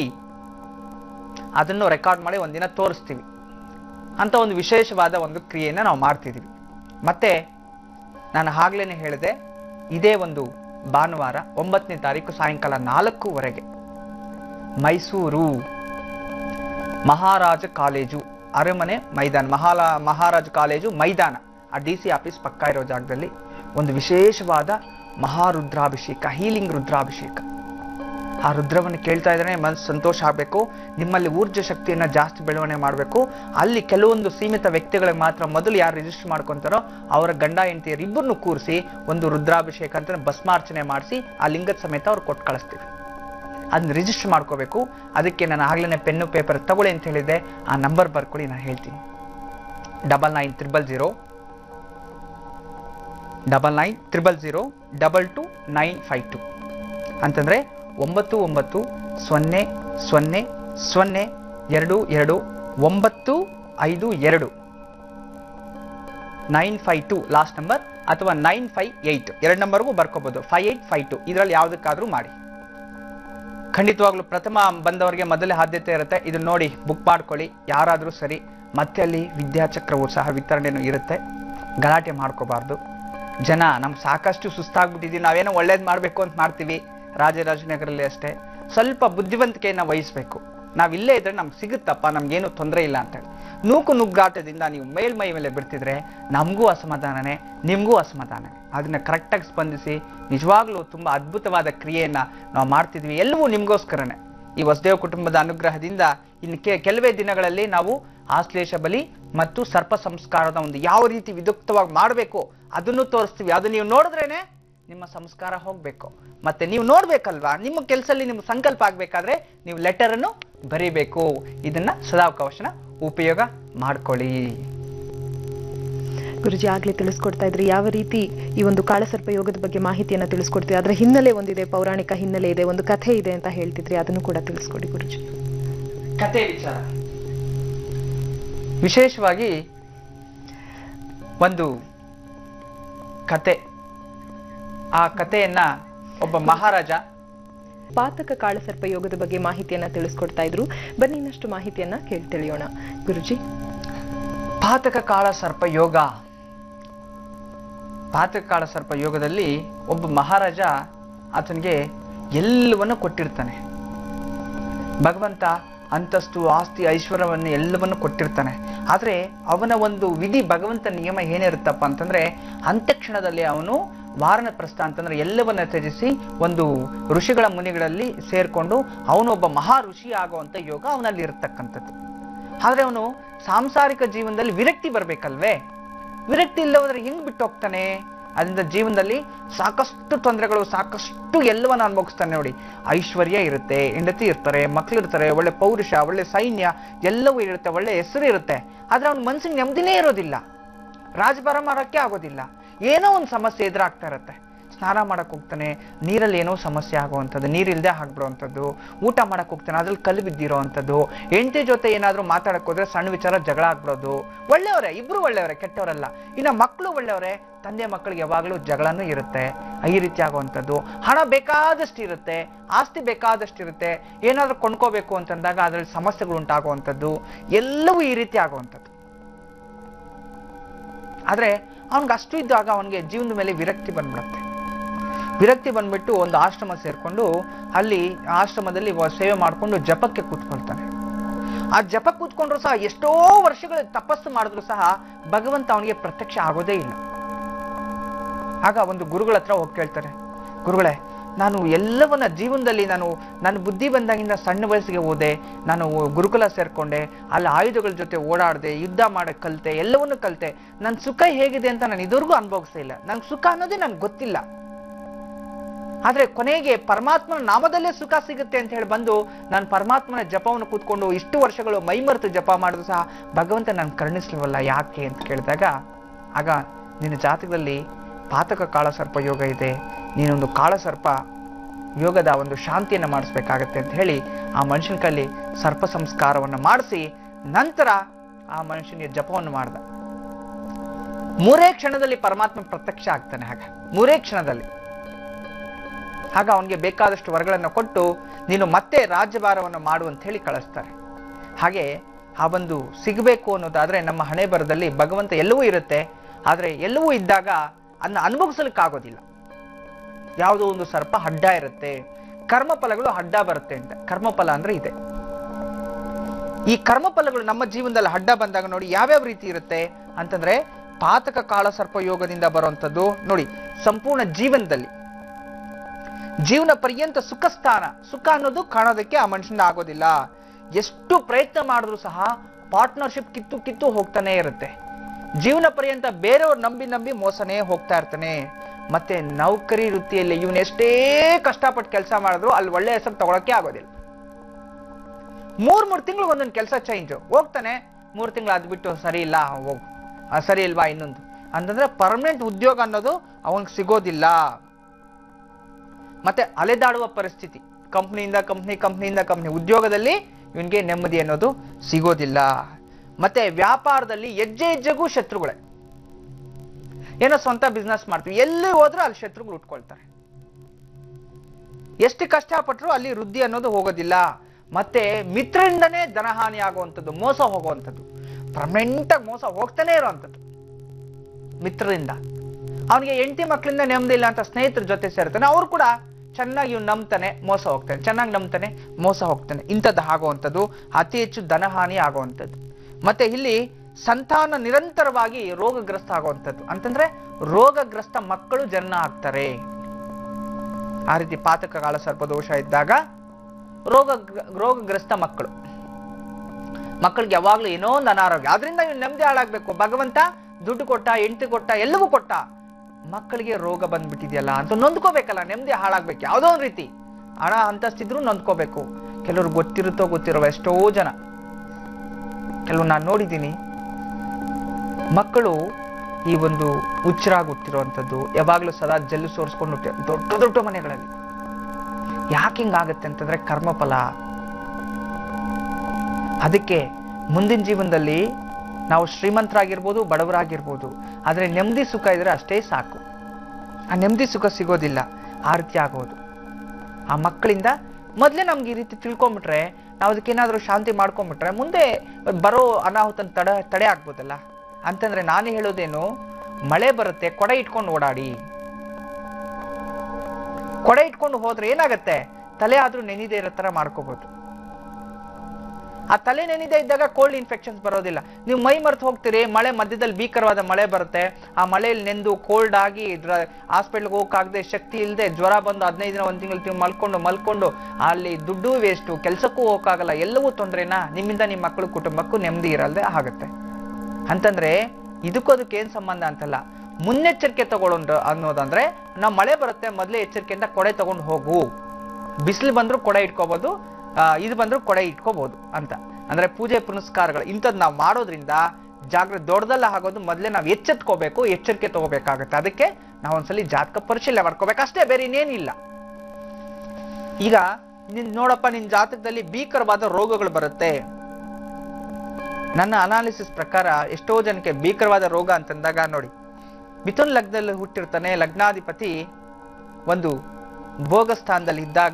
ಅದನ್ನು ರೆಕಾರ್ಡ್ ಮಾಡಿ ಒಂದಿನ ತೋರಿಸ್ತೀವಿ ಅಂತ ಒಂದು ವಿಶೇಷವಾದ ಒಂದು ಕ್ರಿಯೆನ ನಾವು ಮಾಡ್ತಿದ್ದೀವಿ ಮತ್ತೆ ನಾನು ಆಗ್ಲೇನೆ ಹೇಳಿದೆ ಇದೇ ಒಂದು ಭಾನುವಾರ ಒಂಬತ್ತನೇ ತಾರೀಕು ಸಾಯಂಕಾಲ ನಾಲ್ಕೂವರೆಗೆ ಮೈಸೂರು ಮಹಾರಾಜ ಕಾಲೇಜು ಅರಮನೆ ಮೈದಾನ ಮಹಾಲಾ ಮಹಾರಾಜ ಕಾಲೇಜು ಮೈದಾನ ಆ ಡಿ ಸಿ ಆಫೀಸ್ ಪಕ್ಕ ಇರೋ ಜಾಗದಲ್ಲಿ ಒಂದು ವಿಶೇಷವಾದ ಮಹಾರುದ್ರಾಭಿಷೇಕ ಹೀಲಿಂಗ್ ರುದ್ರಾಭಿಷೇಕ ಆ ರುದ್ರವನ್ನು ಕೇಳ್ತಾ ಇದ್ರೆ ಮನಸ್ಸು ಸಂತೋಷ ಆಗಬೇಕು ನಿಮ್ಮಲ್ಲಿ ಊರ್ಜ ಶಕ್ತಿಯನ್ನ ಜಾಸ್ತಿ ಬೆಳವಣಿಗೆ ಮಾಡಬೇಕು ಅಲ್ಲಿ ಕೆಲವೊಂದು ಸೀಮಿತ ವ್ಯಕ್ತಿಗಳಿಗೆ ಮಾತ್ರ ಮೊದಲು ಯಾರು ರಿಜಿಸ್ಟರ್ ಮಾಡ್ಕೊಂತಾರೋ ಅವರ ಗಂಡ ಹೆಂಡತಿಯರು ಇಬ್ಬರನ್ನು ಕೂರಿಸಿ ಒಂದು ರುದ್ರಾಭಿಷೇಕ ಅಂತ ಭಸ್ಮಾರ್ಚನೆ ಮಾಡಿಸಿ ಆ ಲಿಂಗದ ಸಮೇತ ಅವ್ರು ಕೊಟ್ಟು ಕಳಿಸ್ತೀವಿ ಅದನ್ನ ರಿಜಿಸ್ಟರ್ ಮಾಡ್ಕೋಬೇಕು ಅದಕ್ಕೆ ನಾನು ಆಗ್ಲೇ ಪೆನ್ನು ಪೇಪರ್ ತಗೊಳ್ಳಿ ಅಂತ ಹೇಳಿದ್ದೆ ಆ ನಂಬರ್ ಬರ್ಕೊಳ್ಳಿ ನಾನು ಹೇಳ್ತೀನಿ double nine triple zero double nine triple zero double two nine five two ಅಂತಂದ್ರೆ ಒಂಬತ್ತು ಒಂಬತ್ತು ಸೊನ್ನೆ ಸೊನ್ನೆ ಸೊನ್ನೆ ಎರಡು ಎರಡು ಒಂಬತ್ತು ಐದು ಎರಡು nine five two last number ಅಥವಾ ನೈನ್ ಫೈವ್ ಏಯ್ಟ್ ಎರಡು ನಂಬರ್ಗೂ ಬರ್ಕೋಬಹುದು ಫೈವ್ ಏಯ್ಟ್ ಫೈವ್ ಟು ಇದರಲ್ಲಿ ಯಾವುದಕ್ಕಾದ್ರೂ ಮಾಡಿ ಖಂಡಿತವಾಗ್ಲೂ ಪ್ರಥಮ ಬಂದವರಿಗೆ ಮೊದಲೇ ಆದ್ಯತೆ ಇರುತ್ತೆ ಇದನ್ನ ನೋಡಿ ಬುಕ್ ಮಾಡ್ಕೊಳ್ಳಿ ಯಾರಾದರೂ ಸರಿ ಮತ್ತೆ ಅಲ್ಲಿ ವಿದ್ಯಾಚಕ್ರವು ಸಹ ವಿತರಣೆನೂ ಇರುತ್ತೆ ಗಲಾಟೆ ಮಾಡ್ಕೋಬಾರ್ದು ಜನ ನಮ್ಗೆ ಸಾಕಷ್ಟು ಸುಸ್ತಾಗ್ಬಿಟ್ಟಿದ್ದೀವಿ ನಾವೇನೋ ಒಳ್ಳೇದು ಮಾಡಬೇಕು ಅಂತ ಮಾಡ್ತೀವಿ ರಾಜರಾಜನಗರಲ್ಲಿ ಅಷ್ಟೇ ಸ್ವಲ್ಪ ಬುದ್ಧಿವಂತಿಕೆಯನ್ನು ವಹಿಸ್ಬೇಕು ನಾವ್ ಇಲ್ಲೇ ಇದ್ರೆ ನಮ್ಗೆ ಸಿಗುತ್ತಪ್ಪ ನಮ್ಗೇನು ತೊಂದರೆ ಇಲ್ಲ ಅಂತೇಳಿ ನೂಕು ನುಗ್ಗಾಟದಿಂದ ನೀವು ಮೇಲ್ಮೈ ಮೇಲೆ ಬಿಡ್ತಿದ್ರೆ ನಮಗೂ ಅಸಮಾಧಾನನೇ ನಿಮಗೂ ಅಸಮಾಧಾನನೇ ಅದನ್ನ ಕರೆಕ್ಟಾಗಿ ಸ್ಪಂದಿಸಿ ನಿಜವಾಗ್ಲೂ ತುಂಬಾ ಅದ್ಭುತವಾದ ಕ್ರಿಯೆಯನ್ನ ನಾವು ಮಾಡ್ತಿದ್ವಿ ಎಲ್ಲವೂ ನಿಮ್ಗೋಸ್ಕರನೇ ಈ ವಸುದೇವ ಕುಟುಂಬದ ಅನುಗ್ರಹದಿಂದ ಇನ್ನು ಕೆ ಕೆಲವೇ ದಿನಗಳಲ್ಲಿ ನಾವು ಆಶ್ಲೇಷ ಬಲಿ ಮತ್ತು ಸರ್ಪ ಸಂಸ್ಕಾರದ ಒಂದು ಯಾವ ರೀತಿ ವಿದುಕ್ತವಾಗಿ ಮಾಡಬೇಕು ಅದನ್ನು ತೋರಿಸ್ತೀವಿ ಅದು ನೀವು ನೋಡಿದ್ರೇನೆ ನಿಮ್ಮ ಸಂಸ್ಕಾರ ಹೋಗ್ಬೇಕು ಮತ್ತೆ ನೀವು ನೋಡ್ಬೇಕಲ್ವಾ ನಿಮ್ಮ ಕೆಲಸದಲ್ಲಿ ನಿಮ್ಮ ಸಂಕಲ್ಪ ಆಗ್ಬೇಕಾದ್ರೆ ನೀವು ಲೆಟರ್ ಅನ್ನು ಬರೀಬೇಕು ಇದನ್ನ ಸದಾವಕಾಶನ ಉಪಯೋಗ ಮಾಡ್ಕೊಳ್ಳಿ ಗುರುಜಿ ಆಗ್ಲೇ ತಿಳಿಸ್ಕೊಡ್ತಾ ಇದ್ರಿ ಯಾವ ರೀತಿ ಈ ಒಂದು ಕಾಳಸರ್ಪ ಯೋಗದ ಬಗ್ಗೆ ಮಾಹಿತಿಯನ್ನ ತಿಳಿಸ್ಕೊಡ್ತೀವಿ ಅದರ ಹಿನ್ನೆಲೆ ಒಂದಿದೆ ಪೌರಾಣಿಕ ಹಿನ್ನೆಲೆ ಇದೆ ಒಂದು ಕಥೆ ಇದೆ ಅಂತ ಹೇಳ್ತಿದ್ರಿ ಅದನ್ನು ಕೂಡ ತಿಳಿಸ್ಕೊಡಿ ಗುರುಜಿ ಕತೆ ವಿಚಾರ ವಿಶೇಷವಾಗಿ ಒಂದು ಕತೆ ಆ ಕಥೆಯನ್ನ ಒಬ್ಬ ಮಹಾರಾಜ ಪಾತಕ ಕಾಳಸರ್ಪ ಯೋಗದ ಬಗ್ಗೆ ಮಾಹಿತಿಯನ್ನ ತಿಳಿಸ್ಕೊಡ್ತಾ ಇದ್ರು ಬನ್ನಿ ಇನ್ನಷ್ಟು ಮಾಹಿತಿಯನ್ನ ಕೇಳಿ ತಿಳಿಯೋಣ ಗುರುಜಿ ಪಾತಕ ಕಾಳ ಸರ್ಪ ಯೋಗ ಪಾತಕ ಕಾಳ ಸರ್ಪ ಯೋಗದಲ್ಲಿ ಒಬ್ಬ ಮಹಾರಾಜ ಆತನಿಗೆ ಎಲ್ಲವನ್ನು ಕೊಟ್ಟಿರ್ತಾನೆ ಭಗವಂತ ಅಂತಸ್ತು ಆಸ್ತಿ ಐಶ್ವರ್ಯವನ್ನು ಎಲ್ಲವನ್ನು ಕೊಟ್ಟಿರ್ತಾನೆ ಆದ್ರೆ ಅವನ ಒಂದು ವಿಧಿ ಭಗವಂತ ನಿಯಮ ಏನಿರುತ್ತಪ್ಪ ಅಂತಂದ್ರೆ ಅಂತಕ್ಷಣದಲ್ಲಿ ಅವನು ವಾರಣಪ್ರಸ್ಥ ಅಂತಂದ್ರೆ ಎಲ್ಲವನ್ನ ತ್ಯಜಿಸಿ ಒಂದು ಋಷಿಗಳ ಮುನಿಗಳಲ್ಲಿ ಸೇರ್ಕೊಂಡು ಅವನೊಬ್ಬ ಮಹಾ ಋಷಿ ಆಗುವಂತ ಯೋಗ ಅವನಲ್ಲಿ ಇರತಕ್ಕಂಥದ್ದು ಆದ್ರೆ ಅವನು ಸಾಂಸಾರಿಕ ಜೀವನದಲ್ಲಿ ವಿರಕ್ತಿ ಬರ್ಬೇಕಲ್ವೇ ವಿರಕ್ತಿ ಇಲ್ಲವಾದ್ರೆ ಹೆಂಗ್ ಬಿಟ್ಟು ಹೋಗ್ತಾನೆ ಅದರಿಂದ ಜೀವನದಲ್ಲಿ ಸಾಕಷ್ಟು ತೊಂದರೆಗಳು ಸಾಕಷ್ಟು ಎಲ್ಲವನ್ನ ಅನುಭವಿಸ್ತಾನೆ ನೋಡಿ ಐಶ್ವರ್ಯ ಇರುತ್ತೆ ಹೆಂಡತಿ ಇರ್ತಾರೆ ಮಕ್ಳು ಇರ್ತಾರೆ ಒಳ್ಳೆ ಪೌರುಷ ಒಳ್ಳೆ ಸೈನ್ಯ ಎಲ್ಲವೂ ಇರುತ್ತೆ ಒಳ್ಳೆ ಹೆಸರು ಇರುತ್ತೆ ಆದ್ರೆ ಅವ್ನ ಮನ್ಸಿಗೆ ನೆಮ್ಮದಿನೇ ಇರೋದಿಲ್ಲ ರಾಜಭಾರ ಮಾಡೋಕ್ಕೆ ಆಗೋದಿಲ್ಲ ಏನೋ ಒಂದು ಸಮಸ್ಯೆ ಎದುರಾಗ್ತಾ ಇರುತ್ತೆ ಸ್ನಾನ ಮಾಡಕ್ ಹೋಗ್ತಾನೆ ನೀರಲ್ಲಿ ಏನೋ ಸಮಸ್ಯೆ ಆಗುವಂಥದ್ದು ನೀರಿಲ್ದೆ ಆಗ್ಬಿಡುವಂಥದ್ದು ಊಟ ಮಾಡಕ್ ಹೋಗ್ತಾನೆ ಅದ್ರಲ್ಲಿ ಕಲ್ಲು ಬಿದ್ದಿರೋ ಅಂಥದ್ದು ಹೆಂಡತಿ ಜೊತೆ ಏನಾದ್ರೂ ಮಾತಾಡಕ್ ಹೋದ್ರೆ ಸಣ್ಣ ವಿಚಾರ ಜಗಳ ಆಗ್ಬಿಡೋದು ಒಳ್ಳೆಯವರೇ ಇಬ್ರು ಒಳ್ಳೆಯವರೇ ಕೆಟ್ಟವರಲ್ಲ ಇನ್ನು ಮಕ್ಕಳು ಒಳ್ಳೆಯವರೇ ತಂದೆ ಮಕ್ಕಳಿಗೆ ಯಾವಾಗಲೂ ಜಗಳನೂ ಇರುತ್ತೆ ಈ ರೀತಿ ಆಗುವಂಥದ್ದು ಹಣ ಬೇಕಾದಷ್ಟು ಇರುತ್ತೆ ಆಸ್ತಿ ಬೇಕಾದಷ್ಟು ಇರುತ್ತೆ ಏನಾದ್ರೂ ಕೊಂಡ್ಕೋಬೇಕು ಅಂತಂದಾಗ ಅದ್ರಲ್ಲಿ ಸಮಸ್ಯೆಗಳು ಉಂಟಾಗುವಂಥದ್ದು ಎಲ್ಲವೂ ಈ ರೀತಿ ಆಗುವಂಥದ್ದು ಆದ್ರೆ ಅವನ್ಗೆ ಅಷ್ಟು ಇದ್ದಾಗ ಅವನಿಗೆ ಜೀವನದ ಮೇಲೆ ವಿರಕ್ತಿ ಬಂದ್ಬಿಡುತ್ತೆ ವಿರಕ್ತಿ ಬಂದ್ಬಿಟ್ಟು ಒಂದು ಆಶ್ರಮ ಸೇರ್ಕೊಂಡು ಅಲ್ಲಿ ಆಶ್ರಮದಲ್ಲಿ ವ- ಸೇವೆ ಮಾಡ್ಕೊಂಡು ಜಪಕ್ಕೆ ಕೂತ್ಕೊಳ್ತಾನೆ ಆ ಜಪ ಕೂತ್ಕೊಂಡ್ರು ಸಹ ಎಷ್ಟೋ ವರ್ಷಗಳ ತಪಸ್ಸು ಮಾಡಿದ್ರು ಸಹ ಭಗವಂತ ಅವನಿಗೆ ಪ್ರತ್ಯಕ್ಷ ಆಗೋದೇ ಇಲ್ಲ ಆಗ ಒಂದು ಗುರುಗಳ ಹತ್ರ ಹೋಗಿ ಕೇಳ್ತಾರೆ ಗುರುಗಳೇ ನಾನು ಎಲ್ಲವನ್ನ ಜೀವನದಲ್ಲಿ ನಾನು ನನ್ನ ಬುದ್ಧಿ ಬಂದಾಗಿಂದ ಸಣ್ಣ ವಯಸ್ಸಿಗೆ ಹೋದೆ ನಾನು ಗುರುಕುಲ ಸೇರ್ಕೊಂಡೆ ಅಲ್ಲಿ ಆಯುಧಗಳ ಜೊತೆ ಓಡಾಡಿದೆ ಯುದ್ಧ ಮಾಡಕ್ ಕಲಿತೆ ಎಲ್ಲವನ್ನೂ ಕಲಿತೆ ನನ್ನ ಸುಖ ಹೇಗಿದೆ ಅಂತ ನಾನು ಇದುವರೆಗೂ ಅನುಭವಿಸ್ತಾ ಇಲ್ಲ ನಂಗೆ ಸುಖ ಅನ್ನೋದೇ ನನ್ಗೆ ಗೊತ್ತಿಲ್ಲ ಆದ್ರೆ ಕೊನೆಗೆ ಪರಮಾತ್ಮನ ನಾಮದಲ್ಲೇ ಸುಖ ಸಿಗುತ್ತೆ ಅಂತ ಹೇಳಿ ಬಂದು ನಾನು ಪರಮಾತ್ಮನ ಜಪವನ್ನು ಕೂತ್ಕೊಂಡು ಇಷ್ಟು ವರ್ಷಗಳು ಮೈಮರೆತು ಜಪ ಮಾಡಿದ್ರು ಸಹ ಭಗವಂತ ನಾನು ಕರುಣಿಸ್ಲಿವಲ್ಲ ಯಾಕೆ ಅಂತ ಕೇಳಿದಾಗ ಆಗ ನಿನ್ನ ಜಾತಕದಲ್ಲಿ ಪಾತಕ ಕಾಳಸರ್ಪ ಯೋಗ ಇದೆ ನೀನೊಂದು ಕಾಳಸರ್ಪ ಯೋಗದ ಒಂದು ಶಾಂತಿಯನ್ನು ಮಾಡಿಸ್ಬೇಕಾಗತ್ತೆ ಅಂತ ಹೇಳಿ ಆ ಮನುಷ್ಯನ ಕೈಲಿ ಸರ್ಪ ಸಂಸ್ಕಾರವನ್ನು ಮಾಡಿಸಿ ನಂತರ ಆ ಮನುಷ್ಯನಿಗೆ ಜಪವನ್ನು ಮಾಡ್ದ ಮೂರೇ ಕ್ಷಣದಲ್ಲಿ ಪರಮಾತ್ಮ ಪ್ರತ್ಯಕ್ಷ ಆಗ್ತಾನೆ ಹಾಗೆ ಮೂರೇ ಕ್ಷಣದಲ್ಲಿ ಆಗ ಅವನಿಗೆ ಬೇಕಾದಷ್ಟು ವರಗಳನ್ನು ಕೊಟ್ಟು ನೀನು ಮತ್ತೆ ರಾಜ್ಯಭಾರವನ್ನು ಮಾಡು ಅಂತ ಹೇಳಿ ಕಳಿಸ್ತಾರೆ ಹಾಗೆ ಆ ಒಂದು ಸಿಗಬೇಕು ಅನ್ನೋದಾದ್ರೆ ನಮ್ಮ ಹಣೆ ಬರದಲ್ಲಿ ಭಗವಂತ ಎಲ್ಲವೂ ಇರುತ್ತೆ ಆದ್ರೆ ಎಲ್ಲವೂ ಇದ್ದಾಗ ಅದನ್ನ ಅನುಭವಿಸಲಿಕ್ಕಾಗೋದಿಲ್ಲ ಯಾವುದೋ ಒಂದು ಸರ್ಪ ಅಡ್ಡ ಇರುತ್ತೆ ಕರ್ಮಫಲಗಳು ಅಡ್ಡ ಬರುತ್ತೆ ಅಂತ ಕರ್ಮಫಲ ಅಂದ್ರೆ ಇದೆ ಈ ಕರ್ಮಫಲಗಳು ನಮ್ಮ ಜೀವನದಲ್ಲಿ ಅಡ್ಡ ಬಂದಾಗ ನೋಡಿ ಯಾವ್ಯಾವ ರೀತಿ ಇರುತ್ತೆ ಅಂತಂದ್ರೆ ಪಾತಕ ಕಾಳ ಸರ್ಪ ಯೋಗದಿಂದ ಬರುವಂತದ್ದು ನೋಡಿ ಸಂಪೂರ್ಣ ಜೀವನದಲ್ಲಿ ಜೀವನ ಪರ್ಯಂತ ಸುಖ ಸ್ಥಾನ ಸುಖ ಅನ್ನೋದು ಕಾಣೋದಕ್ಕೆ ಆ ಮನುಷ್ಯನ ಆಗೋದಿಲ್ಲ ಎಷ್ಟು ಪ್ರಯತ್ನ ಮಾಡಿದ್ರು ಸಹ ಪಾರ್ಟ್ನರ್ಶಿಪ್ ಕಿತ್ತು ಕಿತ್ತು ಹೋಗ್ತಾನೆ ಇರುತ್ತೆ ಜೀವನ ಪರ್ಯಂತ ಬೇರೆಯವ್ರು ನಂಬಿ ನಂಬಿ ಮೋಸನೇ ಹೋಗ್ತಾ ಇರ್ತಾನೆ ಮತ್ತೆ ನೌಕರಿ ವೃತ್ತಿಯಲ್ಲಿ ಇವನ್ ಎಷ್ಟೇ ಕಷ್ಟಪಟ್ಟು ಕೆಲಸ ಮಾಡಿದ್ರು ಅಲ್ಲಿ ಒಳ್ಳೆ ಹೆಸರು ತಗೊಳಕ್ಕೆ ಆಗೋದಿಲ್ಲ ಮೂರ್ ಮೂರ್ ತಿಂಗಳು ಒಂದೊಂದು ಕೆಲಸ ಚೇಂಜ್ ಹೋಗ್ತಾನೆ ಮೂರ್ ತಿಂಗಳು ಅದ್ಬಿಟ್ಟು ಸರಿ ಇಲ್ಲ ಹೋಗು ಆ, ಸರಿ ಇಲ್ವಾ ಇನ್ನೊಂದು ಅಂತಂದ್ರೆ ಪರ್ಮನೆಂಟ್ ಉದ್ಯೋಗ ಅನ್ನೋದು ಅವನ್ಗೆ ಸಿಗೋದಿಲ್ಲ ಮತ್ತೆ ಅಲೆದಾಡುವ ಪರಿಸ್ಥಿತಿ ಕಂಪ್ನಿಯಿಂದ ಕಂಪ್ನಿ ಕಂಪ್ನಿಯಿಂದ ಕಂಪ್ನಿ ಉದ್ಯೋಗದಲ್ಲಿ ಇವನ್ಗೆ ನೆಮ್ಮದಿ ಅನ್ನೋದು ಸಿಗೋದಿಲ್ಲ ಮತ್ತೆ ವ್ಯಾಪಾರದಲ್ಲಿ ಹೆಜ್ಜೆ ಹೆಜ್ಜೆಗೂ ಶತ್ರುಗಳೇ ಏನೋ ಸ್ವಂತ ಬಿಸ್ನೆಸ್ ಮಾಡ್ತೀವಿ ಎಲ್ಲಿ ಹೋದ್ರೂ ಅಲ್ಲಿ ಶತ್ರುಗಳು ಉಟ್ಕೊಳ್ತಾರೆ ಎಷ್ಟು ಕಷ್ಟಪಟ್ಟರು ಅಲ್ಲಿ ವೃದ್ಧಿ ಅನ್ನೋದು ಹೋಗೋದಿಲ್ಲ ಮತ್ತೆ ಮಿತ್ರರಿಂದನೇ ಧನಹಾನಿ ಆಗುವಂಥದ್ದು ಮೋಸ ಹೋಗುವಂಥದ್ದು ಪರ್ಮನೆಂಟಾಗಿ ಮೋಸ ಹೋಗ್ತಾನೆ ಇರುವಂಥದ್ದು ಮಿತ್ರರಿಂದ ಅವನಿಗೆ ಎಂಟಿ ಮಕ್ಕಳಿಂದ ನೆಮ್ಮದಿ ಇಲ್ಲ ಅಂತ ಸ್ನೇಹಿತರ ಜೊತೆ ಸೇರ್ತಾನೆ ಅವ್ರು ಕೂಡ ಚೆನ್ನಾಗಿ ಇವ್ನು ನಂಬ್ತಾನೆ ಮೋಸ ಹೋಗ್ತಾನೆ ಚೆನ್ನಾಗಿ ನಂಬ್ತಾನೆ ಮೋಸ ಹೋಗ್ತಾನೆ ಇಂಥದ್ದು ಆಗುವಂಥದ್ದು ಅತಿ ಹೆಚ್ಚು ಧನಹಾನಿ ಆಗುವಂಥದ್ದು ಮತ್ತೆ ಇಲ್ಲಿ ಸಂತಾನ ನಿರಂತರವಾಗಿ ರೋಗಗ್ರಸ್ತ ಆಗುವಂಥದ್ದು ಅಂತಂದ್ರೆ ರೋಗಗ್ರಸ್ತ ಮಕ್ಕಳು ಜನ್ಮ ಆಗ್ತಾರೆ ಆ ರೀತಿ ಪಾತಕ ಕಾಳ ಸರ್ಪದೋಷ ಇದ್ದಾಗ ರೋಗ ರೋಗಗ್ರಸ್ತ ಮಕ್ಕಳು ಮಕ್ಕಳಿಗೆ ಯಾವಾಗ್ಲೂ ಏನೋ ಒಂದು ಅನಾರೋಗ್ಯ ಆದ್ರಿಂದ ಇವ್ನು ನೆಮ್ಮದಿ ಹಾಳಾಗ್ಬೇಕು ಭಗವಂತ ದುಡ್ಡು ಕೊಟ್ಟ ಎಂಟು ಕೊಟ್ಟ ಎಲ್ಲವೂ ಕೊಟ್ಟ ಮಕ್ಕಳಿಗೆ ರೋಗ ಬಂದ್ಬಿಟ್ಟಿದೆಯಲ್ಲ ಅಂತ ನೊಂದ್ಕೋಬೇಕಲ್ಲ ನೆಮ್ಮದಿ ಹಾಳಾಗ್ಬೇಕು ಯಾವುದೋ ಒಂದು ರೀತಿ ಹಣ ಅಂತಸ್ತಿದ್ರು ನೊಂದ್ಕೋಬೇಕು ಕೆಲವ್ರು ಗೊತ್ತಿರುತ್ತೋ ಗೊತ್ತಿರೋ ಎಷ್ಟೋ ಜನ ಕೆಲವು ನಾನು ನೋಡಿದ್ದೀನಿ ಮಕ್ಕಳು ಈ ಒಂದು ಹುಚ್ಚರಾಗುತ್ತಿರುವಂಥದ್ದು ಯಾವಾಗಲೂ ಸದಾ ಜಲ್ಲು ಸೋರಿಸ್ಕೊಂಡು ಹುಟ್ಟಿ- ದೊಡ್ಡ ದೊಡ್ಡ ಮನೆಗಳಲ್ಲಿ ಯಾಕೆ ಹಿಂಗಾಗತ್ತೆ ಅಂತಂದ್ರೆ ಕರ್ಮಫಲ ಅದಕ್ಕೆ ಮುಂದಿನ ಜೀವನದಲ್ಲಿ ನಾವು ಶ್ರೀಮಂತರಾಗಿರ್ಬೋದು ಬಡವರಾಗಿರ್ಬೋದು ಆದ್ರೆ ನೆಮ್ಮದಿ ಸುಖ ಇದ್ರೆ ಅಷ್ಟೇ ಸಾಕು ಆ ನೆಮ್ಮದಿ ಸುಖ ಸಿಗೋದಿಲ್ಲ ಆ ರೀತಿ ಆಗೋದು ಆ ಮಕ್ಕಳಿಂದ ಮೊದಲೇ ನಮ್ಗೆ ಈ ರೀತಿ ತಿಳ್ಕೊಂಬಿಟ್ರೆ ನಾವು ಅದಕ್ಕೇನಾದ್ರೂ ಶಾಂತಿ ಮಾಡ್ಕೊಂಬಿಟ್ರೆ ಮುಂದೆ ಬರೋ ಅನಾಹುತನ ತಡೆ ತಡೆ ಆಗ್ಬೋದಲ್ಲ ಅಂತಂದ್ರೆ ನಾನು ಹೇಳೋದೇನು ಮಳೆ ಬರುತ್ತೆ ಕೊಡೆ ಇಟ್ಕೊಂಡು ಓಡಾಡಿ ಕೊಡೆ ಇಟ್ಕೊಂಡು ಹೋದ್ರೆ ಏನಾಗತ್ತೆ ತಲೆ ಆದ್ರೂ ನೆನಿದೆ ಇರೋ ತರ ಮಾಡ್ಕೋಬಹುದು ಆ ತಲೆ ನೆನಿದೆ ಇದ್ದಾಗ ಕೋಲ್ಡ್ ಇನ್ಫೆಕ್ಷನ್ಸ್ ಬರೋದಿಲ್ಲ ನೀವು ಮೈ ಮರೆತು ಹೋಗ್ತೀರಿ ಮಳೆ ಮಧ್ಯದಲ್ಲಿ ಭೀಕರವಾದ ಮಳೆ ಬರುತ್ತೆ ಆ ಮಳೆಯಲ್ಲಿ ನೆಂದು ಕೋಲ್ಡ್ ಆಗಿ ಹಾಸ್ಪಿಟ್ಲ್ಗೆ ಹೋಗಕ್ಕಾಗದೆ ಶಕ್ತಿ ಇಲ್ಲದೆ ಜ್ವರ ಬಂದು ಹದಿನೈದು ದಿನ ಒಂದ್ ತಿಂಗಳು ತಿಂಗಳು ಮಲ್ಕೊಂಡು ಮಲ್ಕೊಂಡು ಅಲ್ಲಿ ದುಡ್ಡು ವೇಸ್ಟು ಕೆಲಸಕ್ಕೂ ಹೋಗಕ್ಕಾಗಲ್ಲ ಎಲ್ಲವೂ ತೊಂದ್ರೆನಾ ನಿಮ್ಮಿಂದ ನಿಮ್ಮ ಮಕ್ಕಳು ಕುಟುಂಬಕ್ಕೂ ನೆಮ್ಮದಿ ಇರಲ್ದೆ ಆಗುತ್ತೆ ಅಂತಂದ್ರೆ ಇದಕ್ಕೂ ಅದಕ್ಕೆ ಏನ್ ಸಂಬಂಧ ಅಂತಲ್ಲ ಮುನ್ನೆಚ್ಚರಿಕೆ ತಗೊಳ್ಳೋಣ ಅನ್ನೋದಂದ್ರೆ ನಾವು ಮಳೆ ಬರುತ್ತೆ ಮೊದಲೇ ಎಚ್ಚರಿಕೆಯಿಂದ ಕೊಡೆ ತಗೊಂಡು ಹೋಗು ಬಿಸಿಲು ಬಂದ್ರು ಕೊಡೆ ಇಟ್ಕೋಬಹುದು ಆ, ಇದು ಬಂದ್ರು ಕೊಡೆ ಇಟ್ಕೋಬಹುದು ಅಂತ ಅಂದ್ರೆ ಪೂಜೆ ಪುನಸ್ಕಾರಗಳು ಇಂಥದ್ದು ನಾವು ಮಾಡೋದ್ರಿಂದ ಜಾಗ್ರತೆ ದೊಡ್ಡದಲ್ಲ ಆಗೋದು ಮೊದಲೇ ನಾವು ಎಚ್ಚೆತ್ಕೋಬೇಕು ಎಚ್ಚರಿಕೆ ತಗೋಬೇಕಾಗತ್ತೆ ಅದಕ್ಕೆ ನಾವು ಒಂದ್ಸಲಿ ಜಾತಕ ಪರಿಶೀಲನೆ ಮಾಡ್ಕೋಬೇಕು ಅಷ್ಟೇ ಬೇರೆ ಇನ್ನೇನಿಲ್ಲ ಈಗ ನಿನ್ ನೋಡಪ್ಪ ನಿನ್ ಜಾತಕದಲ್ಲಿ ಭೀಕರವಾದ ರೋಗಗಳು ಬರುತ್ತೆ ನನ್ನ ಅನಾಲಿಸಿಸ್ ಪ್ರಕಾರ ಎಷ್ಟೋ ಜನಕ್ಕೆ ಭೀಕರವಾದ ರೋಗ ಅಂತಂದಾಗ ನೋಡಿ ಮಿಥುನ್ ಲಗ್ನದಲ್ಲಿ ಹುಟ್ಟಿರ್ತಾನೆ ಲಗ್ನಾಧಿಪತಿ ಒಂದು ಭೋಗ ಸ್ಥಾನದಲ್ಲಿ ಇದ್ದಾಗ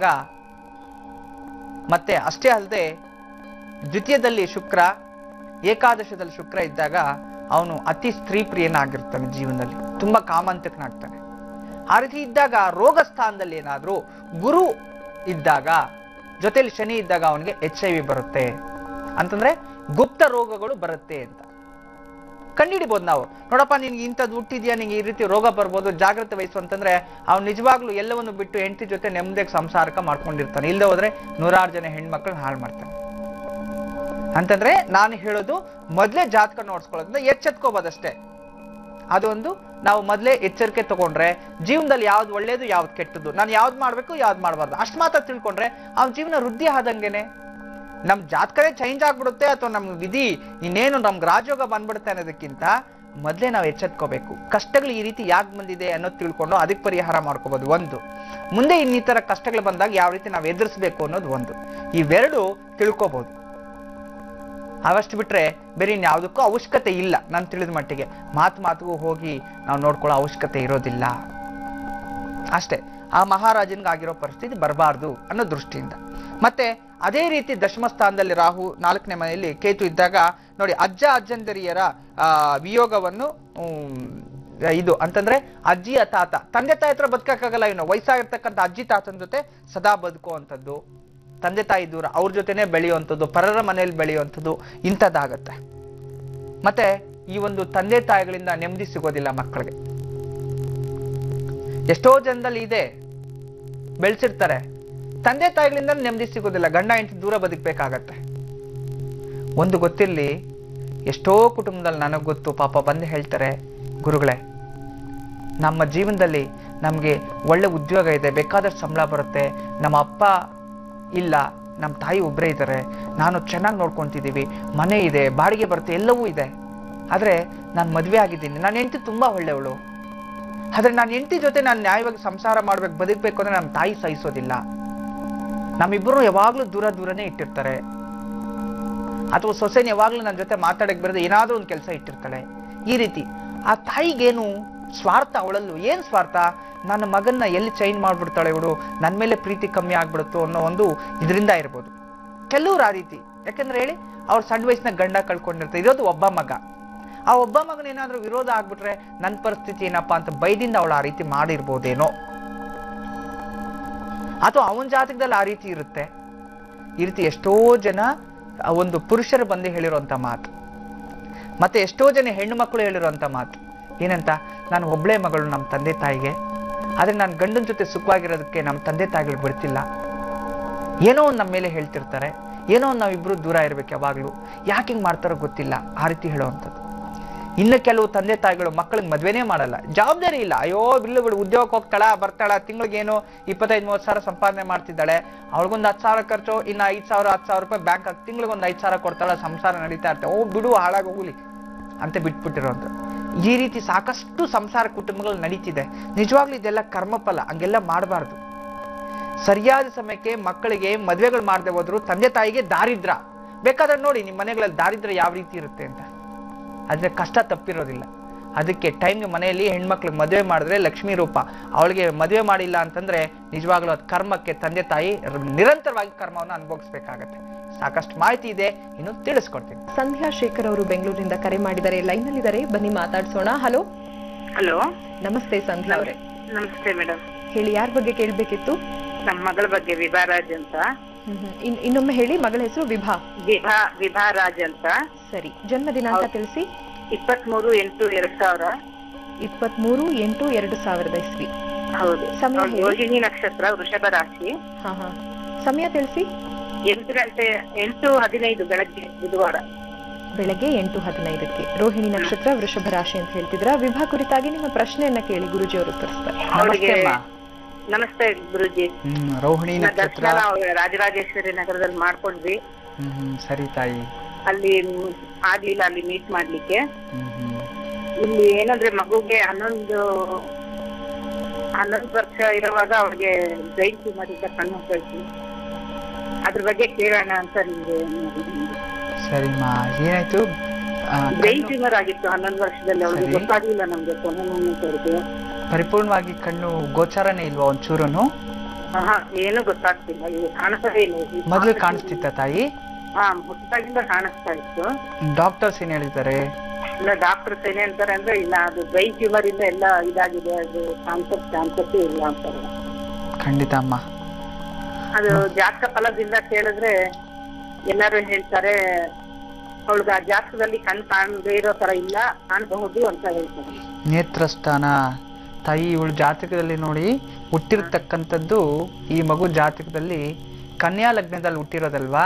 ಮತ್ತೆ ಅಷ್ಟೇ ಅಲ್ಲದೆ ದ್ವಿತೀಯದಲ್ಲಿ ಶುಕ್ರ ಏಕಾದಶದಲ್ಲಿ ಶುಕ್ರ ಇದ್ದಾಗ ಅವನು ಅತಿ ಸ್ತ್ರೀ ಪ್ರಿಯನಾಗಿರ್ತಾನೆ ಜೀವನದಲ್ಲಿ ತುಂಬಾ ಕಾಮಂತಕನಾಗ್ತಾನೆ ಆ ರೀತಿ ಇದ್ದಾಗ ರೋಗ ಸ್ಥಾನದಲ್ಲಿ ಏನಾದ್ರೂ ಗುರು ಇದ್ದಾಗ ಜೊತೆಲಿ ಶನಿ ಇದ್ದಾಗ ಅವನಿಗೆ ಎಚ್ ಐ ವಿ ಬರುತ್ತೆ ಅಂತಂದ್ರೆ ಗುಪ್ತ ರೋಗಗಳು ಬರುತ್ತೆ ಅಂತ ಕಂಡಿಡಿಬೋದು ನಾವು ನೋಡಪ್ಪ ನಿನ್ಗೆ ಇಂಥದ್ದು ಹುಟ್ಟಿದ್ಯಾ ನಿಂಗೆ ಈ ರೀತಿ ರೋಗ ಬರ್ಬೋದು ಜಾಗ್ರತೆ ವಹಿಸು ಅಂತಂದ್ರೆ ಅವ್ನು ನಿಜವಾಗ್ಲೂ ಎಲ್ಲವನ್ನು ಬಿಟ್ಟು ಹೆಂಡತಿ ಜೊತೆ ನೆಮ್ಮದಿಯಾಗಿ ಸಂಸಾರಕ ಮಾಡ್ಕೊಂಡಿರ್ತಾನೆ ಇಲ್ಲದೆ ಹೋದ್ರೆ ನೂರಾರು ಜನ ಹೆಣ್ಮಕ್ಳನ್ನ ಹಾಳು ಮಾಡ್ತಾನೆ ಅಂತಂದ್ರೆ ನಾನು ಹೇಳೋದು ಮೊದಲೇ ಜಾತಕ ನೋಡ್ಸ್ಕೊಳ್ಳೋದ್ರಿಂದ ಎಚ್ಚೆತ್ಕೋಬೋದಷ್ಟೇ ಅದೊಂದು ನಾವು ಮೊದಲೇ ಎಚ್ಚರಿಕೆ ತಗೊಂಡ್ರೆ ಜೀವನದಲ್ಲಿ ಯಾವ್ದು ಒಳ್ಳೇದು ಯಾವ್ದು ಕೆಟ್ಟದ್ದು ನಾನು ಯಾವ್ದು ಮಾಡ್ಬೇಕು ಯಾವ್ದು ಮಾಡಬಾರ್ದು ಅಷ್ಟು ಮಾತ್ರ ತಿಳ್ಕೊಂಡ್ರೆ ಅವ್ನ ಜೀವನ ವೃದ್ಧಿ ಆದಂಗೆನೆ ನಮ್ ಜಾತಕನೇ ಚೇಂಜ್ ಆಗ್ಬಿಡುತ್ತೆ ಅಥವಾ ನಮ್ ವಿಧಿ ಇನ್ನೇನು ನಮ್ಗೆ ರಾಜಯೋಗ ಬಂದ್ಬಿಡುತ್ತೆ ಅನ್ನೋದಕ್ಕಿಂತ ಮೊದಲೇ ನಾವು ಎಚ್ಚೆತ್ಕೋಬೇಕು ಕಷ್ಟಗಳು ಈ ರೀತಿ ಯಾಕೆ ಬಂದಿದೆ ಅನ್ನೋದು ತಿಳ್ಕೊಂಡು ಅದಕ್ಕೆ ಪರಿಹಾರ ಮಾಡ್ಕೋಬಹುದು ಒಂದು ಮುಂದೆ ಇನ್ನಿತರ ಕಷ್ಟಗಳು ಬಂದಾಗ ಯಾವ ರೀತಿ ನಾವು ಎದುರಿಸ್ಬೇಕು ಅನ್ನೋದು ಒಂದು ಇವೆರಡು ತಿಳ್ಕೊಬಹುದು ಅವಷ್ಟು ಬಿಟ್ರೆ ಬೇರೆ ಇನ್ಯಾವುದಕ್ಕೂ ಅವಶ್ಯಕತೆ ಇಲ್ಲ ನಾನು ತಿಳಿದ ಮಟ್ಟಿಗೆ ಮಾತು ಮಾತಿಗೂ ಹೋಗಿ ನಾವು ನೋಡ್ಕೊಳ್ಳೋ ಅವಶ್ಯಕತೆ ಇರೋದಿಲ್ಲ ಅಷ್ಟೇ ಆ ಮಹಾರಾಜನ್ಗೆ ಆಗಿರೋ ಪರಿಸ್ಥಿತಿ ಬರಬಾರ್ದು ಅನ್ನೋ ದೃಷ್ಟಿಯಿಂದ ಮತ್ತೆ ಅದೇ ರೀತಿ ದಶಮ ಸ್ಥಾನದಲ್ಲಿ ರಾಹು ನಾಲ್ಕನೇ ಮನೆಯಲ್ಲಿ ಕೇತು ಇದ್ದಾಗ ನೋಡಿ ಅಜ್ಜ ಅಜ್ಜಂದರಿಯರ ಆ ವಿಯೋಗವನ್ನು ಉಮ್, ಇದು ಅಂತಂದ್ರೆ ಅಜ್ಜಿಯ ತಾತ ತಂದೆ ತಾಯಿ ಹತ್ರ ಬದುಕಕ್ಕಾಗಲ್ಲ ಇವನು ವಯಸ್ಸಾಗಿರ್ತಕ್ಕಂಥ ಅಜ್ಜಿ ತಾತನ ಜೊತೆ ಸದಾ ಬದುಕುವಂಥದ್ದು ತಂದೆ ತಾಯಿ ದೂರ ಅವ್ರ ಜೊತೆನೆ ಬೆಳೆಯುವಂಥದ್ದು ಪರರ ಮನೆಯಲ್ಲಿ ಬೆಳೆಯುವಂಥದ್ದು ಇಂಥದ್ದಾಗತ್ತೆ ಮತ್ತೆ ಈ ಒಂದು ತಂದೆ ತಾಯಿಗಳಿಂದ ನೆಮ್ಮದಿ ಸಿಗೋದಿಲ್ಲ ಮಕ್ಕಳಿಗೆ ಎಷ್ಟೋ ಜನದಲ್ಲಿ ಇದೆ ಬೆಳೆಸಿರ್ತಾರೆ ತಂದೆ ತಾಯಿಗಳಿಂದ ನೆಮ್ಮದಿ ಸಿಗೋದಿಲ್ಲ ಗಂಡ ಹೆಂಡತಿ ದೂರ ಬದುಕಬೇಕಾಗತ್ತೆ ಒಂದು ಗೊತ್ತಿರ್ಲಿ ಎಷ್ಟೋ ಕುಟುಂಬದಲ್ಲಿ ನನಗೆ ಗೊತ್ತು ಪಾಪ ಬಂದು ಹೇಳ್ತಾರೆ ಗುರುಗಳೇ ನಮ್ಮ ಜೀವನದಲ್ಲಿ ನಮಗೆ ಒಳ್ಳೆ ಉದ್ಯೋಗ ಇದೆ ಬೇಕಾದಷ್ಟು ಸಂಬಳ ಬರುತ್ತೆ ನಮ್ಮ ಅಪ್ಪ ಇಲ್ಲ ನಮ್ಮ ತಾಯಿ ಒಬ್ಬರೇ ಇದ್ದಾರೆ ನಾನು ಚೆನ್ನಾಗಿ ನೋಡ್ಕೊಂತಿದ್ದೀವಿ ಮನೆ ಇದೆ ಬಾಡಿಗೆ ಬರುತ್ತೆ ಎಲ್ಲವೂ ಇದೆ ಆದರೆ ನಾನು ಮದುವೆ ಆಗಿದ್ದೀನಿ ನನ್ನ ಹೆಂಡತಿ ತುಂಬ ಒಳ್ಳೆಯವಳು ಆದ್ರೆ ನಾನು ಹೆಂಡತಿ ಜೊತೆ ನಾನು ನ್ಯಾಯವಾಗಿ ಸಂಸಾರ ಮಾಡ್ಬೇಕು ಬದುಕಬೇಕು ಅಂದ್ರೆ ನಮ್ಮ ತಾಯಿ ಸಹಿಸೋದಿಲ್ಲ ನಮ್ಮಿಬ್ಬರು ಯಾವಾಗ್ಲೂ ದೂರ ದೂರನೇ ಇಟ್ಟಿರ್ತಾರೆ ಅಥವಾ ಸೊಸೆನ ಯಾವಾಗ್ಲೂ ನನ್ನ ಜೊತೆ ಮಾತಾಡಕ್ ಬರದೆ ಏನಾದ್ರೂ ಒಂದು ಕೆಲಸ ಇಟ್ಟಿರ್ತಾಳೆ ಈ ರೀತಿ ಆ ತಾಯಿಗೇನು ಸ್ವಾರ್ಥ ಅವಳಲ್ಲೂ ಏನ್ ಸ್ವಾರ್ಥ ನನ್ನ ಮಗನ್ನ ಎಲ್ಲಿ ಚೈನ್ ಮಾಡ್ಬಿಡ್ತಾಳೆ ಇವಳು ನನ್ನ ಮೇಲೆ ಪ್ರೀತಿ ಕಮ್ಮಿ ಆಗ್ಬಿಡುತ್ತೋ ಅನ್ನೋ ಒಂದು ಇದರಿಂದ ಇರ್ಬೋದು ಕೆಲವ್ರು ಆ ರೀತಿ ಯಾಕಂದ್ರೆ ಹೇಳಿ ಅವ್ರು ಸಣ್ಣ ವಯಸ್ಸಿನ ಗಂಡ ಕಳ್ಕೊಂಡಿರ್ತಾರೆ ಇರೋದು ಒಬ್ಬ ಮಗ ಆ ಒಬ್ಬ ಮಗನ ಏನಾದ್ರೂ ವಿರೋಧ ಆಗ್ಬಿಟ್ರೆ ನನ್ನ ಪರಿಸ್ಥಿತಿ ಏನಪ್ಪಾ ಅಂತ ಬೈದಿಂದ ಅವಳು ಆ ರೀತಿ ಮಾಡಿರ್ಬೋದೇನೋ ಅಥವಾ ಅವನ ಜಾತಕದಲ್ಲಿ ಆ ರೀತಿ ಇರುತ್ತೆ ಈ ರೀತಿ ಎಷ್ಟೋ ಜನ ಆ ಒಂದು ಪುರುಷರು ಬಂದು ಹೇಳಿರುವಂತ ಮಾತು ಮತ್ತೆ ಎಷ್ಟೋ ಜನ ಹೆಣ್ಣು ಮಕ್ಕಳು ಹೇಳಿರುವಂತ ಮಾತು ಏನಂತ ನಾನು ಒಬ್ಳೆ ಮಗಳು ನಮ್ಮ ತಂದೆ ತಾಯಿಗೆ ಆದ್ರೆ ನಾನು ಗಂಡನ ಜೊತೆ ಸುಖವಾಗಿರೋದಕ್ಕೆ ನಮ್ಮ ತಂದೆ ತಾಯಿಗಳು ಬಿಡ್ತಿಲ್ಲ ಏನೋ ಒಂದು ನಮ್ಮ ಮೇಲೆ ಹೇಳ್ತಿರ್ತಾರೆ ಏನೋ ಒಂದು ನಾವಿಬ್ರು ದೂರ ಇರ್ಬೇಕು ಯಾವಾಗ್ಲೂ ಯಾಕೆ ಹಿಂಗ್ ಮಾಡ್ತಾರೋ ಗೊತ್ತಿಲ್ಲ ಆ ರೀತಿ ಹೇಳುವಂಥದ್ದು ಇನ್ನು ಕೆಲವು ತಂದೆ ತಾಯಿಗಳು ಮಕ್ಕಳಿಗೆ ಮದ್ವೆನೇ ಮಾಡಲ್ಲ ಜವಾಬ್ದಾರಿ ಇಲ್ಲ ಅಯ್ಯೋ ಬಿಲ್ಲು ಬಿಡು ಉದ್ಯೋಗಕ್ಕೆ ಹೋಗ್ತಾಳ ಬರ್ತಾಳ ತಿಂಗಳಿಗೇನು ಇಪ್ಪತ್ತೈದು ಮೂವತ್ತು ಸಾವಿರ ಸಂಪಾದನೆ ಮಾಡ್ತಿದ್ದಾಳೆ ಅವಳಿಗೊಂದು ಹತ್ತು ಸಾವಿರ ಖರ್ಚು ಇನ್ನು ಐದು ಸಾವಿರ ಹತ್ತು ಸಾವಿರ ರೂಪಾಯಿ ಬ್ಯಾಂಕ್ ತಿಂಗಳಿಗೆ ಒಂದು ಐದು ಸಾವಿರ ಕೊಡ್ತಾಳ ಸಂಸಾರ ನಡೀತಾ ಇರ್ತದೆ ಓ ಬಿಡು ಹಾಳಾಗಿ ಹೋಗ್ಲಿ ಅಂತ ಬಿಟ್ಬಿಟ್ಟಿರೋಂಥ ಈ ರೀತಿ ಸಾಕಷ್ಟು ಸಂಸಾರ ಕುಟುಂಬಗಳು ನಡೀತಿದೆ ನಿಜವಾಗ್ಲೂ ಇದೆಲ್ಲ ಕರ್ಮಫಲ ಹಂಗೆಲ್ಲ ಮಾಡಬಾರ್ದು ಸರಿಯಾದ ಸಮಯಕ್ಕೆ ಮಕ್ಕಳಿಗೆ ಮದ್ವೆಗಳು ಮಾಡದೆ ಹೋದ್ರು ತಂದೆ ತಾಯಿಗೆ ದಾರಿದ್ರ ಬೇಕಾದ್ರೆ ನೋಡಿ ನಿಮ್ಮ ಮನೆಗಳಲ್ಲಿ ದಾರಿದ್ರ ಯಾವ ರೀತಿ ಇರುತ್ತೆ ಅಂತ ಆದ್ರೆ ಕಷ್ಟ ತಪ್ಪಿರೋದಿಲ್ಲ ಅದಕ್ಕೆ ಟೈಮ್ಗೆ ಮನೆಯಲ್ಲಿ ಹೆಣ್ಮಕ್ಳಿಗೆ ಮದುವೆ ಮಾಡಿದ್ರೆ ಲಕ್ಷ್ಮೀ ರೂಪ ಅವಳಿಗೆ ಮದುವೆ ಮಾಡಿಲ್ಲ ಅಂತಂದ್ರೆ ನಿಜವಾಗ್ಲೂ ಅದು ಕರ್ಮಕ್ಕೆ ತಂದೆ ತಾಯಿ ರ- ನಿರಂತರವಾಗಿ ಕರ್ಮವನ್ನು ಅನುಭವಿಸ್ಬೇಕಾಗತ್ತೆ ಸಾಕಷ್ಟು ಮಾಹಿತಿ ಇದೆ ಇನ್ನು ತಿಳಿಸ್ಕೊಡ್ತೀನಿ ಸಂಧ್ಯಾ ಶೇಖರ್ ಅವರು ಬೆಂಗಳೂರಿನಿಂದ ಕರೆ ಮಾಡಿದ್ದಾರೆ ಲೈನ್ ಅಲ್ಲಿ ಇದ್ದಾರೆ ಬನ್ನಿ ಮಾತಾಡ್ಸೋಣ ಹಲೋ ಹಲೋ ನಮಸ್ತೆ ಸಂಧ್ಯಾ ಅವರೇ ನಮಸ್ತೆ ಮೇಡಮ್ ಹೇಳಿ ಯಾರ ಬಗ್ಗೆ ಕೇಳ್ಬೇಕಿತ್ತು ನಮ್ಮ ಮಗಳ ಬಗ್ಗೆ ವಿಭಾರಾಜ್ ಅಂತ ಹ್ಮ್ ಹ್ಮ್. ಇನ್- ಇನ್ನೊಮ್ಮೆ ಹೇಳಿ ಮಗಳ ಹೆಸರು ವಿಭಾ ವಿಭಾ ವಿಭಾರಾಜ್ ಅಂತ ಸರಿ ಜನ್ಮ ದಿನಾಂಕ ಹೌದು. ತಿಳಿಸಿ ಇಪ್ಪತ್ಮೂರು ಎಂಟು ಎರಡ್ ಸಾವಿರ ಇಪ್ಪತ್ಮೂರು ಎಂಟು ಎರಡು ಸಾವಿರದ ಇಸ್ವಿ ಹೌದು ಸಮಯ ಅವ್ಳು ಹೇಳಿ. ರೋಹಿಣಿ ನಕ್ಷತ್ರ ವೃಷಭ ರಾಶಿ ಹಾ ಹಾ ಸಮಯ ತಿಳಿಸಿ ಎಂಟು ಗಂಟೆ ಎಂಟು ಹದಿನೈದು ಬೆಳಗ್ಗೆ ಬುಧವಾರ ಬೆಳಗ್ಗೆ ಎಂಟು ಹದಿನೈದಕ್ಕೆ ರೋಹಿಣಿ ನಕ್ಷತ್ರ ವೃಷಭ ರಾಶಿ ಅಂತ ಹೇಳ್ತಿದ್ರ ವಿಭಾ ಕುರಿತಾಗಿ ನಿಮ್ಮ ಪ್ರಶ್ನೆಯನ್ನ ಕೇಳಿ ಗುರುಜಿ ಅವರು ಉತ್ತರಿಸ್ತಾರೆ ಅವಳಿಗೆ ನಮಸ್ತೆ ಅಮ್ಮ. ನಮಸ್ತೆ ಗುರುಜಿ ಹ್ಮ್ ರೋಹಿಣಿ ನಕ್ಷತ್ರ ದರ್ಶನ ಅವ್ಳು ರಾಜರಾಜೇಶ್ವರಿ ನಗರದಲ್ಲಿ ಮಾಡ್ಕೊಂಡ್ವಿ ಹ್ಮ್ ಹ್ಮ್ ಸರಿ ತಾಯಿ ಅಲ್ಲಿ ಮ್, ಆಗ್ಲಿಲ್ಲ ಅಲ್ಲಿ ಮೀಟ್ ಮಾಡ್ಲಿಕ್ಕೆ ಹ್ಮ್ ಹ್ಮ್ ಇಲ್ಲಿ ಏನಂದ್ರೆ ಮಗುಗೆ ಹನ್ನೊಂದು ಹನ್ನೊಂದು ವರ್ಷ ಇರುವಾಗ ಅವ್ರಿಗೆ ಬ್ರೈನ್ ಟ್ಯೂಮರ್ ಇದ್ದ ಕಣ್ಣು ಹೋಯ್ತು ಅದ್ರ ಬಗ್ಗೆ ಕೇಳೋಣ ಅಂತ ನಿಮ್ಗೆ ಸರಿಮ್ಮ ಏನಾಯ್ತು ಆ, ಬ್ರೈನ್ ಕಣ್ಣು ಟ್ಯೂಮರ್ ಆಗಿತ್ತು ಹನ್ನೊಂದು ವರ್ಷದಲ್ಲಿ ಅವ್ರಿಗೆ ಸರಿ. ಗೊತ್ತಾಗ್ಲಿಲ್ಲ ನಮ್ಗೆ ಕೊನೆ ಮೂಮೆಂಟ್ ಅವ್ರಿಗೆ ಪರಿಪೂರ್ಣವಾಗಿ ಕಣ್ಣು ಗೋಚಾರನೇ ಇಲ್ವಾ ಒಂಚೂರುನು ಆಹಾ ಏನು ಗೊತ್ತಾಗ್ತಿಲ್ಲ ಇದು ಕಾಣಿಸೋದೇ ಇಲ್ಲ ಇದು. ಮೊದ್ಲು ಕಾಣಿಸ್ತಿತ್ತ ತಾಯಿ ಹಾ ಹುಟ್ಟಾಗಿಂದ ಕಾಣಿಸ್ತಾ ಇತ್ತು ಡಾಕ್ಟರ್ಸ್ ಏನ್ ಹೇಳಿದ್ದಾರೆ ಇಲ್ಲ ಡಾಕ್ಟರ್ಸ್ ಏನ್ ಹೇಳ್ತಾರೆ ಅಂದ್ರೆ ಇಲ್ಲ ಅದು ಬ್ರೈನ್ ಟ್ಯೂಮರ್ ಇಂದ ಎಲ್ಲ ಇದಾಗಿದೆ ಅದು ಕಾನ್ಸೆಪ್ಟ್ ಕಾನ್ಸೆಪ್ಟ್ ಇಲ್ಲ ಅಂತಾರೆ ಖಂಡಿತ ಅಮ್ಮ ಅದು ಜಾತಕ ಫಲದಿಂದ ಕೇಳಿದ್ರೆ ಎಲ್ಲರೂ ಹೇಳ್ತಾರೆ ಅವಳಿಗೆ ಆ ಜಾತಕದಲ್ಲಿ ಕಣ್ ಕಾಣದೇ ಇರೋ ತರ ಇಲ್ಲ ಕಾಣಬಹುದು ಅಂತ ಹೇಳ್ತಾರೆ ನೇತ್ರಸ್ಥಾನ ತಾಯಿ ಇವಳು ಜಾತಕದಲ್ಲಿ ನೋಡಿ ಹುಟ್ಟಿರ್ತಕ್ಕಂಥದ್ದು ಈ ಮಗು ಜಾತಕದಲ್ಲಿ ಕನ್ಯಾ ಲಗ್ನದಲ್ಲಿ ಹುಟ್ಟಿರೋದಲ್ವಾ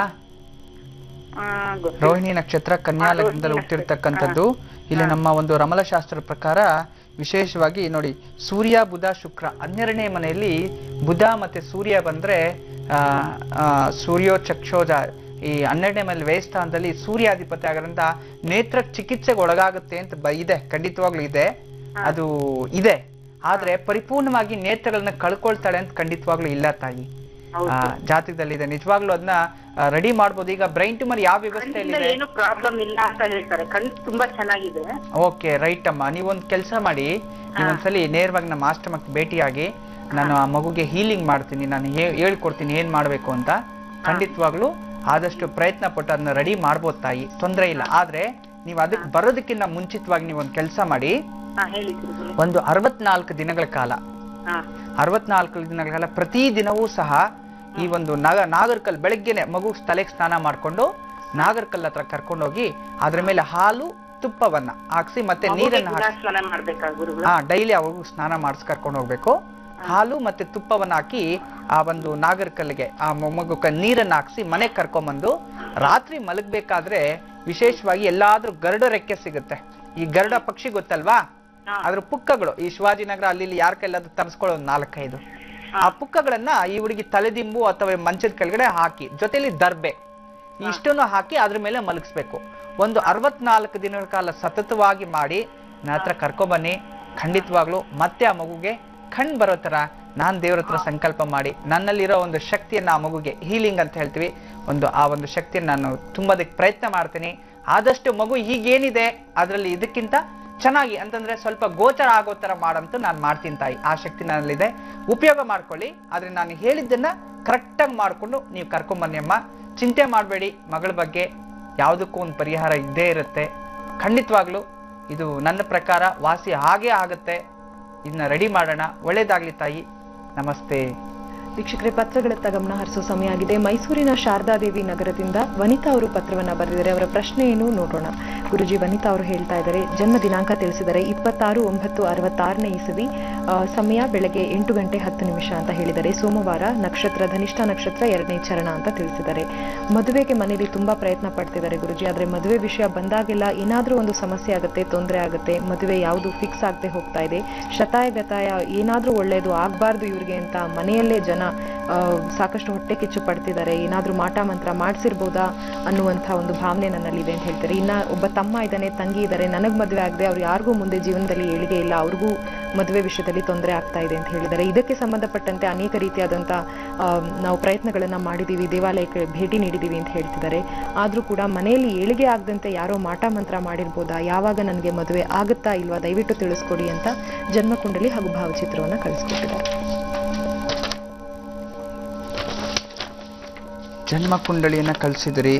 ಆ, ಗೊತ್ತಿಲ್ಲ. ರೋಹಿಣಿ ನಕ್ಷತ್ರ ಕನ್ಯಾ ಹಾ, ಲಗ್ನದಲ್ಲಿ ರೋಹಿಣಿ ಹುಟ್ಟಿರ್ತಕ್ಕಂಥದ್ದು ಇಲ್ಲಿ ನಮ್ಮ ಒಂದು ರಮಲಶಾಸ್ತ್ರ ಪ್ರಕಾರ ವಿಶೇಷವಾಗಿ ನೋಡಿ ಸೂರ್ಯ ಬುಧ ಶುಕ್ರ ಹನ್ನೆರಡನೇ ಮನೆಯಲ್ಲಿ ಬುಧ ಮತ್ತೆ ಸೂರ್ಯ ಬಂದ್ರೆ ಆ, ಆ, ಸೂರ್ಯೋ ಚಕ್ಷೋಜ ಈ ಹನ್ನೆರಡನೇ ಮನೆ ವ್ಯಯಸ್ಥಾನದಲ್ಲಿ ಸೂರ್ಯಾಧಿಪತಿ ಆಗಿರೋದ್ರಿಂದ ನೇತ್ರ ಚಿಕಿತ್ಸೆಗೆ ಒಳಗಾಗುತ್ತೆ ಅಂತ ಬ- ಇದೆ ಖಂಡಿತವಾಗ್ಲೂ ಇದೆ ಅದು ಇದೆ ಆದ್ರೆ ಪರಿಪೂರ್ಣವಾಗಿ ನೇತ್ರಗಳನ್ನ ಕಳ್ಕೊಳ್ತಾಳೆ ಅಂತ ಖಂಡಿತವಾಗ್ಲೂ ಇಲ್ಲ ತಾಯಿ ಹೌದು. ಆ, ಜಾತಕದಲ್ಲಿ ಇದೆ ನಿಜವಾಗ್ಲೂ ಅದನ್ನ ರೆಡಿ ಮಾಡ್ಬೋದು ಈಗ ಬ್ರೈನ್ ಟ್ಯೂಮರ್ ಯಾವ ವ್ಯವಸ್ಥೆಯಲ್ಲಿ ಕಣ್ಣಿಂದ ಇದೆ ಏನು ಪ್ರಾಬ್ಲಮ್ ಇಲ್ಲ ಅಂತ ಹೇಳ್ತಾರೆ ಕಣ್ಣು ತುಂಬಾ ಚೆನ್ನಾಗಿದೆ ಓಕೆ ರೈಟ್ ಅಮ್ಮ ನೀವೊಂದು ಕೆಲಸ ಮಾಡಿ ನೀವೊಂದ್ಸಲಿ ನೇರವಾಗಿ ನಮ್ಮ ಆಶ್ರಮಕ್ಕೆ ಭೇಟಿಯಾಗಿ ನಾನು ಆ ಮಗುಗೆ ಹೀಲಿಂಗ್ ಮಾಡ್ತೀನಿ ನಾನು ಹೇ- ಹೇಳ್ಕೊಡ್ತೀನಿ ಏನ್ ಮಾಡ್ಬೇಕು ಅಂತ ಖಂಡಿತವಾಗ್ಲೂ ಆದಷ್ಟು ಪ್ರಯತ್ನ ಪಟ್ಟು ಅದನ್ನ ರೆಡಿ ಮಾಡ್ಬೋದು ತಾಯಿ ತೊಂದರೆ ಇಲ್ಲ ಆದ್ರೆ ನೀವು ಅದಕ್ಕೆ ಬರೋದಕ್ಕಿಂತ ಮುಂಚಿತವಾಗಿ ನೀವು ಒಂದು ಕೆಲಸ ಮಾಡಿ ಹಾ ಹೇಳಿ ಗುರುಗಳೇ. ಒಂದು ಅರವತ್ನಾಲ್ಕು ದಿನಗಳ ಕಾಲ ಹಾ ಅರವತ್ನಾಲ್ಕು ದಿನಗಳ ಕಾಲ ಪ್ರತಿ ದಿನವೂ ಸಹ ಈ ಒಂದು ನಾಗ ನಾಗರ್ಕಲ್ ಬೆಳಗ್ಗೆನೆ ಮಗು ತಲೆಗೆ ಸ್ನಾನ ಮಾಡ್ಕೊಂಡು ನಾಗರ್ಕಲ್ ಹತ್ರ ಕರ್ಕೊಂಡೋಗಿ ಅದ್ರ ಮೇಲೆ ಹಾಲು ತುಪ್ಪವನ್ನ ಹಾಕ್ಸಿ ಮತ್ತೆ ಮಗುಗೆ ನೀರನ್ನ ದಿನ ಹಾಕಿ ಸ್ನಾನ ಮಾಡ್ಬೇಕಾ ಗುರುಗಳು ಹಾ ಡೈಲಿ ಅವಾಗ ಸ್ನಾನ ಮಾಡಿಸ್ ಕರ್ಕೊಂಡು ಹೋಗ್ಬೇಕು ಹಾಲು ಮತ್ತೆ ತುಪ್ಪವನ್ನ ಹಾಕಿ ಆ ಒಂದು ನಾಗರ್ಕಲ್ಗೆ ಆ ಮಗುಕ್ಕೆ ನೀರನ್ನ ಹಾಕ್ಸಿ ಮನೆಗೆ ಕರ್ಕೊಂಬಂದು ರಾತ್ರಿ ಮಲಗ್ಬೇಕಾದ್ರೆ ವಿಶೇಷವಾಗಿ ಎಲ್ಲಾದ್ರೂ ಗರುಡ ರೆಕ್ಕೆ ಸಿಗುತ್ತೆ ಈ ಗರುಡ ಪಕ್ಷಿ ಗೊತ್ತಲ್ವಾ ಹಾ. ಅದ್ರ ಪುಕ್ಕಗಳು ಈ ಶಿವಾಜಿನಗರ ಅಲ್ಲಿ ಇಲ್ಲಿ ಯಾರ ಕೈಲಾದ್ರೂ ತರಿಸ್ಕೊಳ್ಳೋ ಒಂದು ನಾಲ್ಕೈದು ಆ ಪುಕ್ಕಗಳನ್ನ ಈ ಹುಡುಗಿ ತಲೆದಿಂಬು ಅಥವಾ ಮಂಚದ ಕೆಳಗಡೆ ಹಾಕಿ ಜೊತೆಲಿ ದರ್ಬೆ ಇಷ್ಟನ್ನು ಹಾಕಿ ಅದ್ರ ಮೇಲೆ ಮಲಗಿಸ್ಬೇಕು ಒಂದು ಅರವತ್ನಾಲ್ಕು ದಿನಗಳ ಕಾಲ ಸತತವಾಗಿ ಮಾಡಿ ನನ್ನ ಹತ್ರ ಕರ್ಕೊಬನ್ನಿ ಖಂಡಿತವಾಗ್ಲು ಮತ್ತೆ ಆ ಮಗುಗೆ ಕಣ್ ಬರೋ ತರ ನಾನ್ ದೇವ್ರ ಹತ್ರ ಸಂಕಲ್ಪ ಮಾಡಿ ನನ್ನಲ್ಲಿರೋ ಒಂದು ಶಕ್ತಿಯನ್ನ ಆ ಮಗುಗೆ ಹೀಲಿಂಗ್ ಅಂತ ಹೇಳ್ತೀವಿ ಒಂದು ಆ ಒಂದು ಶಕ್ತಿಯನ್ನ ನಾನು ತುಂಬೋದಕ್ಕೆ ಪ್ರಯತ್ನ ಮಾಡ್ತೀನಿ ಆದಷ್ಟು ಮಗು ಈಗೇನಿದೆ ಅದರಲ್ಲಿ ಇದಕ್ಕಿಂತ ಚೆನ್ನಾಗಿ ಅಂತಂದ್ರೆ ಸ್ವಲ್ಪ ಗೋಚರ ಆಗೋ ತರ ಮಾಡಂತೂ ನಾನು ಮಾಡ್ತೀನಿ ತಾಯಿ ಆ ಶಕ್ತಿ ನನ್ನಲ್ಲಿದೆ ಉಪಯೋಗ ಮಾಡ್ಕೊಳ್ಳಿ ಆದ್ರೆ ನಾನು ಹೇಳಿದ್ದನ್ನ ಕರೆಕ್ಟಾಗಿ ಮಾಡ್ಕೊಂಡು ನೀವು ಕರ್ಕೊಂಬನ್ನಿ ಅಮ್ಮ ಚಿಂತೆ ಮಾಡಬೇಡಿ ಮಗಳ ಬಗ್ಗೆ ಯಾವುದಕ್ಕೂ ಒಂದು ಪರಿಹಾರ ಇದ್ದೇ ಇರುತ್ತೆ ಖಂಡಿತವಾಗ್ಲೂ ಇದು ನನ್ನ ಪ್ರಕಾರ ವಾಸಿ ಹಾಗೇ ಆಗುತ್ತೆ ಇದನ್ನ ರೆಡಿ ಮಾಡೋಣ ಒಳ್ಳೇದಾಗ್ಲಿ ತಾಯಿ ನಮಸ್ತೆ ವೀಕ್ಷಕರೇ ಪತ್ರಗಳತ್ತ ಗಮನ ಹರಿಸೋ ಸಮಯ ಆಗಿದೆ ಮೈಸೂರಿನ ಶಾರದಾದೇವಿ ನಗರದಿಂದ ವನಿತಾ ಅವರು ಪತ್ರವನ್ನ ಬರೆದಿದ್ದಾರೆ ಅವರ ಪ್ರಶ್ನೆ ಏನು ನೋಡೋಣ ಗುರುಜಿ ವನಿತಾ ಅವರು ಹೇಳ್ತಾ ಇದ್ದಾರೆ ಜನ್ಮ ದಿನಾಂಕ ತಿಳಿಸಿದ್ದಾರೆ ಇಪ್ಪತ್ತಾರು ಒಂಬತ್ತು ಅರವತ್ತಾರನೇ ಇಸವಿ ಆ, ಸಮಯ ಬೆಳಗ್ಗೆ ಎಂಟು ಗಂಟೆ ಹತ್ತು ನಿಮಿಷ ಅಂತ ಹೇಳಿದ್ದಾರೆ ಸೋಮವಾರ ನಕ್ಷತ್ರ ಧನಿಷ್ಠ ನಕ್ಷತ್ರ ಎರಡನೇ ಚರಣ ಅಂತ ತಿಳಿಸಿದ್ದಾರೆ ಮದುವೆಗೆ ಮನೇಲಿ ತುಂಬಾ ಪ್ರಯತ್ನ ಪಡ್ತಿದ್ದಾರೆ ಗುರುಜಿ ಆದ್ರೆ ಮದುವೆ ವಿಷಯ ಬಂದಾಗೆಲ್ಲ ಏನಾದ್ರೂ ಒಂದು ಸಮಸ್ಯೆ ಆಗುತ್ತೆ ತೊಂದರೆ ಆಗುತ್ತೆ ಮದುವೆ ಯಾವುದು ಫಿಕ್ಸ್ ಆಗದೆ ಹೋಗ್ತಾ ಇದೆ ಶತಾಯ ಗತಾಯ ಏನಾದ್ರೂ ಒಳ್ಳೇದು ಆಗ್ಬಾರ್ದು ಇವ್ರಿಗೆ ಅಂತ ಮನೆಯಲ್ಲೇ ಜನ ಆ, ಸಾಕಷ್ಟು ಹೊಟ್ಟೆ ಕಿಚ್ಚು ಪಡ್ತಿದ್ದಾರೆ ಏನಾದ್ರೂ ಮಾಟ ಮಂತ್ರ ಮಾಡಿಸಿರ್ಬೋದಾ ಅನ್ನುವಂಥ ಒಂದು ಭಾವನೆ ನನ್ನಲ್ಲಿದೆ ಅಂತ ಹೇಳ್ತಾರೆ ಇನ್ನ ಒಬ್ಬ ತಮ್ಮ ಇದ್ದಾನೆ ತಂಗಿ ಇದ್ದಾರೆ ನನಗ್ ಮದುವೆ ಆಗದೆ ಅವ್ರು ಯಾರಿಗೂ ಮುಂದೆ ಜೀವನದಲ್ಲಿ ಏಳಿಗೆ ಇಲ್ಲ ಅವ್ರಿಗೂ ಮದುವೆ ವಿಷಯದಲ್ಲಿ ತೊಂದರೆ ಆಗ್ತಾ ಇದೆ ಅಂತ ಹೇಳಿದ್ದಾರೆ ಇದಕ್ಕೆ ಸಂಬಂಧಪಟ್ಟಂತೆ ಅನೇಕ ರೀತಿಯಾದಂಥ ಆ, ನಾವು ಪ್ರಯತ್ನಗಳನ್ನ ಮಾಡಿದೀವಿ ದೇವಾಲಯಕ್ಕೆ ಭೇಟಿ ನೀಡಿದೀವಿ ಅಂತ ಹೇಳ್ತಿದ್ದಾರೆ ಆದ್ರೂ ಕೂಡ ಮನೆಯಲ್ಲಿ ಏಳಿಗೆ ಆಗದಂತೆ ಯಾರೋ ಮಾಟ ಮಂತ್ರ ಮಾಡಿರ್ಬೋದಾ ಯಾವಾಗ ನನಗೆ ಮದುವೆ ಆಗುತ್ತಾ ಇಲ್ವಾ ದಯವಿಟ್ಟು ತಿಳಿಸ್ಕೊಡಿ ಅಂತ ಜನ್ಮಕುಂಡಲಿ ಹಾಗೂ ಭಾವಚಿತ್ರವನ್ನ ಕಳಿಸ್ಕೊಟ್ಟಿದ್ದಾರೆ ಜನ್ಮ ಕುಂಡಳಿಯನ್ನ ಕಳಿಸಿದಿರಿ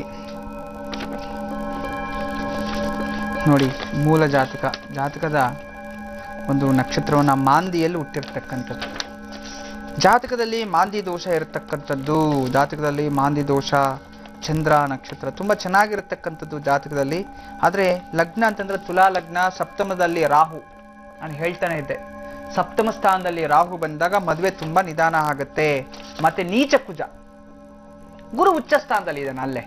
ನೋಡಿ ಮೂಲ ಜಾತಕ ಜಾತಕದ ಒಂದು ನಕ್ಷತ್ರವನ್ನ ಮಾಂದಿಯಲ್ಲಿ ಹುಟ್ಟಿರ್ತಕ್ಕಂಥದ್ದು ಜಾತಕದಲ್ಲಿ ಮಾಂದಿ ದೋಷ ಇರತಕ್ಕಂಥದ್ದು ಜಾತಕದಲ್ಲಿ ಮಾಂದಿ ದೋಷ ಚಂದ್ರ ನಕ್ಷತ್ರ ತುಂಬ ಚೆನ್ನಾಗಿರತಕ್ಕಂಥದ್ದು ಜಾತಕದಲ್ಲಿ ಆದರೆ ಲಗ್ನ ಅಂತಂದ್ರೆ ತುಲಾ ಲಗ್ನ ಸಪ್ತಮದಲ್ಲಿ ರಾಹು ನಾನು ಹೇಳ್ತಾನೆ ಇದ್ದೆ ಸಪ್ತಮ ಸ್ಥಾನದಲ್ಲಿ ರಾಹು ಬಂದಾಗ ಮದುವೆ ತುಂಬ ನಿಧಾನ ಆಗುತ್ತೆ ಮತ್ತೆ ನೀಚ ಕುಜ ಗುರು ಉಚ್ಚ ಸ್ಥಾನದಲ್ಲಿ ಇದ್ದಾನೆ ಅಲ್ಲೇ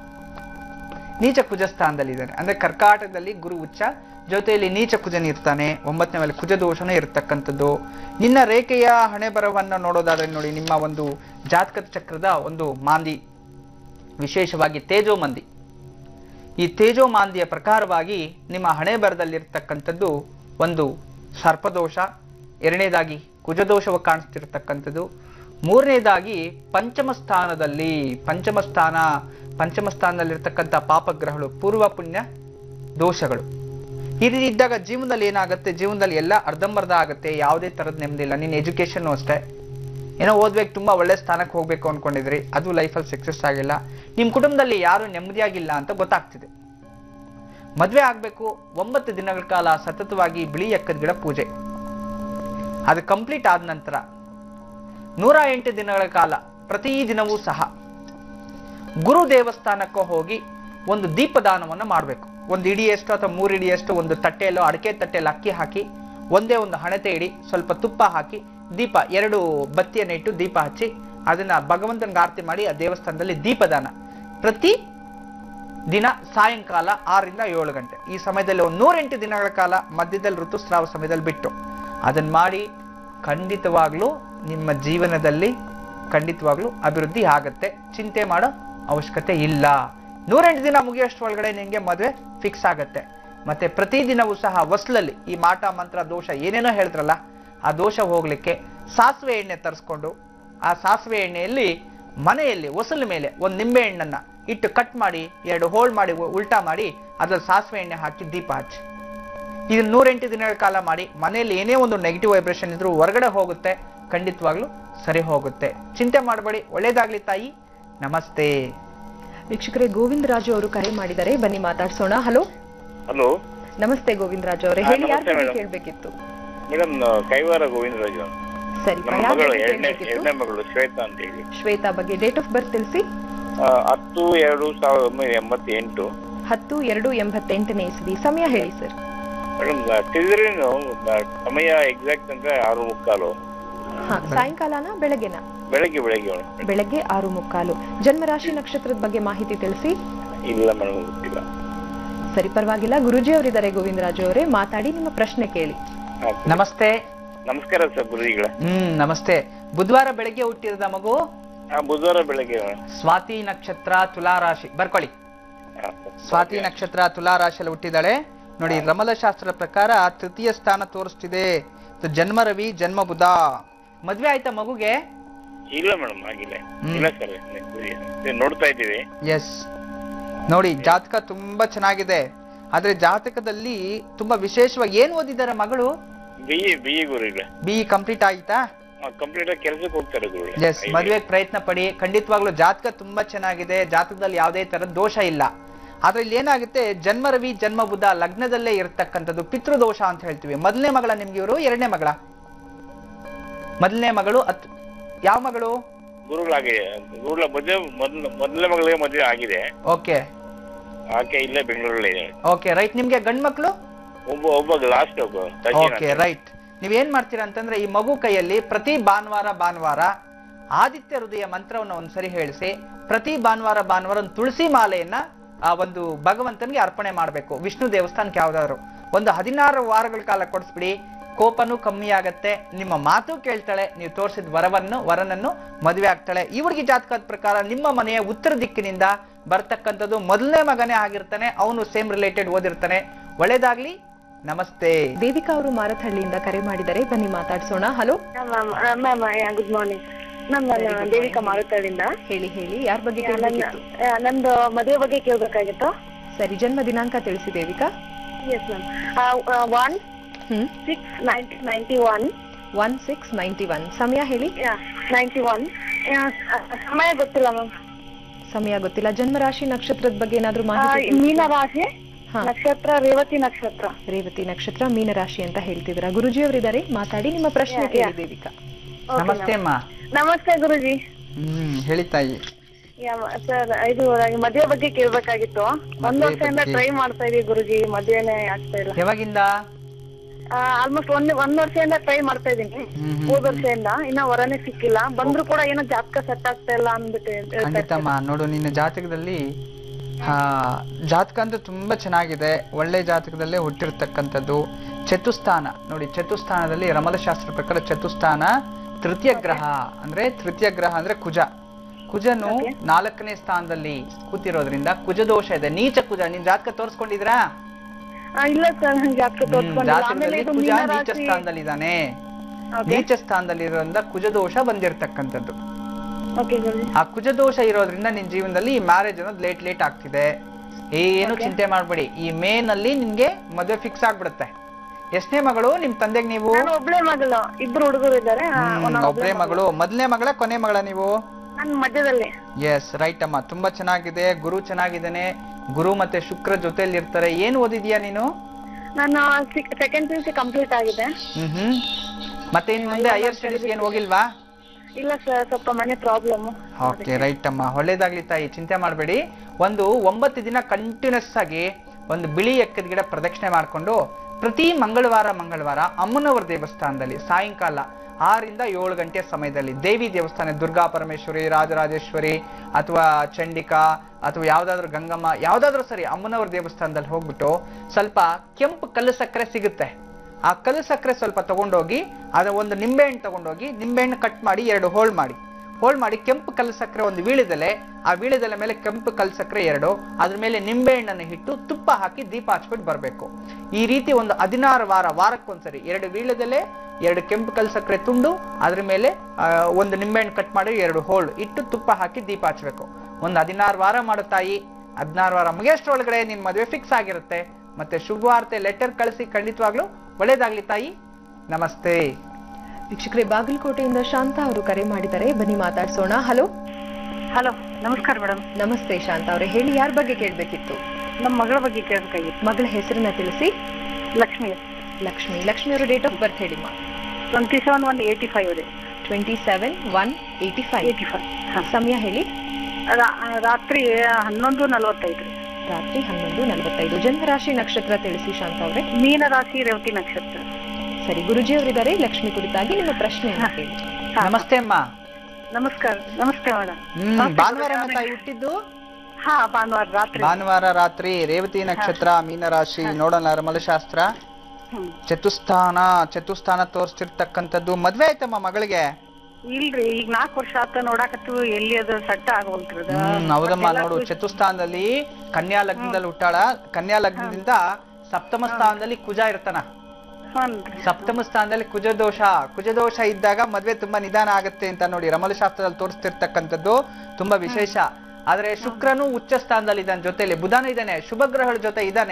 ನೀಚ ಕುಜ ಸ್ಥಾನದಲ್ಲಿ ಇದ್ದಾನೆ ಅಂದ್ರೆ ಕರ್ಕಾಟಕದಲ್ಲಿ ಗುರು ಉಚ್ಚ ಜೊತೆಯಲ್ಲಿ ನೀಚ ಕುಜನ ಇರ್ತಾನೆ ಒಂಬತ್ತನೇ ಮೇಲೆ ಕುಜ ದೋಷನೂ ಇರತಕ್ಕಂಥದ್ದು ನಿನ್ನ ರೇಖೆಯ ಹಣೆ ಬರವನ್ನ ನೋಡೋದಾದ್ರೆ ನೋಡಿ ನಿಮ್ಮ ಒಂದು ಜಾತಕ ಚಕ್ರದ ಒಂದು ಮಾಂದಿ ವಿಶೇಷವಾಗಿ ತೇಜೋಮಂದಿ ಈ ತೇಜೋಮಾಂದಿಯ ಪ್ರಕಾರವಾಗಿ ನಿಮ್ಮ ಹಣೆ ಬರದಲ್ಲಿರ್ತಕ್ಕಂಥದ್ದು ಒಂದು ಸರ್ಪದೋಷ ಎರಡನೇದಾಗಿ ಕುಜದೋಷವು ಕಾಣಿಸ್ತಿರ್ತಕ್ಕಂಥದ್ದು ಮೂರನೇದಾಗಿ ಪಂಚಮ ಸ್ಥಾನದಲ್ಲಿ ಪಂಚಮ ಸ್ಥಾನ ಪಂಚಮ ಸ್ಥಾನದಲ್ಲಿರ್ತಕ್ಕಂಥ ಪಾಪಗ್ರಹಗಳು ಪೂರ್ವ ಪುಣ್ಯ ದೋಷಗಳು ಈ ರೀತಿ ಇದ್ದಾಗ ಜೀವನದಲ್ಲಿ ಏನಾಗುತ್ತೆ ಜೀವನದಲ್ಲಿ ಎಲ್ಲ ಅರ್ಧಂಬರ್ಧ ಆಗುತ್ತೆ ಯಾವುದೇ ಥರದ ನೆಮ್ಮದಿ ಇಲ್ಲ ನಿನ್ನ ಎಜುಕೇಶನ್ ಅಷ್ಟೇ ಏನೋ ಓದ್ಬೇಕು ತುಂಬಾ ಒಳ್ಳೆ ಸ್ಥಾನಕ್ಕೆ ಹೋಗ್ಬೇಕು ಅನ್ಕೊಂಡಿದ್ರಿ ಅದು ಲೈಫಲ್ಲಿ ಸಕ್ಸಸ್ ಆಗಿಲ್ಲ ನಿಮ್ಮ ಕುಟುಂಬದಲ್ಲಿ ಯಾರು ನೆಮ್ಮದಿಯಾಗಿಲ್ಲ ಅಂತ ಗೊತ್ತಾಗ್ತಿದೆ ಮದುವೆ ಆಗ್ಬೇಕು ಒಂಬತ್ತು ದಿನಗಳ ಕಾಲ ಸತತವಾಗಿ ಬಿಳಿ ಎಕ್ಕದ ಗಿಡ ಪೂಜೆ ಅದು ಕಂಪ್ಲೀಟ್ ಆದ ನಂತರ ನೂರ ಎಂಟು ದಿನಗಳ ಕಾಲ ಪ್ರತಿ ದಿನವೂ ಸಹ ಗುರು ದೇವಸ್ಥಾನಕ್ಕೆ ಹೋಗಿ ಒಂದು ದೀಪದಾನವನ್ನು ಮಾಡಬೇಕು ಒಂದು ಇಡಿಯಷ್ಟು ಅಥವಾ ಮೂರು ಇಡಿಯಷ್ಟು ಒಂದು ತಟ್ಟೆಯಲ್ಲೋ ಅಡಿಕೆ ತಟ್ಟೆಯಲ್ಲಿ ಅಕ್ಕಿ ಹಾಕಿ ಒಂದೇ ಒಂದು ಹಣತೆ ಇಡಿ ಸ್ವಲ್ಪ ತುಪ್ಪ ಹಾಕಿ ದೀಪ ಎರಡು ಬತ್ತಿಯನ್ನು ಇಟ್ಟು ದೀಪ ಹಚ್ಚಿ ಅದನ್ನ ಭಗವಂತನಿಗೆ ಆರತಿ ಮಾಡಿ ಆ ದೇವಸ್ಥಾನದಲ್ಲಿ ದೀಪದಾನ ಪ್ರತಿ ದಿನ ಸಾಯಂಕಾಲ ಆರರಿಂದ ಏಳು ಗಂಟೆ ಈ ಸಮಯದಲ್ಲಿ ಒಂದು ನೂರೆಂಟು ದಿನಗಳ ಕಾಲ ಮಧ್ಯದಲ್ಲಿ ಋತುಸ್ರಾವ ಸಮಯದಲ್ಲಿ ಬಿಟ್ಟು ಅದನ್ನ ಮಾಡಿ ಖಂಡಿತವಾಗ್ಲೂ ನಿಮ್ಮ ಜೀವನದಲ್ಲಿ ಖಂಡಿತವಾಗ್ಲೂ ಅಭಿವೃದ್ಧಿ ಆಗತ್ತೆ ಚಿಂತೆ ಮಾಡೋ ಅವಶ್ಯಕತೆ ಇಲ್ಲ ನೂರೆಂಟು ದಿನ ಮುಗಿಯೋಷ್ಟು ಒಳಗಡೆ ನಿಮಗೆ ಮದುವೆ ಫಿಕ್ಸ್ ಆಗತ್ತೆ ಮತ್ತೆ ಪ್ರತಿದಿನವೂ ಸಹ ಹೊಸ್ಲಲ್ಲಿ ಈ ಮಾಟ ಮಂತ್ರ ದೋಷ ಏನೇನೋ ಹೇಳಿದ್ರಲ್ಲ ಆ ದೋಷ ಹೋಗ್ಲಿಕ್ಕೆ ಸಾಸಿವೆ ಎಣ್ಣೆ ತರಿಸ್ಕೊಂಡು ಆ ಸಾಸಿವೆ ಎಣ್ಣೆಯಲ್ಲಿ ಮನೆಯಲ್ಲಿ ಹೊಸಲ ಮೇಲೆ ಒಂದು ನಿಂಬೆ ಹಣ್ಣನ್ನ ಇಟ್ಟು ಕಟ್ ಮಾಡಿ ಎರಡು ಹೋಲ್ ಮಾಡಿ ಉ- ಉಲ್ಟಾ ಮಾಡಿ ಅದ್ರಲ್ಲಿ ಸಾಸಿವೆ ಎಣ್ಣೆ ಹಾಕಿ ದೀಪ ಹಚ್ಚಿ ಇದನ್ನ ನೂರೆಂಟು ದಿನಗಳ ಕಾಲ ಮಾಡಿ ಮನೆಯಲ್ಲಿ ಏನೇ ಒಂದು ನೆಗೆಟಿವ್ ವೈಬ್ರೇಷನ್ ಇದ್ರೂ ಹೊರಗಡೆ ಹೋಗುತ್ತೆ ಖಂಡಿತವಾಗ್ಲೂ ಸರಿ ಹೋಗುತ್ತೆ ಚಿಂತೆ ಮಾಡಬೇಡಿ ಒಳ್ಳೇದಾಗ್ಲಿ ತಾಯಿ ನಮಸ್ತೆ ವೀಕ್ಷಕರೇ ಗೋವಿಂದ ರಾಜು ಅವರು ಕರೆ ಮಾಡಿದ್ದಾರೆ ಬನ್ನಿ ಮಾತಾಡ್ಸೋಣ ಹಲೋ ಹಲೋ ನಮಸ್ತೆ ಗೋವಿಂದ ರಾಜು ಅವರೇ ಹಾ, ಹೇಳಿ ಯಾರ ನಮಸ್ತೆ ಬಗ್ಗೆ madam. ಕೇಳ್ಬೇಕಿತ್ತು ಮೇಡಮ್ ಕೈವಾರ ಗೋವಿಂದರಾಜು ಅಂತ. ಸರಿ ನಮ್ಮ ಯಾರ ಮಗಳು ಬಗ್ಗೆ ಎರಡನೇ ಕೇಳ್ಬೇಕಿತ್ತು ಎರಡನೇ ಮಗಳು ಶ್ವೇತಾ ಅಂತ ಹೇಳಿ ಶ್ವೇತಾ ಬಗ್ಗೆ ಡೇಟ್ ಆಫ್ ಬರ್ತ್ ತಿಳಿಸಿ ಆ, ಹತ್ತು ಎರಡು ಸಾವಿರದ ಒಂಬೈನೂರ ಎಂಬತ್ತೆಂಟು ಹತ್ತು ಎರಡು ಎಂಬತ್ತೆಂಟನೇ ಇಸ್ವಿ ಸಮಯ ಹೇಳಿ ಸರ್ ಮೇಡಮ್ ತಿಳಿದ್ರೇನು ಆ, ಸಮಯ ಎಕ್ಸಾಕ್ಟ್ ಅಂದ್ರೆ ಆರು ಮುಕ್ಕಾಲು ಹಾ ಸಾಯಂಕಾಲನ ಬೆಳಗ್ಗೆನ ಬೆಳಗ್ಗೆ ಬೆಳಗ್ಗೆ ಮೇಡಮ್ ಬೆಳಗ್ಗೆ ಆರು ಮುಕ್ಕಾಲು ಜನ್ಮರಾಶಿ ನಕ್ಷತ್ರದ ಬಗ್ಗೆ ಮಾಹಿತಿ ತಿಳಿಸಿ ಇಲ್ಲ ಮೇಡಮ್ ಗೊತ್ತಿಲ್ಲ ಸರಿ ಪರವಾಗಿಲ್ಲ ಗುರುಜಿ ಅವರಿದ್ದಾರೆ ಗೋವಿಂದರಾಜು ಅವರೇ ಮಾತಾಡಿ ನಿಮ್ಮ ಪ್ರಶ್ನೆ ಕೇಳಿ ಹಾ, ನಮಸ್ತೆ ನಮಸ್ಕಾರ ಸರ್ ಗುರುಜಿಗಳೇ ಹ್ಮ್ ನಮಸ್ತೆ ಬುಧವಾರ ಬೆಳಗ್ಗೆ ಹುಟ್ಟಿರದ ಮಗು ಆ, ಬುಧವಾರ ಬೆಳಗ್ಗೆ ಮೇಡಮ್ ಸ್ವಾತಿ ನಕ್ಷತ್ರ ತುಲಾ ರಾಶಿ ಬರ್ಕೊಳ್ಳಿ ಹಾ, ಸ್ವಾತಿ ನಕ್ಷತ್ರ ತುಲಾ ರಾಶಿಯಲ್ಲಿ ಹುಟ್ಟಿದಾಳೆ ನೋಡಿ ರಮಲ ಶಾಸ್ತ್ರದ ಪ್ರಕಾರ ತೃತೀಯ ಸ್ಥಾನ ತೋರಿಸ್ತಿದೆ ಇದು ಜನ್ಮ ರವಿ ಜನ್ಮ ಬುಧ ಮದ್ವೆ ಆಯ್ತಾ ಮಗುಗೆ ಇಲ್ಲ ಮೇಡಮ್ ಆಗಿಲ್ಲ ಹ್ಮ್. ಇಲ್ಲ ಸರ್ ನೋಡ್ತಾ ಇದ್ದೀವಿ ಎಸ್ ನೋಡಿ ಜಾತಕ ತುಂಬಾ ಚೆನ್ನಾಗಿದೆ ಆದ್ರೆ ಜಾತಕದಲ್ಲಿ ತುಂಬಾ ವಿಶೇಷವಾಗಿ ಏನ್ ಓದಿದ್ದಾರೆ ಮಗಳು ಬಿ ಬಿ ಗುರುಗಳೇ ಬಿ ಕಂಪ್ಲೀಟ್ ಆಯ್ತಾ ಕಂಪ್ಲೀಟ್ ಆಗಿ ಕೆಲ್ಸಕ್ಕೆ ಹೋಗ್ತಾರೆ ಗುರುಗಳೇ ಎಸ್ ಮದುವೆಗೆ ಪ್ರಯತ್ನ ಪಡಿ ಖಂಡಿತವಾಗ್ಲೂ ಜಾತಕ ತುಂಬಾ ಚೆನ್ನಾಗಿದೆ ಜಾತಕದಲ್ಲಿ ಯಾವುದೇ ತರದ ದೋಷ ಇಲ್ಲ ಆದ್ರೆ ಇಲ್ಲಿ ಏನಾಗುತ್ತೆ ಜನ್ಮ ರವಿ ಜನ್ಮ ಬುಧ ಲಗ್ನದಲ್ಲೇ ಇರ್ತಕ್ಕಂಥದ್ದು ಪಿತೃದೋಷ ಅಂತ ಹೇಳ್ತೀವಿ ಮೊದಲನೇ ಮಗಳ ನಿಮ್ಗೆ ಇವರು ಎರಡನೇ ಮಗಳ ಮೊದಲನೇ ಮಗಳು ಅತ್ ಯಾವ ಮಗಳು ಗುರುಗಳಾಗಿದೆ ಗುರುಗಳ ಮದುವೆ ಮೊದ್ಲು ಮೊದಲನೇ ಮಗಳಿಗೆ ಮದುವೆ ಆಗಿದೆ ಓಕೆ ಆಕೆ ಇಲ್ಲೇ ಬೆಂಗಳೂರಲ್ಲೇ ಇದ್ದಾಳೆ ಓಕೆ ರೈಟ್ ನಿಮ್ಗೆ ಗಂಡ್ ಮಕ್ಳು ಒಬ್ಬ ಒಬ್ಬ ಲಾಸ್ಟ್ ಒಬ್ಬ ಸಚಿನ್ ಓಕೆ ಅಂತ. ರೈಟ್ ನೀವೇನ್ ಮಾಡ್ತೀರಾ ಅಂತಂದ್ರೆ ಈ ಮಗು ಕೈಯಲ್ಲಿ ಪ್ರತಿ ಭಾನುವಾರ ಭಾನುವಾರ ಆದಿತ್ಯ ಹೃದಯ ಮಂತ್ರವನ್ನು ಒಂದ್ಸರಿ ಹೇಳಿಸಿ ಪ್ರತಿ ಭಾನುವಾರ ಭಾನುವಾರ ಒಂದು ತುಳಸಿ ಮಾಲೆಯನ್ನ ಆ ಒಂದು ಭಗವಂತನಿಗೆ ಅರ್ಪಣೆ ಮಾಡಬೇಕು ವಿಷ್ಣು ದೇವಸ್ಥಾನಕ್ಕೆ ಯಾವ್ದಾದ್ರು ಒಂದು ಹದಿನಾರು ವಾರಗಳ ಕಾಲ ಕೊಡಿಸ್ಬಿಡಿ ಕೋಪನೂ ಕಮ್ಮಿ ಆಗತ್ತೆ ನಿಮ್ಮ ಮಾತು ಕೇಳ್ತಾಳೆ ನೀವು ತೋರಿಸಿದ ವರವನ್ನು ವರನನ್ನು ಮದುವೆ ಆಗ್ತಾಳೆ ಈ ಹುಡುಗಿ ಜಾತಕದ ಪ್ರಕಾರ ನಿಮ್ಮ ಮನೆಯ ಉತ್ತರ ದಿಕ್ಕಿನಿಂದ ಬರ್ತಕ್ಕಂಥದ್ದು ಮೊದಲನೇ ಮಗನೇ ಆಗಿರ್ತಾನೆ ಅವನು ಸೇಮ್ ರಿಲೇಟೆಡ್ ಓದಿರ್ತಾನೆ ಒಳ್ಳೇದಾಗ್ಲಿ ನಮಸ್ತೆ ದೇವಿಕಾ ಅವರು ಮಾರಥಹಳ್ಳಿಯಿಂದ ಕರೆ ಮಾಡಿದರೆ ಬನ್ನಿ ಮಾತಾಡ್ಸೋಣ hello ma'am ma'am good morning ma'am ನಾನು ದೇವಿಕಾ ಮಾರುತಾಳಿಂದ ಹೇಳಿ ಹೇಳಿ ಯಾರ ಬಗ್ಗೆ ನನ್ನ ಕೇಳಬೇಕಿತ್ತು ಆ, ನಂದು ಮದುವೆ ಬಗ್ಗೆ ಕೇಳ್ಬೇಕಾಗಿತ್ತು ಸರಿ ಜನ್ಮ ದಿನಾಂಕ ತಿಳಿಸಿ Devika yes ma'am one hmm six nineteen ninety one one six ninety one ಸಮಯ ಹೇಳಿ ನೈನ್ಟಿ ಒನ್ ಸಮಯ ಗೊತ್ತಿಲ್ಲ ಮ್ಯಾಮ್ ಸಮಯ ಗೊತ್ತಿಲ್ಲ ಜನ್ಮ ರಾಶಿ ನಕ್ಷತ್ರದ ಬಗ್ಗೆ ಏನಾದ್ರೂ ಮಾಹಿತಿ ಮೀನ ರಾಶಿ ಹಾ. ನಕ್ಷತ್ರ ರೇವತಿ ನಕ್ಷತ್ರ ರೇವತಿ ನಕ್ಷತ್ರ ಮೀನ ರಾಶಿ ಅಂತ ಹೇಳ್ತಿದ್ರ ಗುರುಜಿ ಅವರಿದ್ದಾರೆ ಮಾತಾಡಿ ನಿಮ್ಮ ಪ್ರಶ್ನೆ Yeah, ಕೇಳಿ yeah. ದೇವಿಕಾ Okay, ನಮಸ್ತೆ ma'am. ಅಮ್ಮ ನಮಸ್ತೆ ಗುರುಜಿ ಹ್ಮ್ ಹೇಳಿ ತಾಯಿ ಸರ್ ಇದು ನಂಗೆ ಮದುವೆ ಬಗ್ಗೆ ಕೇಳ್ಬೇಕಾಗಿತ್ತು ಒಂದ್ ಮದ್ವೆ ವರ್ಷದಿಂದ ಬಗ್ಗೆ? ಟ್ರೈ ಮಾಡ್ತಾ ಇದೀವಿ ಗುರುಜಿ ಮದುವೆನೇ ಆಗ್ತಾ ಇಲ್ಲ ಯಾವಾಗಿಂದ ಆಲ್ಮೋಸ್ಟ್ ಒಂದ್ ಒಂದ್ ವರ್ಷದಿಂದ ಟ್ರೈ ಮಾಡ್ತಾ ಇದೀನಿ ಹ್ಮ್, ಹ್ಮ್, ಹೋದ್ ವರ್ಷದಿಂದ ಇನ್ನ ಹೊರನೇ ಸಿಕ್ಕಿಲ್ಲ ಬಂದ್ರು ಕೂಡ ಏನೋ ಜಾತಕ ಸೆಟ್ ಆಗ್ತಾ ಇಲ್ಲ ಅಂದ್ಬಿಟ್ಟು ಹೇಳ್ತಾ ಖಂಡಿತಮ್ಮ ನೋಡು ನಿನ್ನ ಜಾತಕದಲ್ಲಿ ಆ ಜಾತಕ ಅಂತೂ ತುಂಬಾ ಚೆನ್ನಾಗಿದೆ ಒಳ್ಳೆ ಜಾತಕದಲ್ಲೇ ಹುಟ್ಟಿರ್ತಕ್ಕಂಥದ್ದು ಚತುಸ್ಥಾನ ನೋಡಿ ಚತುಸ್ಥಾನದಲ್ಲಿ ರಮಲಶಾಸ್ತ್ರ ಪ್ರಕಾರ ಚತುಸ್ಥಾನ ತೃತೀಯ ಗ್ರಹ ಅಂದ್ರೆ ತೃತೀಯ ಗ್ರಹ ಅಂದ್ರೆ ಕುಜ ಕುಜನು ನಾಲ್ಕನೇ ಸ್ಥಾನದಲ್ಲಿ ಕೂತಿರೋದ್ರಿಂದ ಕುಜ ದೋಷ ಇದೆ ನೀಚ ಕುಜ ನಿನ್ ಜಾತಕ ತೋರಿಸ್ಕೊಂಡಿದ್ರಾ ಆ, ಇಲ್ಲ ಸರ್ ನಂಗೆ ಜಾತಕ ಹ್ಮ್, ತೋರ್ಸ್ಕೊಂಡಿಲ್ಲ ಆಮೇಲೆ ಜಾತಕದಲ್ಲಿ ಇದು ಕುಜ ಮೀನ ನೀಚ ರಾಶಿ ಸ್ಥಾನದಲ್ಲಿದ್ದಾನೆ Okay. ನೀಚ ಸ್ಥಾನದಲ್ಲಿರೋದ್ರಿಂದ ಕುಜ ದೋಷ ಬಂದಿರತಕ್ಕಂಥದ್ದು ಓಕೆ ಗುರುಜಿ ಆ ಕುಜ ದೋಷ ಇರೋದ್ರಿಂದ ನಿನ್ ಜೀವನದಲ್ಲಿ ಈ ಮ್ಯಾರೇಜ್ ಅನ್ನೋದು ಲೇಟ್ ಲೇಟ್ ಆಗ್ತಿದೆ ಏನು ಚಿಂತೆ ಮಾಡ್ಬೇಡಿ ಈ ಮೇ ನಲ್ಲಿ ನಿನ್ಗೆ ಮದುವೆ ಫಿಕ್ಸ್ ಆಗ್ಬಿಡುತ್ತೆ ಎಷ್ಟನೇ ಮಗಳು ನಿಮ್ ತಂದೆಗೆ ನೀವು ನಾನು ಒಬ್ಳೆ ಮಗಳು ಇಬ್ರು ಹುಡುಗರು ಇದ್ದಾರೆ ಆ, ಹ್ಮ್, ನಾನು ಒಬ್ರೇ ಮಗಳು ಮೊದಲನೇ ಮಗಳ ಕೊನೆ ಮಗಳ ನೀವು ನನ್ ಮಧ್ಯದಲ್ಲಿ ಎಸ್ ರೈಟ್ ಅಮ್ಮ ತುಂಬಾ ಚೆನ್ನಾಗಿದೆ ಗುರು ಚೆನ್ನಾಗಿದ್ದಾನೆ ಗುರು ಮತ್ತೆ ಶುಕ್ರ ಜೊತೆಲಿ ಇರ್ತಾರೆ ಏನ್ ಓದಿದ್ಯಾ ನೀನು ನಾನು ಸೆಕೆಂಡ್ ಪಿ ಸಿ ಕಂಪ್ಲೀಟ್ ಆಗಿದೆ ಹ್ಮ್ ಹ್ಮ್ ಮತ್ತೆ ಇನ್ ಮುಂದೆ ಹೈಯರ್ ಸ್ಟಡೀಸ್ ಏನ್ ಹೋಗಿಲ್ವಾ ಇಲ್ಲ ಸರ್ ಸ್ವಲ್ಪ ಮನೆ ಪ್ರಾಬ್ಲಮ್ ಓಕೆ ರೈಟ್ ಅಮ್ಮ ಒಳ್ಳೇದಾಗ್ಲಿ ತಾಯಿ ಚಿಂತೆ ಮಾಡಬೇಡಿ ಒಂದು ಒಂಬತ್ತು ದಿನ ಕಂಟಿನ್ಯೂಸ್ ಆಗಿ ಒಂದು ಬಿಳಿ ಎಕ್ಕದ ಗಿಡ ಪ್ರದಕ್ಷಿಣೆ ಮಾಡಿಕೊಂಡು ಪ್ರತಿ ಮಂಗಳವಾರ ಮಂಗಳವಾರ ಅಮ್ಮನವರ ದೇವಸ್ಥಾನದಲ್ಲಿ ಸಾಯಂಕಾಲ ಆರಿಂದ ಏಳು ಗಂಟೆ ಸಮಯದಲ್ಲಿ ದೇವಿ ದೇವಸ್ಥಾನ ದುರ್ಗಾ ಪರಮೇಶ್ವರಿ ರಾಜರಾಜೇಶ್ವರಿ ಅಥವಾ ಚಂಡಿಕಾ ಅಥವಾ ಯಾವ್ದಾದ್ರು ಗಂಗಮ್ಮ ಯಾವ್ದಾದ್ರು ಸರಿ ಅಮ್ಮನವರ ದೇವಸ್ಥಾನದಲ್ಲಿ ಹೋಗ್ಬಿಟ್ಟು ಸ್ವಲ್ಪ ಕೆಂಪು ಕಲ್ಲು ಸಕ್ಕರೆ ಸಿಗುತ್ತೆ ಆ ಕಲ್ಲು ಸಕ್ಕರೆ ಸ್ವಲ್ಪ ತಗೊಂಡೋಗಿ ಅದ ಒಂದು ನಿಂಬೆಹಣ್ಣು ತಗೊಂಡೋಗಿ ನಿಂಬೆಹಣ್ಣು ಕಟ್ ಮಾಡಿ ಎರಡು ಹೋಳ್ ಮಾಡಿ ಹೋಳ್ ಮಾಡಿ ಕೆಂಪು ಕಲ್ಲು ಸಕ್ಕರೆ ಒಂದು ವೀಳ್ಯದೆಲೆ ಆ ವೀಳ್ಯದೆಲೆ ಮೇಲೆ ಕೆಂಪು ಕಲ್ಲು ಸಕ್ಕರೆ ಎರಡು ಅದ್ರ ಮೇಲೆ ನಿಂಬೆಹಣ್ಣನ್ನು ಇಟ್ಟು ತುಪ್ಪ ಹಾಕಿ ದೀಪ ಹಚ್ಬಿಟ್ಟು ಬರಬೇಕು ಈ ರೀತಿ ಒಂದು ಹದಿನಾರು ವಾರ ವಾರಕ್ಕೊಂದ್ಸರಿ ಎರಡು ವೀಳ್ಯದೆಲೆ ಎರಡು ಕೆಂಪು ಕಲ್ಲು ಸಕ್ಕರೆ ತುಂಡು ಅದ್ರ ಮೇಲೆ ಆ, ಒಂದು ನಿಂಬೆಹಣ್ಣು ಕಟ್ ಮಾಡಿ ಎರಡು ಹೋಳು ಇಟ್ಟು ತುಪ್ಪ ಹಾಕಿ ದೀಪ ಹಚ್ಬೇಕು ಒಂದು ಹದಿನಾರು ವಾರ ಮಾಡೋ ತಾಯಿ ಹದಿನಾರು ವಾರ ಮುಗಿಯೋಷ್ಟ್ರೊಳಗಡೆ ನಿನ್ ಮದುವೆ ಫಿಕ್ಸ್ ಆಗಿರುತ್ತೆ ಮತ್ತೆ ಶುಭವಾರ್ತೆ ಲೆಟರ್ ಕಳಿಸಿ ಖಂಡಿತವಾಗ್ಲೂ ಒಳ್ಳೇದಾಗ್ಲಿ ತಾಯಿ ನಮಸ್ತೆ ವೀಕ್ಷಕರೇ ಬಾಗಲಕೋಟೆಯಿಂದ ಶಾಂತ ಅವರು ಕರೆ ಮಾಡಿದ್ದಾರೆ ಬನ್ನಿ ಮಾತಾಡ್ಸೋಣ ಹಲೋ ಹಲೋ ನಮಸ್ಕಾರ ಮೇಡಮ್ ನಮಸ್ತೆ ಶಾಂತ ಅವರೇ ಹೇಳಿ ಯಾರ ಬಗ್ಗೆ ಕೇಳಬೇಕಿತ್ತು ನಮ್ಮ ಮಗಳ ಬಗ್ಗೆ ಕೇಳ್ಬೇಕಾಗಿತ್ತು ಮಗಳ ಹೆಸರನ್ನ ತಿಳಿಸಿ ಲಕ್ಷ್ಮಿ ಲಕ್ಷ್ಮಿ ಲಕ್ಷ್ಮಿ ಅವರ ಡೇಟ್ ಆಫ್ ಬರ್ತ್ ಹೇಳಿಮ್ಮ twenty seven one eighty five ಇದೆ twenty seven one eighty five eighty five ಹಾಂ ಸಮಯ ಹೇಳಿ ರಾತ್ರಿ ಹನ್ನೊಂದು ನಲವತ್ತೈದು ರಾತ್ರಿ ಹನ್ನೊಂದು ನಲವತ್ತೈದು ಜನ್ಮರಾಶಿ ನಕ್ಷತ್ರ ತಿಳಿಸಿ ಶಾಂತ ಅವರೇ ಮೀನ ರಾಶಿ ರೇವತಿ ನಕ್ಷತ್ರ ಸರಿ ಗುರುಜಿ ಅವರಿದ್ದಾರೆ ಲಕ್ಷ್ಮಿ ಕುರಿತಾಗಿ ನಿಮ್ಮ ಪ್ರಶ್ನೆಯನ್ನ ಕೇಳಿ ಹಾ. ನಮಸ್ತೆ ಅಮ್ಮ ನಮಸ್ಕಾರ ನಮಸ್ತೆ ಮೇಡಮ್ ಹ್ಮ್ ಭಾನುವಾರ ತಾಯಿ ಹುಟ್ಟಿದ್ದು ಹಾ ಭಾನುವಾರ ರಾತ್ರಿ ಭಾನುವಾರ ರಾತ್ರಿ ರೇವತಿ ನಕ್ಷತ್ರ ಮೀನರಾಶಿ ನೋಡೋಣ ರಮಲಶಾಸ್ತ್ರ ಹ್ಮ್. ಚತುಸ್ಥಾನ ಚತುಸ್ಥಾನ ತೋರಿಸ್ತಿರ್ತಕ್ಕಂಥದ್ದು ಮದ್ವೆ ಆಯ್ತಮ್ಮ ಮಗಳಿಗೆ ಇಲ್ರಿ ಈಗ ನಾಲ್ಕು ವರ್ಷ ಆತ ನೋಡಾಕತ್ತು ಎಲ್ಲಿ ಅದು ಸಟ್ಟ ಆಗೋಲ್ತದ ಹ್ಮ್ ಹೌದಮ್ಮ ನೋಡು ಚತುಸ್ಥಾನದಲ್ಲಿ ಕನ್ಯಾ ಲಗ್ನದಲ್ಲಿ ಹುಟ್ಟಾಳ ಕನ್ಯಾ ಲಗ್ನದಿಂದ ಸಪ್ತಮ ಸ್ಥಾನದಲ್ಲಿ ಕುಜ ಇರ್ತಾನ ಹ್ಞೂನ್ರಿ ಸಪ್ತಮ ಸ್ಥಾನದಲ್ಲಿ ಕುಜದೋಷ ಕುಜದೋಷ ಇದ್ದಾಗ ಮದ್ವೆ ತುಂಬಾ ನಿಧಾನ ಆಗುತ್ತೆ ಅಂತ ನೋಡಿ ರಮಲಶಾಸ್ತ್ರದಲ್ಲಿ ತೋರಿಸ್ತಿರ್ತಕ್ಕಂಥದ್ದು ತುಂಬಾ ವಿಶೇಷ ಆದ್ರೆ ಶುಕ್ರನು ಉಚ್ಚ ಸ್ಥಾನದಲ್ಲಿ ಇದ್ದಾನೆ ಜೊತೆಲಿ ಬುಧನು ಇದ್ದಾನೆ ಶುಭ ಗ್ರಹಗಳ ಜೊತೆ ಇದ್ದಾನೆ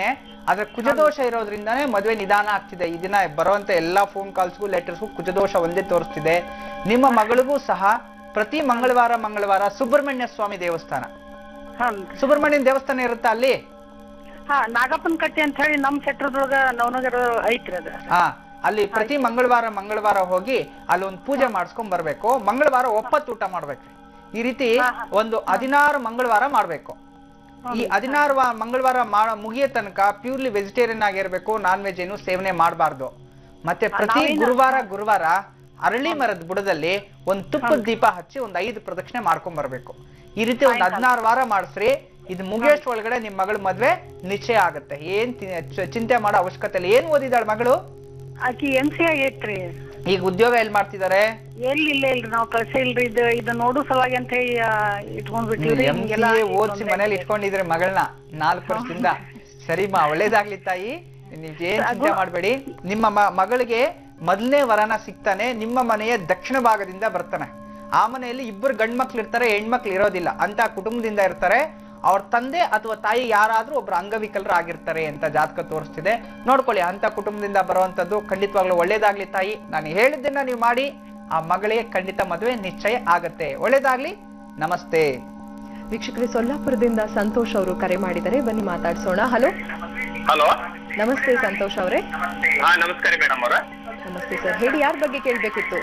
ಆದ್ರೆ ಕುಜದೋಷ ಇರೋದ್ರಿಂದಾನೇ ಮದುವೆ ನಿಧಾನ ಆಗ್ತಿದೆ ಈ ದಿನ ಬರುವಂತ ಎಲ್ಲಾ ಫೋನ್ ಕಾಲ್ಸ್ಗೂ ಲೆಟರ್ಸ್ಗೂ ಕುಜದೋಷ ಒಂದೇ ತೋರಿಸ್ತಿದೆ ನಿಮ್ಮ ಮಗಳಿಗೂ ಸಹ ಪ್ರತಿ ಮಂಗಳವಾರ ಮಂಗಳವಾರ ಸುಬ್ರಹ್ಮಣ್ಯ ಸ್ವಾಮಿ ದೇವಸ್ಥಾನ ಹ್ಮ್ ಸುಬ್ರಹ್ಮಣ್ಯನ ದೇವಸ್ಥಾನ ಇರುತ್ತಾ ಅಲ್ಲಿ ಹಾ ನಾಗಪ್ಪನ ಕಟ್ಟಿ ಅಂತ ಹೇಳಿ ನಮ್ ಕ್ಷೇತ್ರದೊಳಗ ನವನಗರ ಐತ್ರಿ ಅದ ಹಾ ಅಲ್ಲಿ ಪ್ರತಿ ಮಂಗಳವಾರ ಮಂಗಳವಾರ ಹೋಗಿ ಅಲ್ಲಿ ಒಂದು ಪೂಜೆ ಮಾಡಿಸ್ಕೊಂಡ್ ಬರ್ಬೇಕು ಮಂಗಳವಾರ ಒಪ್ಪತ್ತು ಊಟ ಮಾಡ್ಬೇಕ್ರಿ ಈ ರೀತಿ ಒಂದು ಹದಿನಾರು ಮಂಗಳವಾರ ಮಾಡ್ಬೇಕು ಈ ಹದಿನಾರು ವಾ- ಮಂಗಳವಾರ ಮಾಡ ಮುಗಿಯೋ ತನಕ ಪ್ಯೂರ್ಲಿ ವೆಜಿಟೇರಿಯನ್ ಆಗಿರ್ಬೇಕು ನಾನ್ ವೆಜ್ ಏನು ಸೇವನೆ ಮಾಡಬಾರ್ದು ಮತ್ತೆ ಪ್ರತಿ ಗುರುವಾರ ಗುರುವಾರ ಅರಳಿ ಮರದ ಬುಡದಲ್ಲಿ ಒಂದ್ ತುಪ್ಪದ ದೀಪ ಹಚ್ಚಿ ಒಂದ್ ಐದು ಪ್ರದಕ್ಷಿಣೆ ಮಾಡ್ಕೊಂಡ್ ಬರ್ಬೇಕು ಈ ರೀತಿ ಒಂದ್ ಹದಿನಾರು ವಾರ ಮಾಡಿಸ್ರಿ ಇದು ಮುಗಿಯೋಷ್ಟ್ ಒಳಗಡೆ ನಿಮ್ ಮಗಳ ಮದ್ವೆ ನಿಶ್ಚಯ ಆಗುತ್ತೆ ಏನ್ ತಿ- ಚ- ಚಿಂತೆ ಮಾಡೋ ಅವಶ್ಯಕತೆ ಇಲ್ಲ ಏನ್ ಓದಿದಾಳ ಮಗಳು ಆಕಿ ಎಂ ಸಿ ಆಗೈತ್ರಿ ಈಗ ಉದ್ಯೋಗ ಎಲ್ ಮಾಡ್ತಿದ್ದಾರೆ ಎಲ್ಲಿ ಇಲ್ಲ ಇಲ್ರಿ ನಾವ್ ಕಳ್ಸಿಲ್ರಿ ಇದು ಇದು ನೋಡು ಸಲುವಾಗಿ ಅಂತ ಹೇಳಿ ಆ, ಇಟ್ಕೊಂಡ್ಬಿಟ್ಟಿವ್ರಿ ಎಂ ಸಿ ಹಿಂಗೆಲ್ಲ ಓದಿಸಿ ಮನೇಲಿ ಇಟ್ಕೊಂಡಿದ್ರೆ ಮಗಳನ್ನ ನಾಲ್ಕು ವರ್ಷದಿಂದ ಸರಿಮಾ ಒಳ್ಳೇದಾಗ್ಲಿ ತಾಯಿ ನೀವ್ ಏನ್ ಚಿಂತೆ ಮಾಡ್ಬೇಡಿ ನಿಮ್ಮ ಮ- ಮಗಳಿಗೆ ಮೊದಲನೇ ವರನ ಸಿಗ್ತಾನೆ ನಿಮ್ಮ ಮನೆಯ ದಕ್ಷಿಣ ಭಾಗದಿಂದ ಬರ್ತಾನೆ ಆ ಮನೆಯಲ್ಲಿ ಇಬ್ಬರು ಗಂಡ್ ಮಕ್ಳು ಇರ್ತಾರೆ ಹೆಣ್ಮಕ್ಳು ಇರೋದಿಲ್ಲ ಅಂತ ಕುಟುಂಬದಿಂದ ಇರ್ತಾರೆ ಅವ್ರ ತಂದೆ ಅಥವಾ ತಾಯಿ ಯಾರಾದ್ರೂ ಒಬ್ರು ಅಂಗವಿಕಲರು ಆಗಿರ್ತಾರೆ ಅಂತ ಜಾತಕ ತೋರಿಸ್ತಿದೆ ನೋಡ್ಕೊಳ್ಳಿ ಅಂತ ಕುಟುಂಬದಿಂದ ಬರುವಂತದ್ದು ಖಂಡಿತವಾಗ್ಲೂ ಒಳ್ಳೇದಾಗ್ಲಿ ತಾಯಿ ನಾನು ಹೇಳಿದ್ದನ್ನ ನೀವು ಮಾಡಿ ಆ ಮಗಳಿಗೆ ಖಂಡಿತ ಮದುವೆ ನಿಶ್ಚಯ ಆಗತ್ತೆ ಒಳ್ಳೇದಾಗ್ಲಿ ನಮಸ್ತೆ ವೀಕ್ಷಕರೇ ಸೊಲ್ಲಾಪುರದಿಂದ ಸಂತೋಷ್ ಅವರು ಕರೆ ಮಾಡಿದರೆ ಬನ್ನಿ ಮಾತಾಡ್ಸೋಣ ಹಲೋ ಹಲೋ ನಮಸ್ತೆ ಸಂತೋಷ್ ಅವರೇ ಹಾ ನಮಸ್ಕಾರ ಮೇಡಮ್ ಅವರ ನಮಸ್ತೆ ಸರ್ ಹೇಳಿ ಯಾರ ಬಗ್ಗೆ ಕೇಳಬೇಕಿತ್ತು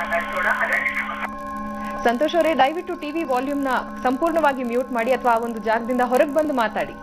ಸಂತೋಷ್ ಅವರೇ ದಯವಿಟ್ಟು ಟಿವಿ ವಾಲ್ಯೂಮ್ನ ಸಂಪೂರ್ಣವಾಗಿ ಮ್ಯೂಟ್ ಮಾಡಿ ಅಥವಾ ಆ ಒಂದು ಜಾಗದಿಂದ ಹೊರಗೆ ಬಂದು ಮಾತಾಡಿ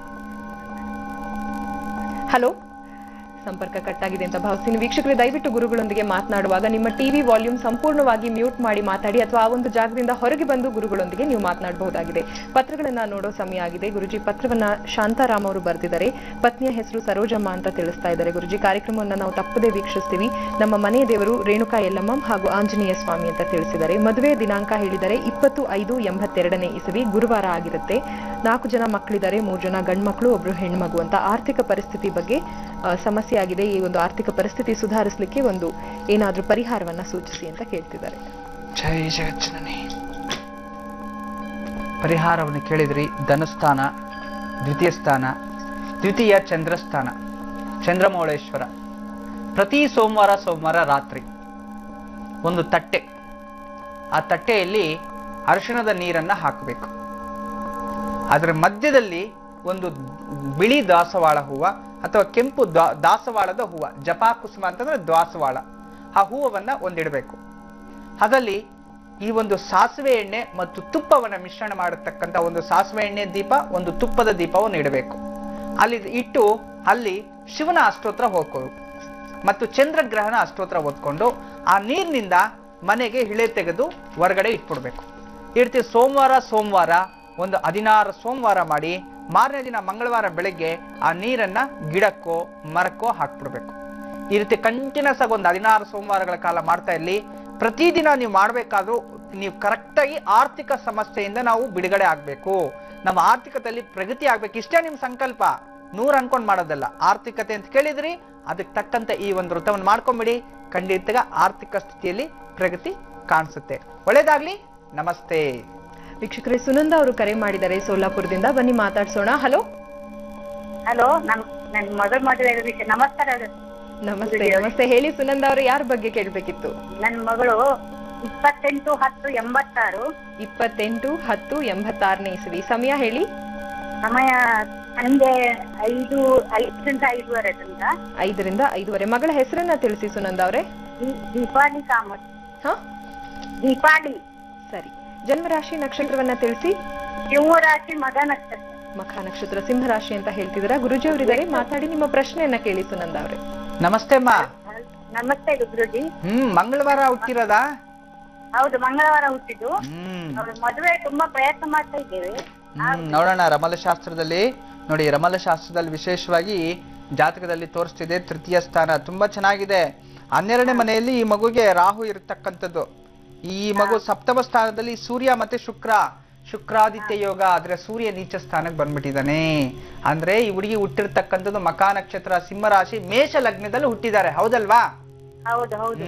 ಹಲೋ ಸಂಪರ್ಕ ಕಟ್ಟಾಗಿದೆ ಅಂತ ಭಾವಿಸ್ತೀನಿ ವೀಕ್ಷಕರೇ ದಯವಿಟ್ಟು ಗುರುಗಳೊಂದಿಗೆ ಮಾತನಾಡುವಾಗ ನಿಮ್ಮ ಟಿವಿ ವಾಲ್ಯೂಮ್ ಸಂಪೂರ್ಣವಾಗಿ ಮ್ಯೂಟ್ ಮಾಡಿ ಮಾತಾಡಿ ಅಥವಾ ಆ ಒಂದು ಜಾಗದಿಂದ ಹೊರಗೆ ಬಂದು ಗುರುಗಳೊಂದಿಗೆ ನೀವು ಮಾತನಾಡಬಹುದಾಗಿದೆ ಪತ್ರಗಳನ್ನ ನೋಡೋ ಸಮಯ ಆಗಿದೆ ಗುರುಜಿ ಪತ್ರವನ್ನ ಶಾಂತಾರಾಮ್ ಅವರು ಬರೆದಿದ್ದಾರೆ ಪತ್ನಿಯ ಹೆಸರು ಸರೋಜಮ್ಮ ಅಂತ ತಿಳಿಸ್ತಾ ಇದ್ದಾರೆ ಗುರುಜಿ ಕಾರ್ಯಕ್ರಮವನ್ನ ನಾವು ತಪ್ಪದೇ ವೀಕ್ಷಿಸ್ತೀವಿ ನಮ್ಮ ಮನೆಯ ದೇವರು ರೇಣುಕಾ ಯಲ್ಲಮ್ಮ ಹಾಗೂ ಆಂಜನೇಯ ಸ್ವಾಮಿ ಅಂತ ತಿಳಿಸಿದ್ದಾರೆ ಮದುವೆ ದಿನಾಂಕ ಹೇಳಿದರೆ ಇಪ್ಪತ್ತು ಐದು ಎಂಬತ್ತೆರಡನೇ ಇಸವಿ ಗುರುವಾರ ಆಗಿರುತ್ತೆ ನಾಲ್ಕು ಜನ ಮಕ್ಕಳಿದ್ದಾರೆ ಮೂರು ಜನ ಗಂಡು ಮಕ್ಕಳು ಒಬ್ರು ಹೆಣ್ಮಗು ಅಂತ ಆರ್ಥಿಕ ಪರಿಸ್ಥಿತಿ ಬಗ್ಗೆ ಆ, ಸಮಸ್ಯೆ ಆಗಿದೆ ಈ ಒಂದು ಆರ್ಥಿಕ ಪರಿಸ್ಥಿತಿ ಸುಧಾರಿಸಲಿಕ್ಕೆ ಒಂದು ಏನಾದ್ರೂ ಪರಿಹಾರವನ್ನ ಸೂಚಿಸಿ ಅಂತ ಕೇಳ್ತಿದ್ದಾರೆ ಜೈ ಜಗಜ್ಜನನಿ ಪರಿಹಾರವನ್ನು ಕೇಳಿದ್ರಿ ಧನುಸ್ಥಾನ ದ್ವಿತೀಯ ಸ್ಥಾನ ದ್ವಿತೀಯ ಚಂದ್ರಸ್ಥಾನ ಚಂದ್ರಮೌಳೇಶ್ವರ ಪ್ರತಿ ಸೋಮವಾರ ಸೋಮವಾರ ರಾತ್ರಿ ಒಂದು ತಟ್ಟೆ ಆ ತಟ್ಟೆಯಲ್ಲಿ ಅರಿಶಿಣದ ನೀರನ್ನ ಹಾಕಬೇಕು ಅದರ ಮಧ್ಯದಲ್ಲಿ ಒಂದು ಬಿಳಿ ದಾಸವಾಳ ಹೂವ ಅಥವಾ ಕೆಂಪು ದಾ- ದಾಸವಾಳದ ಹೂವ ಜಪಾ ಕುಸುಮ ಅಂತಂದ್ರೆ ದಾಸವಾಳ ಆ ಹೂವನ್ನ ಒಂದಿಡಬೇಕು ಅದರಲ್ಲಿ ಈ ಒಂದು ಸಾಸಿವೆ ಎಣ್ಣೆ ಮತ್ತು ತುಪ್ಪವನ್ನ ಮಿಶ್ರಣ ಮಾಡತಕ್ಕಂತ ಒಂದು ಸಾಸಿವೆ ಎಣ್ಣೆ ದೀಪ ಒಂದು ತುಪ್ಪದ ದೀಪವನ್ನು ಇಡಬೇಕು ಅಲ್ಲಿ ಇಟ್ಟು ಅಲ್ಲಿ ಶಿವನ ಅಷ್ಟೋತ್ರ ಹೋಗ್ಕೋರು ಮತ್ತು ಚಂದ್ರಗ್ರಹಣ ಅಷ್ಟೋತ್ರ ಓದ್ಕೊಂಡು ಆ ನೀರಿನಿಂದ ಮನೆಗೆ ಇಳೆ ತೆಗೆದು ಹೊರಗಡೆ ಇಟ್ಬಿಡ್ಬೇಕು ಈ ರೀತಿ ಸೋಮವಾರ ಸೋಮವಾರ ಒಂದು ಹದಿನಾರು ಸೋಮವಾರ ಮಾಡಿ ಮಾರನೇ ದಿನ ಮಂಗಳವಾರ ಬೆಳಗ್ಗೆ ಆ ನೀರನ್ನ ಗಿಡಕ್ಕೋ ಮರಕ್ಕೋ ಹಾಕ್ಬಿಡ್ಬೇಕು ಈ ರೀತಿ ಕಂಟಿನ್ಯೂಸ್ ಆಗಿ ಒಂದು ಹದಿನಾರು ಸೋಮವಾರಗಳ ಕಾಲ ಮಾಡ್ತಾ ಇರ್ಲಿ ಪ್ರತಿದಿನ ನೀವು ಮಾಡ್ಬೇಕಾದ್ರೂ ನೀವು ಕರೆಕ್ಟಾಗಿ ಆರ್ಥಿಕ ಸಮಸ್ಯೆಯಿಂದ ನಾವು ಬಿಡುಗಡೆ ಆಗ್ಬೇಕು ನಮ್ಮ ಆರ್ಥಿಕತೆಯಲ್ಲಿ ಪ್ರಗತಿ ಆಗ್ಬೇಕು ಇಷ್ಟೇ ನಿಮ್ ಸಂಕಲ್ಪ ನೂರ್ ಅನ್ಕೊಂಡ್ ಮಾಡೋದಲ್ಲ ಆರ್ಥಿಕತೆ ಅಂತ ಕೇಳಿದ್ರಿ ಅದಕ್ಕೆ ತಕ್ಕಂತೆ ಈ ಒಂದು ವೃತ್ತವನ್ನು ಮಾಡ್ಕೊಂಬಿಡಿ ಖಂಡಿತ ಆರ್ಥಿಕ ಸ್ಥಿತಿಯಲ್ಲಿ ಪ್ರಗತಿ ಕಾಣಿಸುತ್ತೆ ಒಳ್ಳೇದಾಗ್ಲಿ ನಮಸ್ತೆ ವೀಕ್ಷಕರೇ ಸುನಂದ ಅವರು ಕರೆ ಮಾಡಿದ್ದಾರೆ ಸೋಲಾಪುರದಿಂದ ಬನ್ನಿ ಮಾತಾಡ್ಸೋಣ ಹಲೋ ಹಲೋ ನನ್ ನನ್ ಮಗಳು ಮದುವೆ ವಿಷಯ ನಮಸ್ಕಾರ ನಮಸ್ತೆ ನಮಸ್ತೆ ಹೇಳಿ ಸುನಂದ ಅವರು ಯಾರ ಬಗ್ಗೆ ಕೇಳಬೇಕಿತ್ತು ನನ್ ಮಗಳು ಇಪ್ಪತ್ತೆಂಟು ಹತ್ತು ಎಂಬತ್ತಾರು ಇಪ್ಪತ್ತೆಂಟು ಹತ್ತು ಎಂಬತ್ತಾರನೇ ಇಸವಿ ಸಮಯ ಹೇಳಿ ಸಮಯ ಸಂಜೆ ಐದು ಐದರಿಂದ ಐದುವರೆ ತನಕ ಐದರಿಂದ ಐದುವರೆ ಮಗಳ ಹೆಸರನ್ನ ತಿಳಿಸಿ ಸುನಂದ ಅವರೇ ದೀ- ದೀಪಾಲಿ ಕಾಮತ್ ಹಾ ದೀಪಾಲಿ ಸರಿ ಜನ್ಮರಾಶಿ ನಕ್ಷತ್ರವನ್ನ ತಿಳಿಸಿ ಶಿವ ರಾಶಿ ಮಗ ನಕ್ಷತ್ರ ಮಖ ನಕ್ಷತ್ರ ಸಿಂಹರಾಶಿ ಅಂತ ಹೇಳ್ತಿದ್ದೀರಾ ಗುರುಜಿ ಅವರಿದ್ದಾರೆ ಮಾತಾಡಿ ನಿಮ್ಮ ಪ್ರಶ್ನೆಯನ್ನ ಕೇಳಿ ಸುನಂದ ಅವರೇ ನಮಸ್ತೆ ಅಮ್ಮ ನಮಸ್ತೆ ಗುರುಜಿ ಹ್ಮ್ ಮಂಗಳವಾರ ಹುಟ್ಟಿರೋದಾ ಹೌದು ಮಂಗಳವಾರ ಹುಟ್ಟಿದ್ದು ಹ್ಮ್ ಅವ್ರ ಮದುವೆ ತುಂಬಾ ಪ್ರಯತ್ನ ಮಾಡ್ತಾ ಇದ್ದೇವೆ ಹ್ಮ್ ನೋಡೋಣ ರಮಲಶಾಸ್ತ್ರದಲ್ಲಿ ನೋಡಿ ರಮಲಶಾಸ್ತ್ರದಲ್ಲಿ ವಿಶೇಷವಾಗಿ ಜಾತಕದಲ್ಲಿ ತೋರಿಸ್ತಿದೆ ತೃತೀಯ ಸ್ಥಾನ ತುಂಬಾ ಚೆನ್ನಾಗಿದೆ ಹನ್ನೆರಡನೇ ಮನೆಯಲ್ಲಿ ಈ ಮಗುಗೆ ರಾಹು ಇರತಕ್ಕಂಥದ್ದು ಈ ಮಗು ಸಪ್ತಮ ಸ್ಥಾನದಲ್ಲಿ ಸೂರ್ಯ ಮತ್ತೆ ಶುಕ್ರ ಶುಕ್ರಾದಿತ್ಯ ಯೋಗ ಆದ್ರೆ ಸೂರ್ಯ ನೀಚ ಸ್ಥಾನಕ್ಕೆ ಬಂದ್ಬಿಟ್ಟಿದ್ದಾನೆ ಅಂದ್ರೆ ಈ ಹುಡುಗಿ ಹುಟ್ಟಿರ್ತಕ್ಕಂಥದ್ದು ಮಕಾ ನಕ್ಷತ್ರ ಸಿಂಹರಾಶಿ ಮೇಷ ಲಗ್ನದಲ್ಲಿ ಹುಟ್ಟಿದ್ದಾರೆ ಹೌದಲ್ವಾ ಹೌದು ಹೌದು ಹ್ಮ್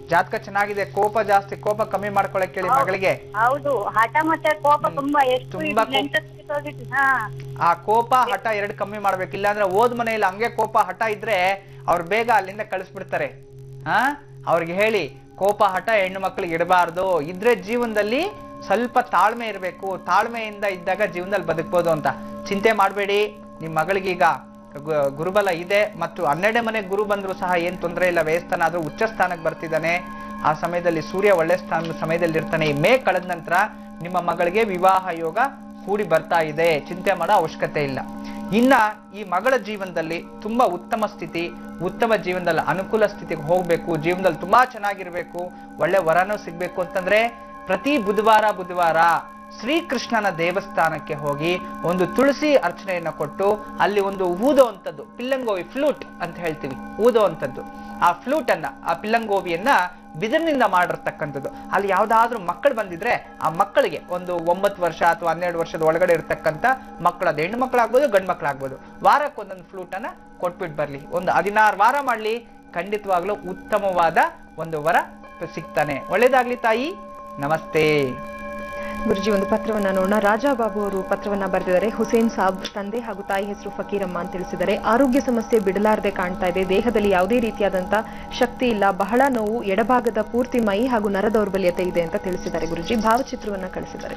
ಜಾತಕ ಚೆನ್ನಾಗಿದೆ ಕೋಪ ಜಾಸ್ತಿ ಕೋಪ ಕಮ್ಮಿ ಮಾಡ್ಕೊಳಕ್ ಹೇಳಿ ಮಗಳಿಗೆ ಹೌದು ಹಠ ಮತ್ತೆ ಕೋಪ ಹ್ಮ್. ತುಂಬಾ ಎಷ್ಟು ತುಂಬಾ ಕೋಪ. ನೆಂಟೋಗಿತ್ತು ಹಾ ಆ ಕೋಪ ಹಠ ಎರಡು ಕಮ್ಮಿ ಮಾಡ್ಬೇಕು ಇಲ್ಲಾಂದ್ರೆ ಓದ್ ಮನೆಯಲ್ಲಿ ಹಂಗೆ ಕೋಪ ಹಠ ಇದ್ರೆ ಅವ್ರು ಬೇಗ ಅಲ್ಲಿಂದ ಕಳಿಸ್ಬಿಡ್ತಾರೆ ಹಾ ಅವ್ರಿಗೆ ಹೇಳಿ ಕೋಪ ಹಠ ಹೆಣ್ಣು ಮಕ್ಳಿಗೆ ಇಡಬಾರ್ದು ಇದ್ರೆ ಜೀವನದಲ್ಲಿ ಸ್ವಲ್ಪ ತಾಳ್ಮೆ ಇರಬೇಕು ತಾಳ್ಮೆಯಿಂದ ಇದ್ದಾಗ ಜೀವನದಲ್ಲಿ ಬದುಕ್ಬೋದು ಅಂತ ಚಿಂತೆ ಮಾಡಬೇಡಿ ನಿಮ್ ಮಗಳಿಗೀಗ ಗು- ಗುರುಬಲ ಇದೆ ಮತ್ತು ಹನ್ನೆರಡನೇ ಮನೆ ಗುರು ಬಂದ್ರು ಸಹ ಏನ್ ತೊಂದರೆ ಇಲ್ಲ ವ್ಯಯಸ್ಥಾನ ಆದ್ರೂ ಉಚ್ಚ ಸ್ಥಾನಕ್ಕೆ ಬರ್ತಿದ್ದಾನೆ ಆ ಸಮಯದಲ್ಲಿ ಸೂರ್ಯ ಒಳ್ಳೆ ಸ್ಥಾನದ ಸಮಯದಲ್ಲಿ ಇರ್ತಾನೆ ಈ ಮೇ ಕಳೆದ ನಂತರ ನಿಮ್ಮ ಮಗಳಿಗೆ ವಿವಾಹ ಯೋಗ ಕೂಡಿ ಬರ್ತಾ ಇದೆ ಚಿಂತೆ ಮಾಡೋ ಅವಶ್ಯಕತೆ ಇಲ್ಲ ಇನ್ನ ಈ ಮಗಳ ಜೀವನದಲ್ಲಿ ತುಂಬಾ ಉತ್ತಮ ಸ್ಥಿತಿ ಉತ್ತಮ ಜೀವನದಲ್ಲಿ ಅನುಕೂಲ ಸ್ಥಿತಿಗೆ ಹೋಗ್ಬೇಕು ಜೀವನದಲ್ಲಿ ತುಂಬಾ ಚೆನ್ನಾಗಿರ್ಬೇಕು ಒಳ್ಳೆ ವರನೂ ಸಿಗ್ಬೇಕು ಅಂತಂದ್ರೆ ಪ್ರತಿ ಬುಧವಾರ ಬುಧವಾರ ಶ್ರೀಕೃಷ್ಣನ ದೇವಸ್ಥಾನಕ್ಕೆ ಹೋಗಿ ಒಂದು ತುಳಸಿ ಅರ್ಚನೆಯನ್ನ ಕೊಟ್ಟು ಅಲ್ಲಿ ಒಂದು ಊದೋವಂಥದ್ದು ಪಿಲ್ಲಂಗೋವಿ ಫ್ಲೂಟ್ ಅಂತ ಹೇಳ್ತೀವಿ ಊದೋವಂಥದ್ದು ಆ ಫ್ಲೂಟ್ ಅನ್ನ ಆ ಪಿಲ್ಲಂಗೋವಿಯನ್ನ ಬಿದಿರಿನಿಂದ ಮಾಡಿರ್ತಕ್ಕಂಥದ್ದು ಅಲ್ಲಿ ಯಾವ್ದಾದ್ರೂ ಮಕ್ಕಳು ಬಂದಿದ್ರೆ ಆ ಮಕ್ಕಳಿಗೆ ಒಂದು ಒಂಬತ್ತು ವರ್ಷ ಅಥವಾ ಹನ್ನೆರಡು ವರ್ಷದ ಒಳಗಡೆ ಇರ್ತಕ್ಕಂಥ ಮಕ್ಕಳು ಅದು ಹೆಣ್ಣು ಮಕ್ಕಳಾಗ್ಬೋದು ಗಂಡು ಮಕ್ಕಳಾಗ್ಬೋದು ವಾರಕ್ಕೆ ಒಂದೊಂದು ಫ್ಲೂಟ್ ಅನ್ನ ಕೊಟ್ಬಿಟ್ಟು ಬರ್ಲಿ ಒಂದು ಹದಿನಾರು ವಾರ ಮಾಡ್ಲಿ ಖಂಡಿತವಾಗ್ಲೂ ಉತ್ತಮವಾದ ಒಂದು ವರ ಸಿಗ್ತಾನೆ ಒಳ್ಳೇದಾಗ್ಲಿ ತಾಯಿ ನಮಸ್ತೆ ಗುರುಜಿ ಒಂದು ಪತ್ರವನ್ನ ನೋಡೋಣ ರಾಜಾ ಬಾಬು ಅವರು ಪತ್ರವನ್ನ ಬರೆದಿದ್ದಾರೆ ಹುಸೇನ್ ಸಾಬ್ ತಂದೆ ಹಾಗೂ ತಾಯಿ ಹೆಸರು ಫಕೀರಮ್ಮ ಅಂತ ತಿಳಿಸಿದ್ದಾರೆ ಆರೋಗ್ಯ ಸಮಸ್ಯೆ ಬಿಡಲಾರದೆ ಕಾಣ್ತಾ ಇದೆ ದೇಹದಲ್ಲಿ ಯಾವುದೇ ರೀತಿಯಾದಂತ ಶಕ್ತಿ ಇಲ್ಲ ಬಹಳ ನೋವು ಎಡಭಾಗದ ಪೂರ್ತಿ ಮೈ ಹಾಗೂ ನರ ದೌರ್ಬಲ್ಯತೆ ಇದೆ ಅಂತ ತಿಳಿಸಿದ್ದಾರೆ ಗುರುಜಿ ಭಾವಚಿತ್ರವನ್ನ ಕಳಿಸಿದ್ದಾರೆ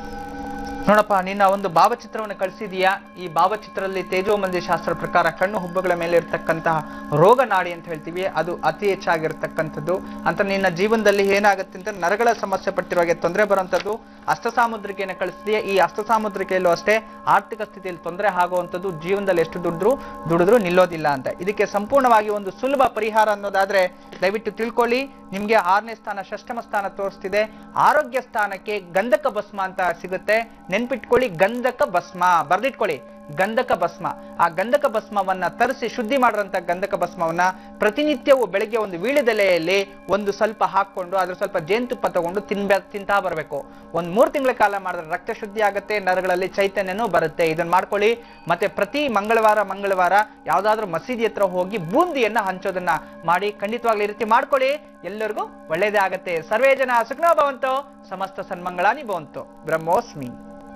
ನೋಡಪ್ಪ ನಿನ್ನ ಒಂದು ಭಾವಚಿತ್ರವನ್ನು ಕಳಿಸಿದೀಯಾ ಈ ಭಾವಚಿತ್ರದಲ್ಲಿ ತೇಜೋಮಂದಿ ಶಾಸ್ತ್ರ ಪ್ರಕಾರ ಕಣ್ಣು ಹುಬ್ಬುಗಳ ಮೇಲೆ ಇರ್ತಕ್ಕಂತಹ ರೋಗ ನಾಡಿ ಅಂತ ಹೇಳ್ತೀವಿ ಅದು ಅತಿ ಹೆಚ್ಚಾಗಿರ್ತಕ್ಕಂಥದ್ದು ಅಂತ ನಿನ್ನ ಜೀವನದಲ್ಲಿ ಏನಾಗುತ್ತೆ ಅಂತ ನರಗಳ ಸಮಸ್ಯೆ ಪಟ್ಟಿರುವಾಗೆ ತೊಂದರೆ ಬರುವಂಥದ್ದು ಅಷ್ಟಸಾಮುದ್ರಿಕೆಯನ್ನು ಕಳಿಸಿದೆಯಾ ಈ ಅಷ್ಟಸಾಮುದ್ರಿಕೆಯಲ್ಲೂ ಅಷ್ಟೇ ಆರ್ಥಿಕ ಸ್ಥಿತಿಯಲ್ಲಿ ತೊಂದರೆ ಆಗುವಂಥದ್ದು ಜೀವನದಲ್ಲಿ ಎಷ್ಟು ದುಡಿದ್ರು ದುಡಿದ್ರು ನಿಲ್ಲೋದಿಲ್ಲ ಅಂತ ಇದಕ್ಕೆ ಸಂಪೂರ್ಣವಾಗಿ ಒಂದು ಸುಲಭ ಪರಿಹಾರ ಅನ್ನೋದಾದ್ರೆ ದಯವಿಟ್ಟು ತಿಳ್ಕೊಳ್ಳಿ ನಿಮ್ಗೆ ಆರನೇ ಸ್ಥಾನ ಷಷ್ಠಮ ಸ್ಥಾನ ತೋರಿಸ್ತಿದೆ ಆರೋಗ್ಯ ಸ್ಥಾನಕ್ಕೆ ಗಂಧಕ ಭಸ್ಮ ಅಂತ ಸಿಗುತ್ತೆ ನೆನ್ಪಿಟ್ಕೊಳ್ಳಿ ಗಂಧಕ ಭಸ್ಮ ಬರ್ದಿಟ್ಕೊಳ್ಳಿ ಗಂಧಕ ಭಸ್ಮ ಆ ಗಂಧಕ ಭಸ್ಮವನ್ನ ತರಿಸಿ ಶುದ್ಧಿ ಮಾಡಿರಂತ ಗಂಧಕ ಭಸ್ಮವನ್ನ ಪ್ರತಿನಿತ್ಯವೂ ಬೆಳಗ್ಗೆ ಒಂದು ವೀಳ್ಯದೆಲೆಯಲ್ಲಿ ಒಂದು ಸ್ವಲ್ಪ ಹಾಕೊಂಡು ಅದ್ರ ಸ್ವಲ್ಪ ಜೇನುತುಪ್ಪ ತಗೊಂಡು ತಿನ್ಬ ತಿಂತಾ ಬರಬೇಕು ಒಂದ್ ಮೂರ್ ತಿಂಗಳ ಕಾಲ ಮಾಡಿದ್ರೆ ರಕ್ತ ಶುದ್ಧಿ ಆಗುತ್ತೆ ನರಗಳಲ್ಲಿ ಚೈತನ್ಯನೂ ಬರುತ್ತೆ ಇದನ್ನ ಮಾಡ್ಕೊಳ್ಳಿ ಮತ್ತೆ ಪ್ರತಿ ಮಂಗಳವಾರ ಮಂಗಳವಾರ ಯಾವ್ದಾದ್ರು ಮಸೀದಿ ಹತ್ರ ಹೋಗಿ ಬೂಂದಿಯನ್ನ ಹಂಚೋದನ್ನ ಮಾಡಿ ಖಂಡಿತವಾಗ್ಲೂ ಈ ರೀತಿ ಮಾಡ್ಕೊಳ್ಳಿ ಎಲ್ಲರಿಗೂ ಒಳ್ಳೇದೇ ಆಗತ್ತೆ ಸರ್ವೇ ಜನ ಸುಖನೋ ಭವಂತೋ ಸಮಸ್ತ ಸನ್ಮಂಗಳಾನಿ ಭವಂತೋ ಬ್ರಹ್ಮೋಸ್ಮಿ